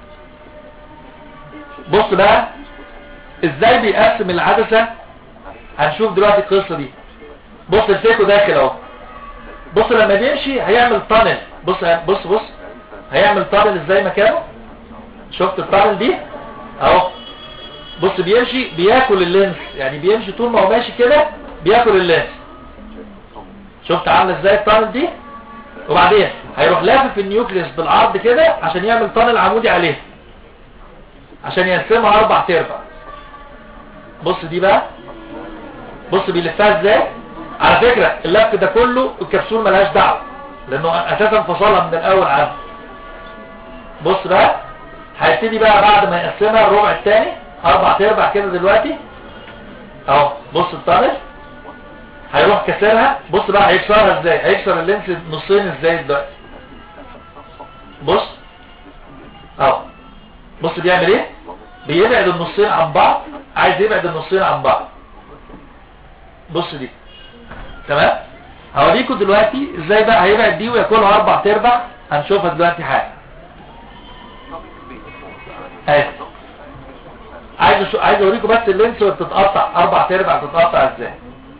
بص بقى ازاي بيقسم العدسه هنشوف دلوقتي القصه دي بص الفيكو داخل اهو بص لما بيمشي هيعمل تانل بص بص بص هيعمل تانل ازاي مكانه شفت التانل دي اهو بص بيمشي بياكل اللينس يعني بيمشي طول ما هو ماشي كده بياكل اللينس شفت عامله ازاي التانل دي وبعدين هيروح لافف النيوكليوس بالعرض كده عشان يعمل تانل عمودي عليه عشان يقسمها اربع تربع بص دي بقى بص بيلفها ازاي على فكرة اللف ده كله الكبسول ملهاش دعوه لانه اساسا فصلها من الاول عنه بص بقى هيبتدي بقى بعد ما يقسمها الربع الثاني اربع تربع كده دلوقتي اهو بص الطرف هيروح كسرها بص بقى هيكسرها ازاي هيكسر اللينس نصين ازاي دلوقتي بص اهو بص بيعمل ايه بيبعد النصين عن بعض عايز يبعد النصين عن بعض بص دي تمام هوريكم دلوقتي ازاي بقى هيبعد دي وياكلها اربع تربع هنشوفها دلوقتي حاجه اهي عايز أشو... عايز اوريكم بس اللينس وهي بتتقطع اربع تربع بتتقطع ازاي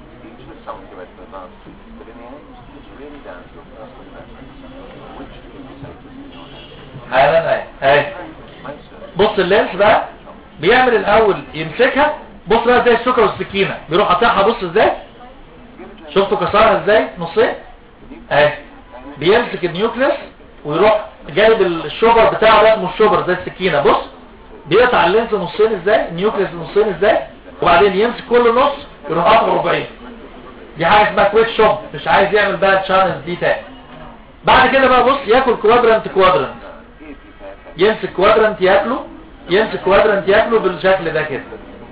حالا اهي اهي بص اللينس بقى بيعمل الاول يمسكها بص بقى زي السكر والسكينه بيروح قاطعها بص ازاي شفتوا كسرها ازاي نصين اهي بيمسك النيوكليس ويروح جايب الشوبر بتاعه ده اسمه الشوبر زي السكينه بص بيقطع اللينس نصين ازاي النيوكليس نصين ازاي وبعدين يمسك كل نص يروح قاطعه ربعين دي حاجه اسمها كويك شوب مش عايز يعمل بقى الشانلز دي تاني بعد كده بقى بص ياكل كوادرنت كوادرنت يمسك كوادرنت ياكله يمسك كوادرنت ياكله بالشكل ده كده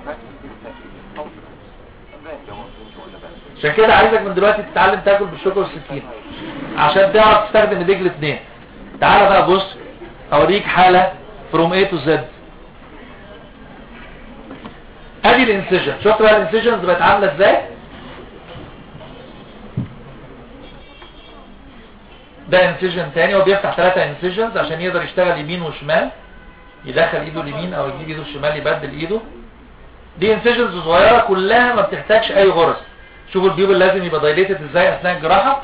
عشان كده عايزك من دلوقتي تتعلم تاكل بالشوكة والسكينة عشان تعرف تستخدم ايديك الاثنين تعالى بقى بص اوريك حالة from A to Z ادي الانسيجن شفت بقى الانسيجنز بقت عاملة ازاي ده انسيجن تاني هو بيفتح ثلاثة انسيجنز عشان يقدر يشتغل يمين وشمال يدخل ايده اليمين او يجيب ايده الشمال يبدل ايده دي انسيجنز صغيرة كلها ما بتحتاجش اي غرز شوفوا البيوبل لازم يبقى دايليتد ازاي اثناء الجراحة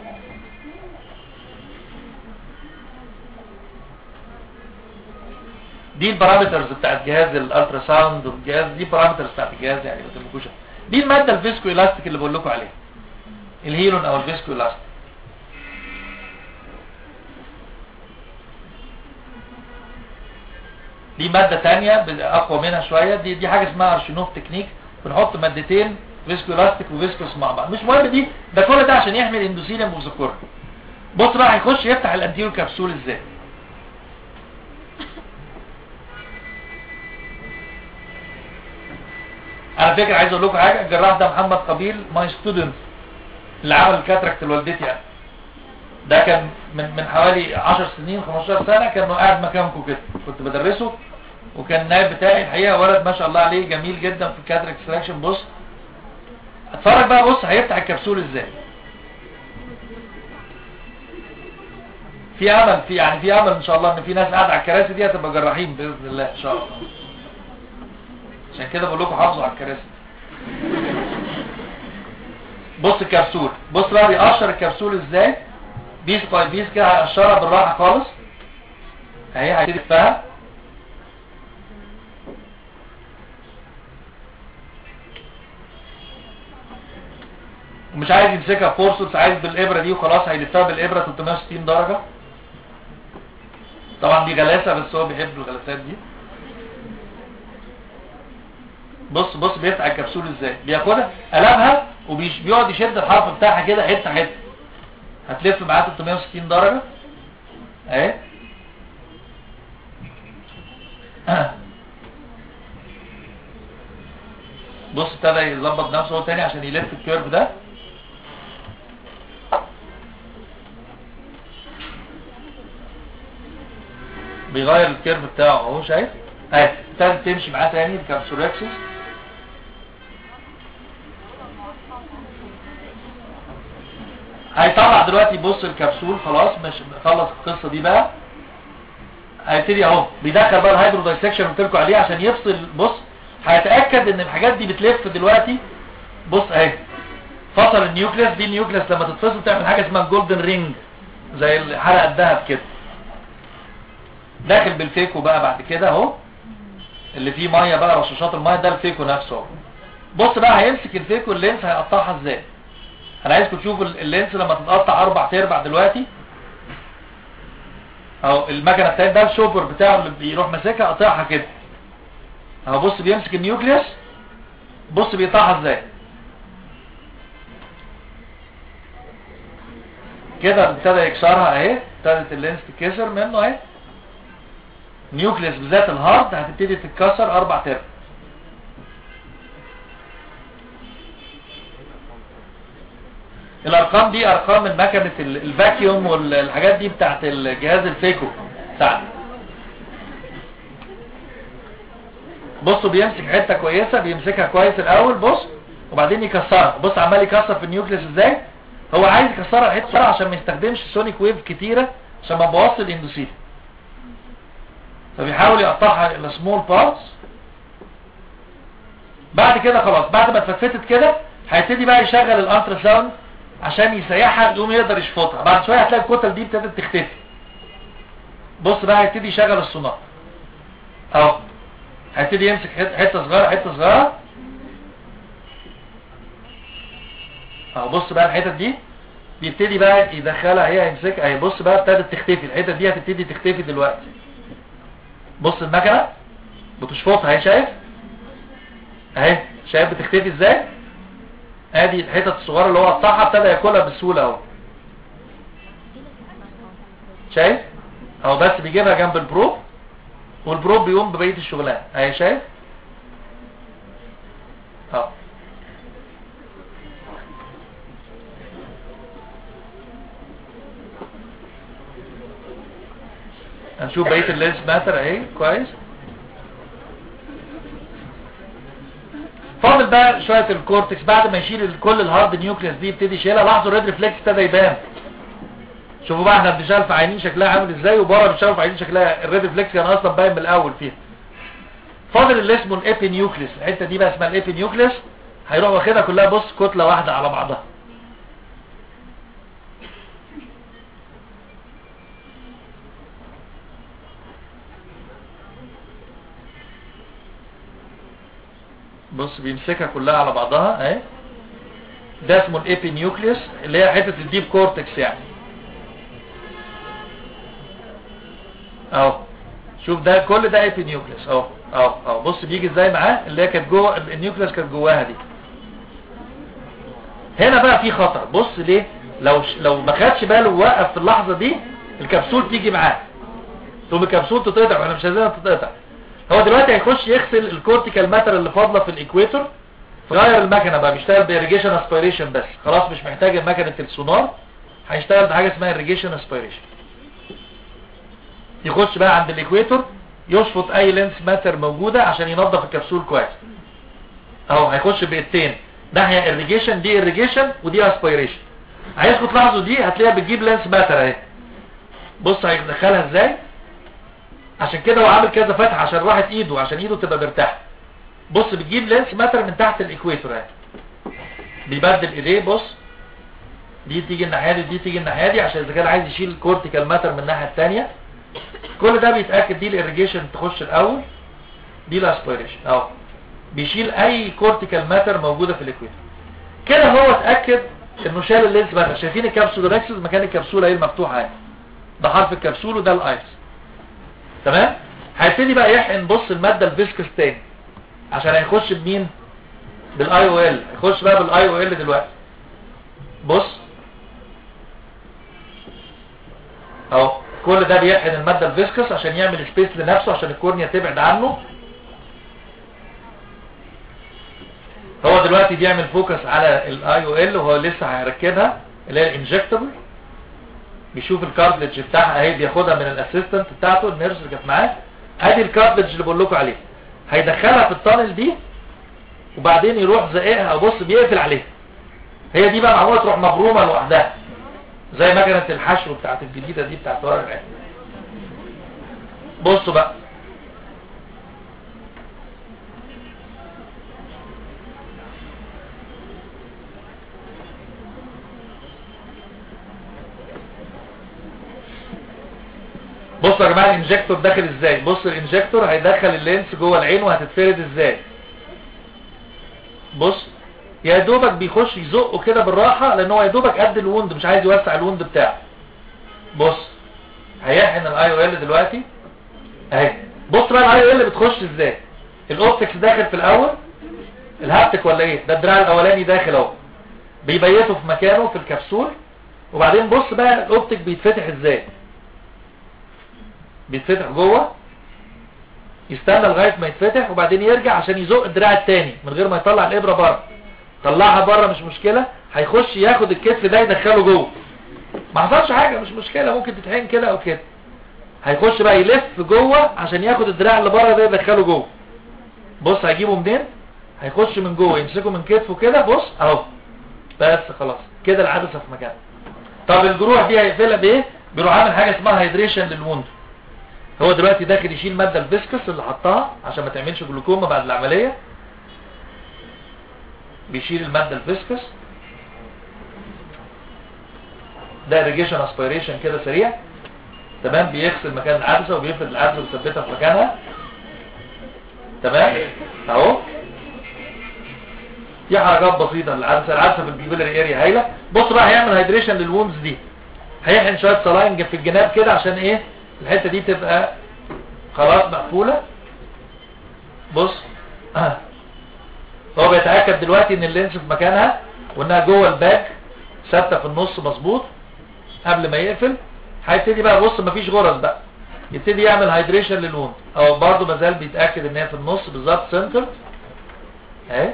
دي البارامترز بتاعت جهاز الالترا ساوند والجهاز دي بارامترز بتاعت الجهاز يعني ما تملكوش دي الماده الفيسكو الاستيك اللي بقول لكم عليها الهيلون او الفيسكو الاستيك دي ماده ثانيه اقوى منها شويه دي دي حاجه اسمها ارشينوف تكنيك بنحط مادتين فيسكو الاستيك وفيسكوس مع بعض مش مهم دي ده كل ده عشان يحمي الاندوثيليوم والذكور بص بقى هيخش يفتح الانتيريور كبسول ازاي على فكرة عايز اقول لكم حاجة الجراح ده محمد قبيل ماي ستودنت اللي عمل الكاتراكت لوالدتي يعني ده كان من من حوالي 10 سنين 15 سنة كان قاعد مكانكم كده كنت بدرسه وكان النائب بتاعي الحقيقة ولد ما شاء الله عليه جميل جدا في الكاتراكت سelection بص اتفرج بقى بص هيفتح الكبسول ازاي في امل في يعني في امل ان شاء الله ان في ناس قاعده على الكراسي دي هتبقى جراحين باذن الله ان شاء الله عشان كده بقول لكم حافظوا على الكراسي بص الكبسول بص بقى بيقشر الكبسول ازاي بيس باي بيس كده هيقشرها بالراحه خالص اهي هيبتدي يلفها ومش عايز يمسكها فورسوس عايز بالابره دي وخلاص هيلفها بالابره 360 درجه طبعا دي غلاسه بس هو بيحب الغلاسات دي بص بص بيفتح الكبسول ازاي بياخدها قلبها وبيقعد يشد الحرف بتاعها كده حته حته هتلف معاه 360 درجه اهي بص ابتدى يظبط نفسه هو تاني عشان يلف الكيرف ده بيغير الكيرف بتاعه اهو شايف اهي ابتدت تمشي معاه تاني الكابسولكسس هيطلع دلوقتي بص الكبسول خلاص مش خلص القصه دي بقى هيبتدي اهو بيدخل بقى الهيدرو دايسكشن قلت لكم عليه عشان يفصل بص هيتاكد ان الحاجات دي بتلف دلوقتي بص اهي فصل النيوكليس دي النيوكليس لما تتفصل تعمل حاجه اسمها الجولدن رينج زي الحلقه الذهب كده داخل بالفيكو بقى بعد كده اهو اللي فيه ميه بقى رشاشات الميه ده الفيكو نفسه اهو بص بقى هيمسك الفيكو اللينس هيقطعها ازاي انا عايزكم تشوفوا اللينس لما تتقطع اربع تربع دلوقتي اهو المكنه بتاعت ده الشوبر بتاعه اللي بيروح ماسكها قاطعها كده اهو بص بيمسك النيوكليوس بص بيقطعها ازاي كده ابتدى يكسرها اهي ابتدت اللينس تتكسر منه اهي نيوكليوس بالذات الهارد هتبتدي تتكسر اربع تربع الارقام دي ارقام من مكنه الفاكيوم والحاجات دي بتاعت الجهاز الفيكو بتاعنا بصوا بيمسك حته كويسه بيمسكها كويس الاول بص وبعدين يكسرها بص عمال يكسر في النيوكليس ازاي هو عايز يكسرها حته بسرعه عشان ما يستخدمش سونيك ويف كتيره عشان ما يبوظش الاندوسيل فبيحاول يقطعها الى سمول بارتس بعد كده خلاص بعد ما اتفتت كده هيبتدي بقى يشغل الالترا ساوند عشان يسيحها يقوم يقدر يشفطها بعد شويه هتلاقي الكتل دي ابتدت تختفي بص بقى هيبتدي يشغل السونار اهو هيبتدي يمسك حته صغيره حته صغيره اهو بص بقى الحتت دي بيبتدي بقى يدخلها هي يمسكها اهي بص بقى ابتدت تختفي الحتت دي هتبتدي تختفي دلوقتي بص المكنه بتشفطها اهي شايف اهي شايف بتختفي ازاي ادي الحتت الصغيره اللي هو قطعها ابتدى ياكلها بسهوله اهو شايف اهو بس بيجيبها جنب البروب والبروب بيقوم ببقيه الشغلانه اهي شايف اهو هنشوف بقيه اللينس ماتر اهي كويس فاضل بقى شويه الكورتكس بعد ما يشيل كل الهارد نيوكليس دي يبتدي يشيلها لاحظوا الريد ريفلكس ابتدى يبان شوفوا بقى احنا بنشتغل في عينين شكلها عامل ازاي وبره بنشتغل في عينين شكلها الريد ريفلكس كان اصلا باين من الاول فيها فاضل اللي اسمه الابي نيوكليس الحته دي بقى اسمها الابي نيوكليس هيروح واخدها كلها بص كتله واحده على بعضها بص بيمسكها كلها على بعضها اهي ده اسمه الابي نيوكليوس اللي هي حته الديب كورتكس يعني اهو شوف ده كل ده ابي نيوكليوس اهو اهو اهو بص بيجي ازاي معاه اللي هي كانت جوه النيوكليوس كانت جواها دي هنا بقى في خطر بص ليه لو لو ما خدش باله ووقف في اللحظه دي الكبسول تيجي معاه تقوم الكبسول تتقطع واحنا مش عايزينها تتقطع هو دلوقتي هيخش يغسل الكورتيكال ماتر اللي فاضله في الايكويتور غير المكنه بقى بيشتغل بإيريجيشن اسبيريشن بس خلاص مش محتاج مكنه السونار هيشتغل بحاجه اسمها إيريجيشن اسبيريشن يخش بقى عند الايكويتور يشفط اي لينس ماتر موجوده عشان ينظف الكبسول كويس اهو هيخش بايدتين ناحيه إيريجيشن دي إيريجيشن ودي اسبيريشن عايزكم تلاحظوا دي هتلاقيها بتجيب لينس ماتر اهي بص هيدخلها ازاي عشان كده هو عامل كذا فتحه عشان راحت ايده عشان ايده تبقى مرتاحه بص بتجيب لينس ماتر من تحت الايكويتور اهي بيبدل ايديه بص دي تيجي الناحيه دي دي تيجي الناحيه دي عشان اذا كان عايز يشيل الكورتيكال ماتر من الناحيه الثانيه كل ده بيتاكد دي الاريجيشن تخش الاول دي الاسبيريشن اهو بيشيل اي كورتيكال ماتر موجوده في الاكويتر كده هو اتاكد انه شال اللينس بقى شايفين الكبسول ريكسس مكان الكبسوله ايه المفتوحه اهي ده حرف الكبسول وده الايس تمام هيبتدي بقى يحقن بص الماده الفيسكس تاني عشان هيخش بمين بالاي او ال يخش بقى بالاي او ال دلوقتي بص اهو كل ده بيحقن الماده الفيسكس عشان يعمل سبيس لنفسه عشان الكورنيا تبعد عنه هو دلوقتي بيعمل فوكس على الاي او ال وهو لسه هيركبها اللي هي الانجكتبل بيشوف الكارتلج بتاعها اهي بياخدها من الاسيستنت بتاعته النيرس اللي كانت معاه ادي الكارتلج اللي بقول لكم عليه هيدخلها في التانل دي وبعدين يروح زقها بص بيقفل عليها هي دي بقى معموله تروح مبرومه لوحدها زي مكنه الحشو بتاعت الجديده دي بتاعت ورق العين بصوا بقى بصوا يا جماعه الانجكتور داخل ازاي بص الانجكتور هيدخل اللينس جوه العين وهتتفرد ازاي بص يا دوبك بيخش يزقه كده بالراحه لان هو يا دوبك قد الوند مش عايز يوسع الوند بتاعه بص هيحقن الاي او ال دلوقتي اهي بص بقى الاي او ال بتخش ازاي الاوبتكس داخل في الاول الهابتك ولا ايه ده الدراع الاولاني داخل اهو بيبيته في مكانه في الكبسول وبعدين بص بقى الاوبتك بيتفتح ازاي بيتفتح جوه يستنى لغايه ما يتفتح وبعدين يرجع عشان يزق الدراع التاني من غير ما يطلع الابره بره طلعها بره مش مشكله هيخش ياخد الكتف ده يدخله جوه ما حصلش حاجه مش مشكله ممكن تتحين كده او كده هيخش بقى يلف جوه عشان ياخد الدراع اللي بره ده يدخله جوه بص هيجيبه منين هيخش من جوه يمسكه من كتفه كده بص اهو بس خلاص كده العدسه في مكانها طب الجروح دي هيقفلها بايه بيروح عامل حاجه اسمها هيدريشن للوند هو دلوقتي داخل يشيل مادة الفيسكس اللي حطها عشان ما تعملش جلوكوما بعد العملية بيشيل المادة الفيسكس ده ريجيشن اسبيريشن كده سريع تمام بيغسل مكان العدسة وبيفرد العدسة ويثبتها في مكانها تمام اهو في حركات بسيطة للعدسة العدسة في البيبيلري اريا هايلة بص بقى هيعمل هيدريشن للوندز دي هيحقن شوية صلاين في الجناب كده عشان ايه الحتة دي تبقى خلاص مقفولة بص آه. هو بيتأكد دلوقتي ان اللينس في مكانها وانها جوه الباك ثابته في النص مظبوط قبل ما يقفل هيبتدي بقى بص مفيش غرز بقى يبتدي يعمل هايدريشن للوند او برضه مازال بيتاكد ان هي في النص بالظبط سنتر اهي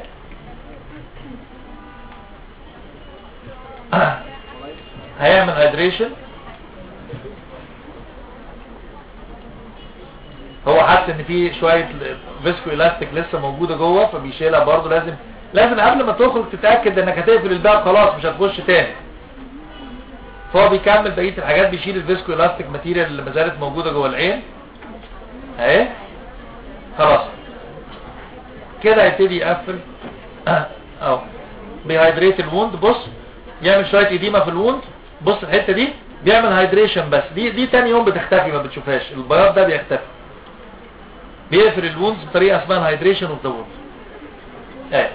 هيعمل هايدريشن هو حس ان في شويه فيسكو الاستيك لسه موجوده جوه فبيشيلها برضه لازم لازم قبل ما تخرج تتاكد انك هتقفل الباب خلاص مش هتخش تاني فهو بيكمل بقيه الحاجات بيشيل الفيسكو الاستيك ماتيريال اللي ما زالت موجوده جوه العين اهي خلاص كده هيبتدي يقفل اهو بيهايدريت الوند بص يعمل شويه اديمه في الوند بص الحته دي بيعمل هايدريشن بس دي دي تاني يوم بتختفي ما بتشوفهاش البياض ده بيختفي بيقفل الوندز بطريقه اسمها الهايدريشن اوف ذا ووند اهي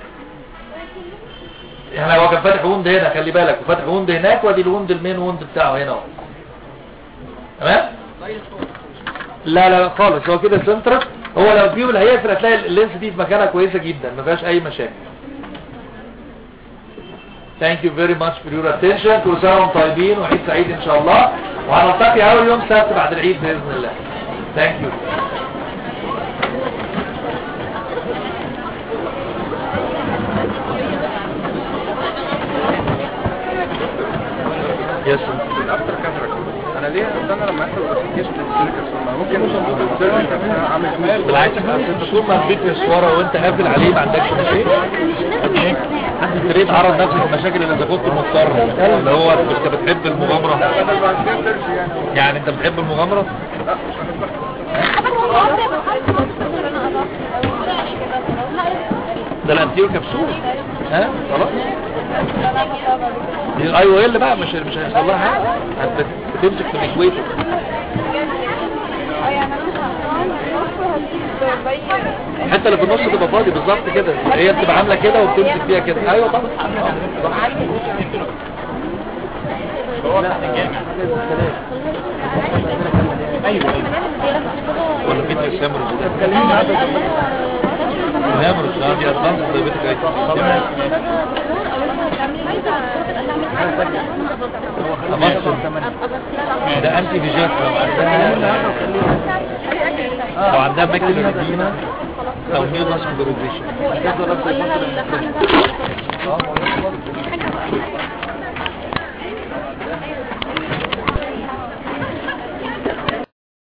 يعني هو كان فاتح ووند هنا خلي بالك وفاتح ووند هناك وادي الووند المين ووند بتاعه هنا اهو تمام لا لا خالص هو كده سنتر هو لو فيه هيقفل هتلاقي اللينس دي في مكانها كويسه جدا ما فيهاش اي مشاكل Thank you very much for your attention كل سنه وانتم طيبين وعيد سعيد ان شاء الله وهنلتقي اول يوم سبت بعد العيد باذن الله Thank you Yes sir. الافتر كاميرا انا ليه استنى لما يحصل اوبسيكيشن للسيركس ممكن السيركس عامل فلوس بالعكس انت طول ما البيت ورا وانت قافل عليه ما عندكش مشاكل انت ليه تعرض نفسك للمشاكل اللي اذا كنت مضطر اللي هو انت بتحب المغامره بدل ما سيرش يعني يعني انت بتحب المغامره لا مش هنفتح ده الانتيور كبسول ها خلاص دي الاي او ال بقى مش مش هيحصل لها حاجه هت- بتمسك في الاكويتر الحته اللي في النص تبقى فاضي بالظبط كده هي بتبقى عامله كده وبتمسك فيها كده ايوه طبعا ولا في تسامر نامر اه دي ادفانس دايبيتك ده انتي فيجات لو عندها لو عندها ماكينة قديمة او نيو فاسكولاريزيشن